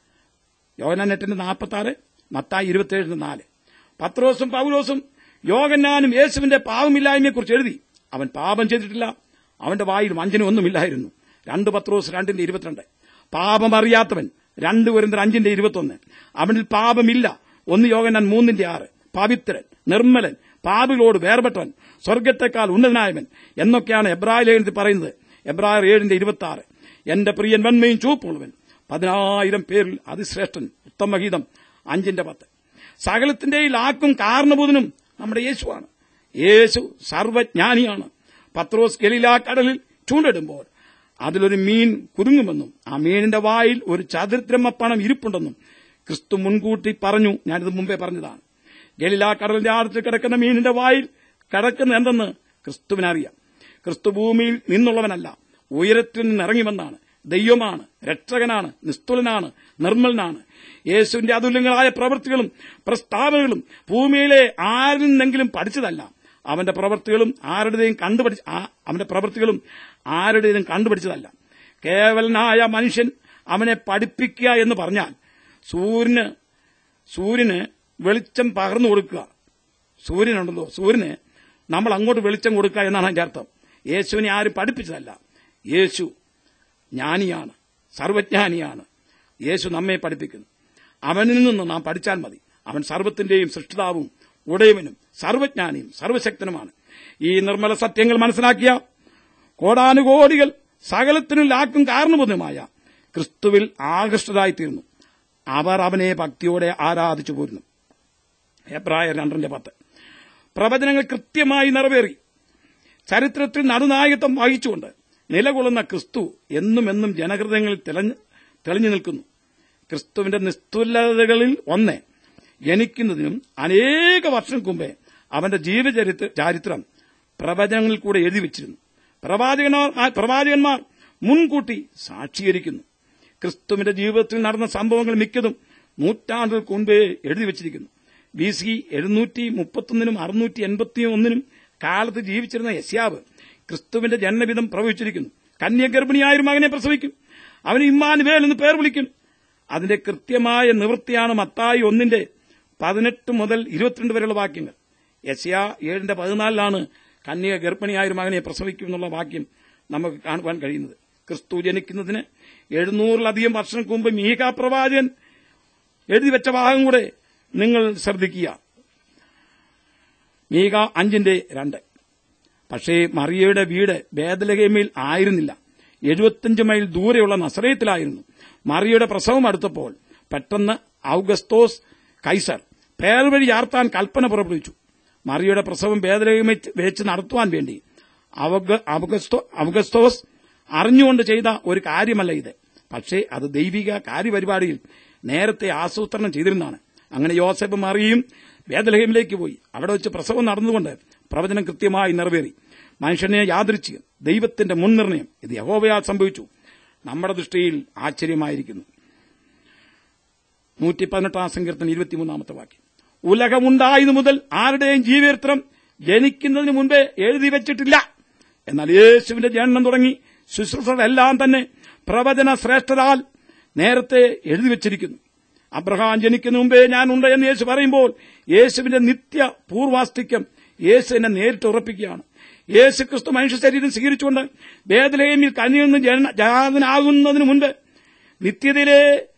യോഹനാൻ എട്ടിന്റെ നാൽപ്പത്തി ആറ് മത്തായി ഇരുപത്തിയേഴിന് നാല് പത്രോസും പൗലോസും യോഗന്നാനും യേശുവിന്റെ പാവമില്ലായ്മയെക്കുറിച്ച് എഴുതി അവൻ പാപം ചെയ്തിട്ടില്ല അവന്റെ വായിൽ വഞ്ചന ഒന്നുമില്ലായിരുന്നു രണ്ട് പത്രോസ് രണ്ടിന്റെ ഇരുപത്തിരണ്ട് പാപം അറിയാത്തവൻ രണ്ട് കുരന്തർ അഞ്ചിന്റെ ഇരുപത്തൊന്ന് അവനിൽ പാപമില്ല ഒന്ന് യോഗന്നാൻ മൂന്നിന്റെ ആറ് പവിത്രൻ നിർമ്മലൻ പാപികളോട് വേർപെട്ടവൻ സ്വർഗത്തെക്കാൾ ഉന്നതനായവൻ എന്നൊക്കെയാണ് എബ്രായ ലേഖനത്തിൽ പറയുന്നത് എബ്രായർ ഏഴിന്റെ ഇരുപത്തി ആറ് എന്റെ പ്രിയൻ വന്മയും ചൂപ്പുള്ളവൻ പതിനായിരം പേരിൽ അതിശ്രേഷ്ഠൻ ഉത്തമഗീതം അഞ്ചിന്റെ പത്ത് സകലത്തിന്റെ ആക്കും കാരണബോധനും നമ്മുടെ യേശുവാണ് യേശു സർവജ്ഞാനിയാണ് പത്രോസ് ഗലീല കടലിൽ ചൂണ്ടിടുമ്പോൾ അതിലൊരു മീൻ കുരുങ്ങുമെന്നും ആ മീനിന്റെ വായിൽ ഒരു ചതുരദ്രമപ്പണം ഇരിപ്പുണ്ടെന്നും ക്രിസ്തു മുൻകൂട്ടി പറഞ്ഞു ഞാനിത് മുമ്പേ പറഞ്ഞതാണ് ഗലീല കടലിന്റെ ആഴത്തിൽ കിടക്കുന്ന മീനിന്റെ വായിൽ കിടക്കുന്ന എന്തെന്ന് ക്രിസ്തുവിനറിയാം ക്രിസ്തു ഭൂമിയിൽ നിന്നുള്ളവനല്ല ഉയരത്തിൽ നിന്ന് ഇറങ്ങിവന്നാണ് ദൈവമാണ് രക്ഷകനാണ് നിസ്തുലനാണ് നിർമ്മലനാണ് യേശുവിന്റെ അതുല്യങ്ങളായ പ്രവൃത്തികളും പ്രസ്താവനകളും ഭൂമിയിലെ ആരിൽ നിന്നെങ്കിലും പഠിച്ചതല്ല അവന്റെ പ്രവൃത്തികളും ആരുടെയും കണ്ടുപഠി ആ- അവന്റെ പ്രവൃത്തികളും ആരുടേതും കണ്ടുപിടിച്ചതല്ല കേവലനായ മനുഷ്യൻ അവനെ പഠിപ്പിക്കുക എന്ന് പറഞ്ഞാൽ സൂര്യന് സൂര്യന് വെളിച്ചം പകർന്നു കൊടുക്കുക സൂര്യനുണ്ടല്ലോ സൂര്യന് നമ്മൾ അങ്ങോട്ട് വെളിച്ചം കൊടുക്കുക എന്നാണ് അതിന്റെ അർത്ഥം യേശുവിനെ ആരും പഠിപ്പിച്ചതല്ല യേശു ജ്ഞാനിയാണ് സർവജ്ഞാനിയാണ് യേശു നമ്മെ പഠിപ്പിക്കുന്നു അവനിൽ നിന്ന് നാം പഠിച്ചാൽ മതി അവൻ സർവത്തിന്റെയും സൃഷ്ടിതാവും ഉടയവനും സർവജ്ഞാനിയും സർവശക്തനുമാണ് ഈ നിർമ്മല സത്യങ്ങൾ മനസ്സിലാക്കിയ കോടാനുകോടികൾ സകലത്തിനും ലാക്കും കാരണബോധമായ ക്രിസ്തുവിൽ ആകൃഷ്ടരായിത്തീർന്നു അവർ അവനെ ഭക്തിയോടെ ആരാധിച്ചു പോരുന്നു എബ്രായർ രണ്ടിന്റെ പത്ത് പ്രവചനങ്ങൾ കൃത്യമായി നിറവേറി ചരിത്രത്തിൽ നടുനായകത്വം വഹിച്ചുകൊണ്ട് നിലകൊള്ളുന്ന ക്രിസ്തു എന്നും എന്നും ജനഹൃദയങ്ങളിൽ തെളിഞ്ഞ് തെളിഞ്ഞു നിൽക്കുന്നു ക്രിസ്തുവിന്റെ നിസ്തുലതകളിൽ ഒന്ന് ജനിക്കുന്നതിനും അനേക വർഷം മുമ്പേ അവന്റെ ജീവചരിത്ര ചരിത്രം പ്രവചനങ്ങളിൽ കൂടെ എഴുതി വച്ചിരുന്നു പ്രവാചകന്മാർ പ്രവാചകന്മാർ മുൻകൂട്ടി സാക്ഷീകരിക്കുന്നു ക്രിസ്തുവിന്റെ ജീവിതത്തിൽ നടന്ന സംഭവങ്ങൾ മിക്കതും നൂറ്റാണ്ടുകൾക്ക് മുൻപേ എഴുതി വച്ചിരിക്കുന്നു ബി സി എഴുന്നൂറ്റി മുപ്പത്തൊന്നിനും അറുന്നൂറ്റി എൺപത്തി ഒന്നിനും കാലത്ത് ജീവിച്ചിരുന്ന യസ്യാവ് ക്രിസ്തുവിന്റെ ജന്മവിധം പ്രവചിച്ചിരിക്കുന്നു കന്യഗർഭിണിയായ ഒരു മകനെ പ്രസവിക്കും അവന് ഇമ്മാനുവേൽ എന്ന് പേർ വിളിക്കും അതിന്റെ കൃത്യമായ നിവൃത്തിയാണ് മത്തായി ഒന്നിന്റെ പതിനെട്ട് മുതൽ ഇരുപത്തിരണ്ട് വരെയുള്ള വാക്യങ്ങൾ യസ്യ ഏഴിന്റെ പതിനാലിലാണ് കന്യക ഗർഭിണിയായ ഒരു മകനെ പ്രസവിക്കും എന്നുള്ള വാക്യം നമുക്ക് കാണുവാൻ കഴിയുന്നത് ക്രിസ്തു ജനിക്കുന്നതിന് എഴുന്നൂറിലധികം വർഷങ്ങൾക്ക് മുമ്പ് മീക പ്രവാചകൻ എഴുതി വെച്ച ഭാഗം കൂടെ നിങ്ങൾ ശ്രദ്ധിക്കുക മീക അഞ്ചിന്റെ രണ്ട് പക്ഷേ മറിയയുടെ വീട് ബേദലഹേമിൽ ആയിരുന്നില്ല എഴുപത്തിയഞ്ച് മൈൽ ദൂരെയുള്ള നസറയത്തിലായിരുന്നു മറിയയുടെ പ്രസവം അടുത്തപ്പോൾ പെട്ടെന്ന് ഔഗസ്തോസ് കൈസർ പേർ വഴി യാർത്താൻ കൽപ്പന പുറപ്പെടുവിച്ചു മറിയയുടെ പ്രസവം ബേദലഹേമിൽ വെച്ച് നടത്തുവാൻ വേണ്ടി അവഗ- അവഗസ്തോ- അവഗസ്തോസ് അറിഞ്ഞുകൊണ്ട് ചെയ്ത ഒരു കാര്യമല്ല ഇത് പക്ഷേ അത് ദൈവിക കാര്യപരിപാടിയിൽ നേരത്തെ ആസൂത്രണം ചെയ്തിരുന്നതാണ് അങ്ങനെ യോസഫ് മറിയും ബേദലഹേമിലേക്ക് പോയി അവിടെ വെച്ച് പ്രസവം നടന്നുകൊണ്ട് പ്രവചനം കൃത്യമായി നിറവേറി മനുഷ്യനെ യാദൃച്ഛികം ദൈവത്തിന്റെ മുൻനിർണയം ഇത് യഹോവയാൽ സംഭവിച്ചു നമ്മുടെ ദൃഷ്ടിയിൽ ആശ്ചര്യമായിരിക്കുന്നു നൂറ്റി പതിനെട്ടാം സങ്കീർത്തനം ഇരുപത്തിമൂന്നാമത്തെ വാക്യം ഉലകമുണ്ടായതു മുതൽ ആരുടെയും ജീവചരിത്രം ജനിക്കുന്നതിന് മുമ്പേ എഴുതി വെച്ചിട്ടില്ല എന്നാൽ യേശുവിന്റെ ജനനം തുടങ്ങി ശുശ്രൂഷകളെല്ലാം തന്നെ പ്രവചന ശ്രേഷ്ഠരാൽ നേരത്തെ എഴുതി വെച്ചിരിക്കുന്നു അബ്രഹാം ജനിക്കുന്ന മുമ്പേ ഞാനുണ്ട് എന്ന് യേശു പറയുമ്പോൾ യേശുവിന്റെ നിത്യ പൂർവാസ്തിക്യം യേശു എന്നെ നേരിട്ട് ഉറപ്പിക്കുകയാണ് യേശു ക്രിസ്തു മനുഷ്യ ശരീരം സ്വീകരിച്ചുകൊണ്ട് വേദലയിൽ കനിയിൽ നിന്ന് ജന- ജാതനാകുന്നതിന് മുൻപ് നിത്യതയിലെ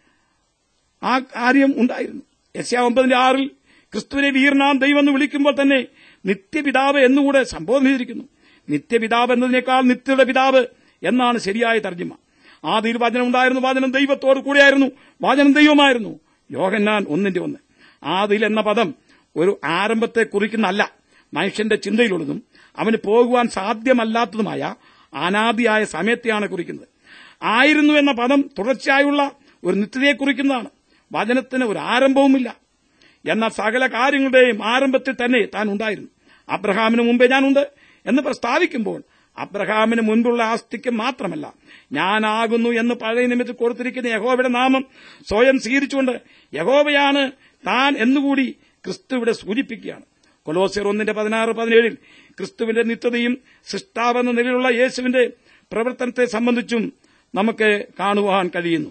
ആ കാര്യം ഉണ്ടായിരുന്നു യസ്യ ഒമ്പതിന്റെ ആറിൽ ക്രിസ്തുവിനെ വീർനാം ദൈവം എന്ന് വിളിക്കുമ്പോൾ തന്നെ നിത്യപിതാവ് എന്നുകൂടെ സംബോധന ചെയ്തിരിക്കുന്നു നിത്യപിതാവ് എന്നതിനേക്കാൾ നിത്യയുടെ പിതാവ് എന്നാണ് ശരിയായ തർജ്ജിമ ആദിയിൽ വചനം ഉണ്ടായിരുന്നു വചനം ദൈവത്തോട് കൂടെയായിരുന്നു വചനം ദൈവമായിരുന്നു യോഹന്നാൻ ഒന്നിന്റെ ഒന്ന് ആദിയിൽ എന്ന പദം ഒരു ആരംഭത്തെ കുറിക്കുന്നല്ല മനുഷ്യന്റെ ചിന്തയിലുള്ളതും അവന് പോകുവാൻ സാധ്യമല്ലാത്തതുമായ അനാദിയായ സമയത്തെയാണ് കുറിക്കുന്നത് ആയിരുന്നു എന്ന പദം തുടർച്ചയായുള്ള ഒരു നിത്യതയെ കുറിക്കുന്നതാണ് വചനത്തിന് ഒരു ആരംഭവുമില്ല എന്നാൽ സകല കാര്യങ്ങളുടെയും ആരംഭത്തിൽ തന്നെ താൻ ഉണ്ടായിരുന്നു അബ്രഹാമിന് മുമ്പേ ഞാനുണ്ട് എന്ന് പ്രസ്താവിക്കുമ്പോൾ അബ്രഹാമിന് മുൻപുള്ള ആസ്തിക്ക് മാത്രമല്ല ഞാനാകുന്നു എന്ന് പഴയ നിമിത്തത്തിൽ കൊടുത്തിരിക്കുന്ന യഹോവയുടെ നാമം സ്വയം സ്വീകരിച്ചുകൊണ്ട് യഹോവയാണ് താൻ എന്നുകൂടി ക്രിസ്തു ഇവിടെ സൂചിപ്പിക്കുകയാണ് കൊലോസിയർ ഒന്നിന്റെ പതിനാറ് പതിനേഴിൽ ക്രിസ്തുവിന്റെ നിത്യതയും സൃഷ്ടാവെന്ന നിലയിലുള്ള യേശുവിന്റെ പ്രവർത്തനത്തെ സംബന്ധിച്ചും നമുക്ക് കാണുവാൻ കഴിയുന്നു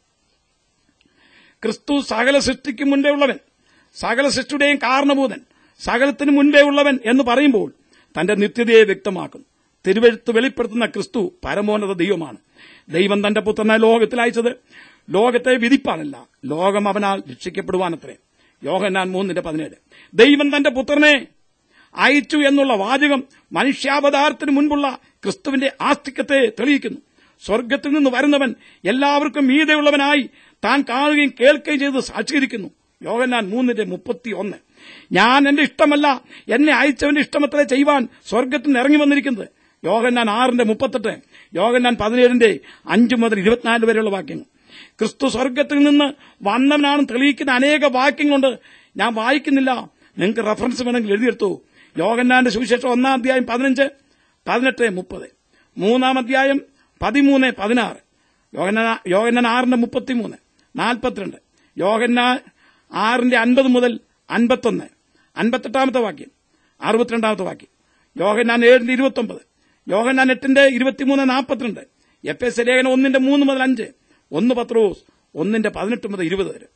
ക്രിസ്തു സകല സൃഷ്ടിക്ക് മുൻപേ ഉള്ളവൻ സകല സൃഷ്ടിയുടെയും കാരണഭൂതൻ സകലത്തിനു മുൻപേ ഉള്ളവൻ എന്ന് പറയുമ്പോൾ തന്റെ നിത്യതയെ വ്യക്തമാക്കുന്നു തിരുവഴുത്ത് വെളിപ്പെടുത്തുന്ന ക്രിസ്തു പരമോന്നത ദൈവമാണ് ദൈവം തന്റെ പുത്രനെ ലോകത്തിൽ അയച്ചത് ലോകത്തെ വിധിപ്പാനല്ല ലോകം അവനാൽ രക്ഷിക്കപ്പെടുവാനത്രേ യോഹന്നാൻ മൂന്നിന്റെ പതിനേഴ് ദൈവം തന്റെ പുത്രനെ അയച്ചു എന്നുള്ള വാചകം മനുഷ്യാവതാരത്തിന് മുൻപുള്ള ക്രിസ്തുവിന്റെ ആസ്തിക്യത്തെ തെളിയിക്കുന്നു സ്വർഗത്തിൽ നിന്ന് വരുന്നവൻ എല്ലാവർക്കും മീതെയുള്ളവനായി താൻ കാണുകയും കേൾക്കുകയും ചെയ്ത് സാക്ഷീകരിക്കുന്നു യോഹന്നാൻ മൂന്നിന്റെ മുപ്പത്തി ഒന്ന് ഞാൻ എന്റെ ഇഷ്ടമല്ല എന്നെ അയച്ചവന്റെ ഇഷ്ടമത്രേ ചെയ്യുവാൻ സ്വർഗത്തിൽ നിന്ന് ഇറങ്ങി വന്നിരിക്കുന്നത് യോഹന്നാൻ ആറിന്റെ മുപ്പത്തെട്ട് യോഹന്നാൻ പതിനേഴിന്റെ അഞ്ച് മുതൽ ഇരുപത്തിനാല് വരെയുള്ള വാക്യങ്ങൾ ക്രിസ്തു സ്വർഗത്തിൽ നിന്ന് വന്നവനാണെന്ന് തെളിയിക്കുന്ന അനേക വാക്യങ്ങളുണ്ട് ഞാൻ വായിക്കുന്നില്ല നിങ്ങൾക്ക് റെഫറൻസ് വേണമെങ്കിൽ എഴുതിയെടുത്തു യോഹന്നാന്റെ സുവിശേഷം ഒന്നാം അധ്യായം പതിനഞ്ച് പതിനെട്ട് മുപ്പത് മൂന്നാം അധ്യായം പതിമൂന്ന് പതിനാറ് യോഹന്നാൻ യോഹന്നാൻ ആറിന്റെ മുപ്പത്തിമൂന്ന് നാൽപ്പത്തിരണ്ട് യോഹന്നാൻ ആറിന്റെ അൻപത് മുതൽ അൻപത്തൊന്ന് അൻപത്തെട്ടാമത്തെ വാക്യം അറുപത്തിരണ്ടാമത്തെ വാക്യം യോഹന്നാൻ ഏഴിന്റെ ഇരുപത്തൊമ്പത് യോഹന്നാൻ എട്ടിന്റെ ഇരുപത്തിമൂന്ന് നാൽപ്പത്തിരണ്ട് എഫ് എസ് ലേഖനം ഒന്നിന്റെ മൂന്ന് മുതൽ അഞ്ച് ഒന്ന് പത്രോസ് ഒന്നിന്റെ പതിനെട്ട് മുതൽ ഇരുപത് വരെ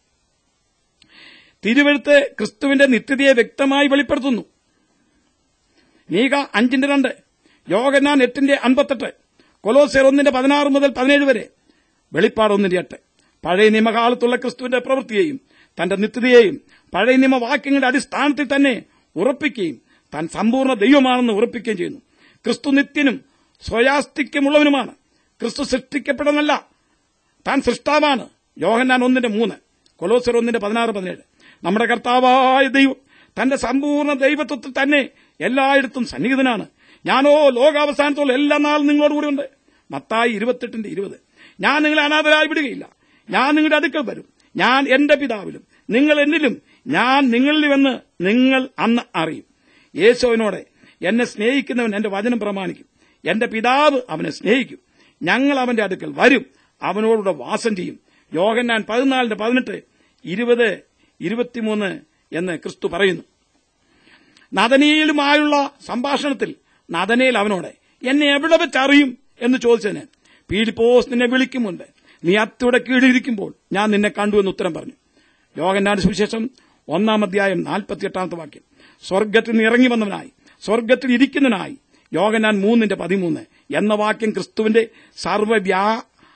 തിരുവഴുത്ത് ക്രിസ്തുവിന്റെ നിത്യതയെ വ്യക്തമായി വെളിപ്പെടുത്തുന്നു നീക അഞ്ചിന്റെ രണ്ട് യോഗന്നാൻ എട്ടിന്റെ അൻപത്തെട്ട് കൊലോസേർ ഒന്നിന്റെ പതിനാറ് മുതൽ പതിനേഴ് വരെ വെളിപ്പാട് ഒന്നിന്റെ എട്ട് പഴയ നിയമകാലത്തുള്ള ക്രിസ്തുവിന്റെ പ്രവൃത്തിയെയും തന്റെ നിത്യതയെയും പഴയ നിയമവാക്യങ്ങളുടെ അടിസ്ഥാനത്തിൽ തന്നെ ഉറപ്പിക്കുകയും താൻ സമ്പൂർണ്ണ ദൈവമാണെന്ന് ഉറപ്പിക്കുകയും ചെയ്യുന്നു ക്രിസ്തു നിത്യനും സ്വയാസ്തിക്യമുള്ളവനുമാണ് ക്രിസ്തു സൃഷ്ടിക്കപ്പെടുന്നല്ല താൻ സൃഷ്ടാവാണ് യോഹന്നാൻ ഒന്നിന്റെ മൂന്ന് കൊലോസർ ഒന്നിന്റെ പതിനാറ് പതിനേഴ് നമ്മുടെ കർത്താവായ ദൈവം തന്റെ സമ്പൂർണ്ണ ദൈവത്വത്തിൽ തന്നെ എല്ലായിടത്തും സന്നിഹിതനാണ് ഞാനോ ലോകാവസാനത്തോളം എല്ലാ നാളും നിങ്ങളോട് കൂടി ഉണ്ട് മത്തായി ഇരുപത്തെട്ടിന്റെ ഇരുപത് ഞാൻ നിങ്ങളെ അനാഥരായി വിടുകയില്ല ഞാൻ നിങ്ങളുടെ അടുക്കൽ വരും ഞാൻ എന്റെ പിതാവിലും നിങ്ങൾ എന്നിലും ഞാൻ നിങ്ങളിലുമെന്ന് നിങ്ങൾ അന്ന് അറിയും യേശോവിനോടെ എന്നെ സ്നേഹിക്കുന്നവൻ എന്റെ വചനം പ്രമാണിക്കും എന്റെ പിതാവ് അവനെ സ്നേഹിക്കും ഞങ്ങൾ അവന്റെ അടുക്കൽ വരും അവനോടുകൂടെ വാസം ചെയ്യും യോഹന്നാൻ പതിനാലിന്റെ പതിനെട്ട് ഇരുപത് ഇരുപത്തിമൂന്ന് എന്ന് ക്രിസ്തു പറയുന്നു നദനയിലുമായുള്ള സംഭാഷണത്തിൽ നദനയിൽ അവനോട് എന്നെ എവിടെ വെച്ച് അറിയും എന്ന് ചോദിച്ചതിന് പീലിപ്പോസ് നിന്നെ വിളിക്കും മുൻപ് നീ അത്തിയുടെ കീഴിലിരിക്കുമ്പോൾ ഞാൻ നിന്നെ കണ്ടു എന്ന് ഉത്തരം പറഞ്ഞു യോഗന്നാന്റെ സുവിശേഷം ഒന്നാം അധ്യായം നാൽപ്പത്തിയെട്ടാമത്തെ വാക്യം സ്വർഗത്തിൽ നിന്ന് ഇറങ്ങി വന്നവനായി സ്വർഗത്തിൽ ഇരിക്കുന്നവനായി യോഗനാൻ മൂന്നിന്റെ പതിമൂന്ന് എന്ന വാക്യം ക്രിസ്തുവിന്റെ സർവ്വവ്യാ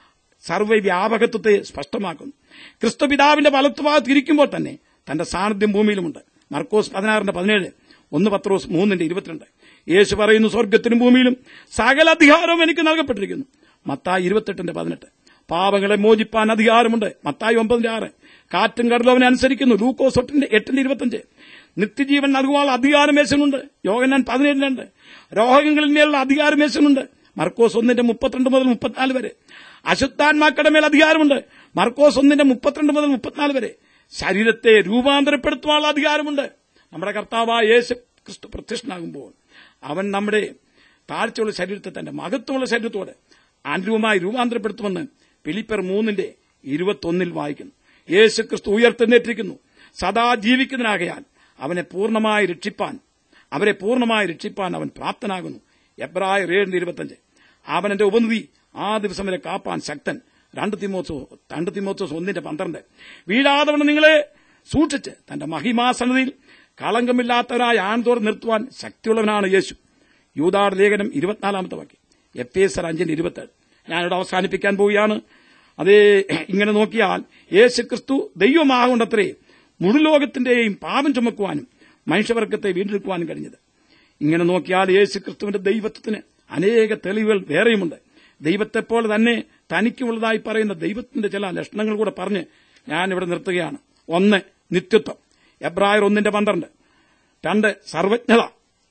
സർവ്വവ്യാപകത്വത്തെ സ്പഷ്ടമാക്കുന്നു ക്രിസ്തു പിതാവിന്റെ വലത്തുഭാഗത്ത് ഇരിക്കുമ്പോൾ തന്നെ തന്റെ സാന്നിധ്യം ഭൂമിയിലുമുണ്ട് മർക്കോസ് പതിനാറിന്റെ പതിനേഴ് ഒന്ന് പത്രോസ് മൂന്നിന്റെ ഇരുപത്തിരണ്ട് യേശു പറയുന്നു സ്വർഗത്തിനും ഭൂമിയിലും സകല അധികാരവും എനിക്ക് നൽകപ്പെട്ടിരിക്കുന്നു മത്തായി ഇരുപത്തെട്ടിന്റെ പതിനെട്ട് പാപങ്ങളെ മോചിപ്പാൻ അധികാരമുണ്ട് മത്തായി ഒമ്പതിന്റെ ആറ് കാറ്റും കടലും അവനെ അനുസരിക്കുന്നു ലൂക്കോസ് എട്ടിന്റെ എട്ടിന്റെ ഇരുപത്തിയഞ്ച് നിത്യജീവൻ നൽകുവാനുള്ള അധികാരമേശനുണ്ട് യോഗനാൻ പതിനേഴിലുണ്ട് രോഗങ്ങളിൽ മേലുള്ള അധികാരമേശനുണ്ട് മർക്കോസ് ഒന്നിന്റെ മുപ്പത്തിരണ്ട് മുതൽ മുപ്പത്തിനാല് വരെ അശുദ്ധാത്മാക്കളുടെ മേൽ അധികാരമുണ്ട് മർക്കോസ് ഒന്നിന്റെ മുപ്പത്തിരണ്ട് മുതൽ മുപ്പത്തിനാല് വരെ ശരീരത്തെ രൂപാന്തരപ്പെടുത്തുവാനുള്ള അധികാരമുണ്ട് നമ്മുടെ കർത്താവായ യേശു ക്രിസ്തു പ്രത്യക്ഷനാകുമ്പോൾ അവൻ നമ്മുടെ താഴ്ചയുള്ള ശരീരത്തെ തന്റെ മഹത്വമുള്ള ശരീരത്തോട് അനുരൂപമായി രൂപാന്തരപ്പെടുത്തുമെന്ന് ഫിലിപ്പർ മൂന്നിന്റെ ഇരുപത്തൊന്നിൽ വായിക്കുന്നു യേശു ക്രിസ്തു ഉയർത്തെന്നേറ്റിരിക്കുന്നു സദാ ജീവിക്കുന്നതിനാകയാൽ അവനെ പൂർണ്ണമായി രക്ഷിപ്പാൻ അവരെ പൂർണ്ണമായി രക്ഷിപ്പാൻ അവൻ പ്രാപ്തനാകുന്നു എബ്രായർ ഏഴിന്റെ ഇരുപത്തഞ്ച് അവൻ എന്റെ ഉപനിധി ആ ദിവസം വരെ കാപ്പാൻ ശക്തൻ രണ്ട് തിമോത്സവ രണ്ട് തിമോത്സവം ഒന്നിന്റെ പന്ത്രണ്ട് വീഴാതവണ്ണം നിങ്ങളെ സൂക്ഷിച്ച് തന്റെ മഹിമാസന്നതിയിൽ കളങ്കമില്ലാത്തവരായ ആൺതോർ നിർത്തുവാൻ ശക്തിയുള്ളവനാണ് യേശു യൂതാട് ലേഖനം ഇരുപത്തിനാലാമത്തെ വാക്യം എഫ് എസ് അഞ്ചിന്റെ ഇരുപത്തേഴ് ഞാനിവിടെ അവസാനിപ്പിക്കാൻ പോവുകയാണ് അതേ ഇങ്ങനെ നോക്കിയാൽ യേശു ക്രിസ്തു ദൈവമാകൊണ്ടത്രേ മുഴുലോകത്തിന്റെയും പാപം ചുമക്കുവാനും മനുഷ്യവർഗത്തെ വീണ്ടെടുക്കുവാനും കഴിഞ്ഞത് ഇങ്ങനെ നോക്കിയാൽ യേശു ക്രിസ്തുവിന്റെ ദൈവത്വത്തിന് അനേക തെളിവുകൾ വേറെയുമുണ്ട് ദൈവത്തെപ്പോലെ തന്നെ തനിക്കുള്ളതായി പറയുന്ന ദൈവത്തിന്റെ ചില ലക്ഷണങ്ങൾ കൂടെ പറഞ്ഞ് ഞാൻ ഇവിടെ നിർത്തുകയാണ് ഒന്ന് നിത്യത്വം എബ്രായർ ഒന്നിന്റെ പന്ത്രണ്ട് രണ്ട് സർവജ്ഞത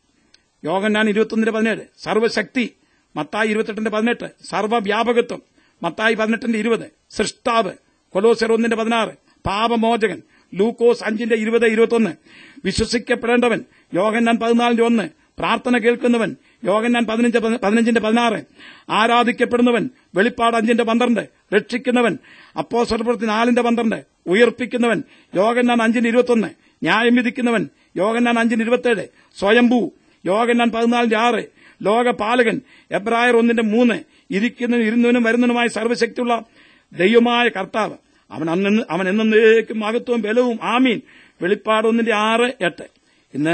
യോഗന്നാൻ ഇരുപത്തൊന്നിന്റെ പതിനേഴ് സർവശക്തി മത്തായി ഇരുപത്തെട്ടിന്റെ പതിനെട്ട് സർവ്വവ്യാപകത്വം മത്തായി പതിനെട്ടിന്റെ ഇരുപത് സൃഷ്ടാവ് കൊലോസർ ഒന്നിന്റെ പതിനാറ് പാപമോചകൻ ലൂക്കോസ് അഞ്ചിന്റെ ഇരുപത് ഇരുപത്തൊന്ന് വിശ്വസിക്കപ്പെടേണ്ടവൻ യോഗന്നാൻ പതിനാലിന്റെ ഒന്ന് പ്രാർത്ഥന കേൾക്കുന്നവൻ യോഗന്നാൻ പതിനഞ്ച് പതിനഞ്ചിന്റെ പതിനാറ് ആരാധിക്കപ്പെടുന്നവൻ വെളിപ്പാട് അഞ്ചിന്റെ പന്ത്രണ്ട് രക്ഷിക്കുന്നവൻ അപ്പോ സ്വരപ്രവൃത്തി നാലിന്റെ പന്ത്രണ്ട് ഉയർപ്പിക്കുന്നവൻ യോഗന്നാൻ അഞ്ചിന്റെ ഇരുപത്തൊന്ന് ന്യായം വിധിക്കുന്നവൻ യോഗന്നാൻ അഞ്ചിന്റെ ഇരുപത്തേഴ് സ്വയംഭൂ യോഗന്നാൻ പതിനാലിന്റെ ആറ് ലോകപാലകൻ എബ്രായർ ഒന്നിന്റെ മൂന്ന് ഇരിക്കുന്നതിനും ഇരുന്നതിനും വരുന്നതിനുമായ സർവശക്തിയുള്ള ദൈവമായ കർത്താവ് അവൻ അന്ന് അവൻ എന്നേക്കും മഹത്വവും ബലവും ആമീൻ വെളിപ്പാട് ഒന്നിന്റെ ആറ് എട്ട് ഇന്ന്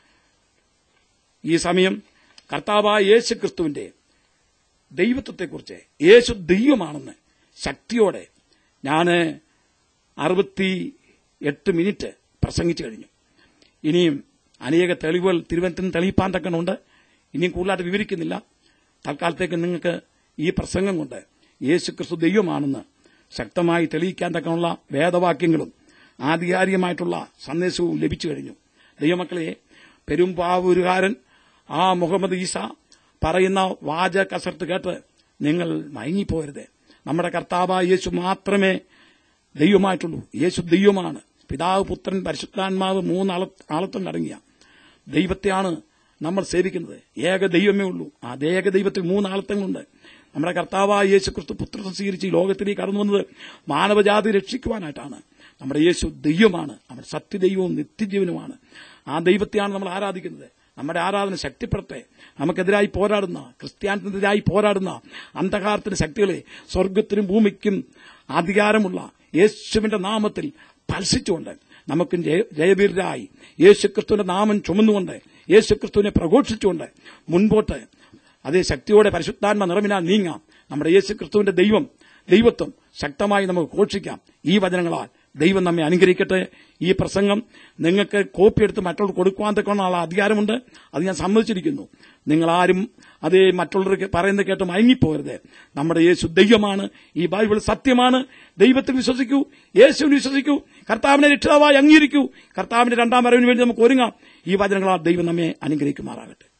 ഈ സമയം കർത്താവായ യേശു ക്രിസ്തുവിന്റെ ദൈവത്വത്തെക്കുറിച്ച് യേശു ദൈവമാണെന്ന് ശക്തിയോടെ ഞാൻ അറുപത്തി എട്ട് മിനിറ്റ് പ്രസംഗിച്ചു കഴിഞ്ഞു ഇനിയും അനേക തെളിവുകൾ തിരുവനന്തപുരം തെളിയിപ്പാൻ തക്കണുണ്ട് ഇനിയും കൂടുതലായിട്ട് വിവരിക്കുന്നില്ല തൽക്കാലത്തേക്ക് നിങ്ങൾക്ക് ഈ പ്രസംഗം കൊണ്ട് യേശു ക്രിസ്തു ദൈവമാണെന്ന് ശക്തമായി തെളിയിക്കാൻ തക്കമുള്ള വേദവാക്യങ്ങളും ആധികാരികമായിട്ടുള്ള സന്ദേശവും ലഭിച്ചു കഴിഞ്ഞു ദൈവമക്കളെ പെരുമ്പാവൂരുകാരൻ ആ മുഹമ്മദ് ഈസ പറയുന്ന വാച കസർത്ത് കേട്ട് നിങ്ങൾ മയങ്ങിപ്പോരുത് നമ്മുടെ കർത്താവായ യേശു മാത്രമേ ദൈവമായിട്ടുള്ളൂ യേശു ദൈവമാണ് പിതാവ് പുത്രൻ പരിശുദ്ധാത്മാവ് മൂന്ന് ആളത്വം അടങ്ങിയ ദൈവത്തെയാണ് നമ്മൾ സേവിക്കുന്നത് ഏക ദൈവമേ ഉള്ളൂ ആ ഏക ദൈവത്തിൽ മൂന്ന് ആളത്വങ്ങളുണ്ട് നമ്മുടെ കർത്താവായ യേശു ക്രിസ്തു പുത്രത്വം സ്വീകരിച്ച് ഈ ലോകത്തിലേക്ക് കടന്നു വന്നത് മാനവജാതി രക്ഷിക്കുവാനായിട്ടാണ് നമ്മുടെ യേശു ദൈവമാണ് അവൻ സത്യദൈവവും നിത്യജീവനുമാണ് ആ ദൈവത്തെയാണ് നമ്മൾ ആരാധിക്കുന്നത് നമ്മുടെ ആരാധന ശക്തിപ്പെടട്ടെ നമുക്കെതിരായി പോരാടുന്ന ക്രിസ്ത്യാനത്തിനെതിരായി പോരാടുന്ന അന്ധകാരത്തിന്റെ ശക്തികളെ സ്വർഗത്തിനും ഭൂമിക്കും അധികാരമുള്ള യേശുവിന്റെ നാമത്തിൽ പൽസിച്ചുകൊണ്ട് നമുക്കും ജയവീരരായി യേശുക്രിസ്തുവിന്റെ നാമം ചുമന്നുകൊണ്ട് യേശുക്രിസ്തുവിനെ പ്രഘോഷിച്ചുകൊണ്ട് മുൻപോട്ട് അതേ ശക്തിയോടെ പരിശുദ്ധാത്മ നിറവിനാൽ നീങ്ങാം നമ്മുടെ യേശുക്രിസ്തുവിന്റെ ദൈവം ദൈവത്വം ശക്തമായി നമുക്ക് ഘോഷിക്കാം ഈ വചനങ്ങളാൽ ദൈവം നമ്മെ അനുഗ്രഹിക്കട്ടെ ഈ പ്രസംഗം നിങ്ങൾക്ക് കോപ്പിയെടുത്ത് മറ്റുള്ളവർ കൊടുക്കുവാൻ തക്കമുള്ള അധികാരമുണ്ട് അത് ഞാൻ സമ്മതിച്ചിരിക്കുന്നു നിങ്ങളാരും അത് മറ്റുള്ളവർക്ക് പറയുന്നത് കേട്ട് മയങ്ങിപ്പോകരുത് നമ്മുടെ യേശു ദൈവമാണ് ഈ ബൈബിൾ സത്യമാണ് ദൈവത്തിൽ വിശ്വസിക്കൂ യേശുവിൽ വിശ്വസിക്കൂ കർത്താവിനെ രക്ഷിതാവായി അംഗീകരിക്കൂ കർത്താവിന്റെ രണ്ടാം വരവിന് വേണ്ടി നമുക്ക് ഒരുങ്ങാം ഈ വചനങ്ങളാൽ ദൈവം നമ്മെ അനുഗ്രഹിക്കുമാറാകട്ടെ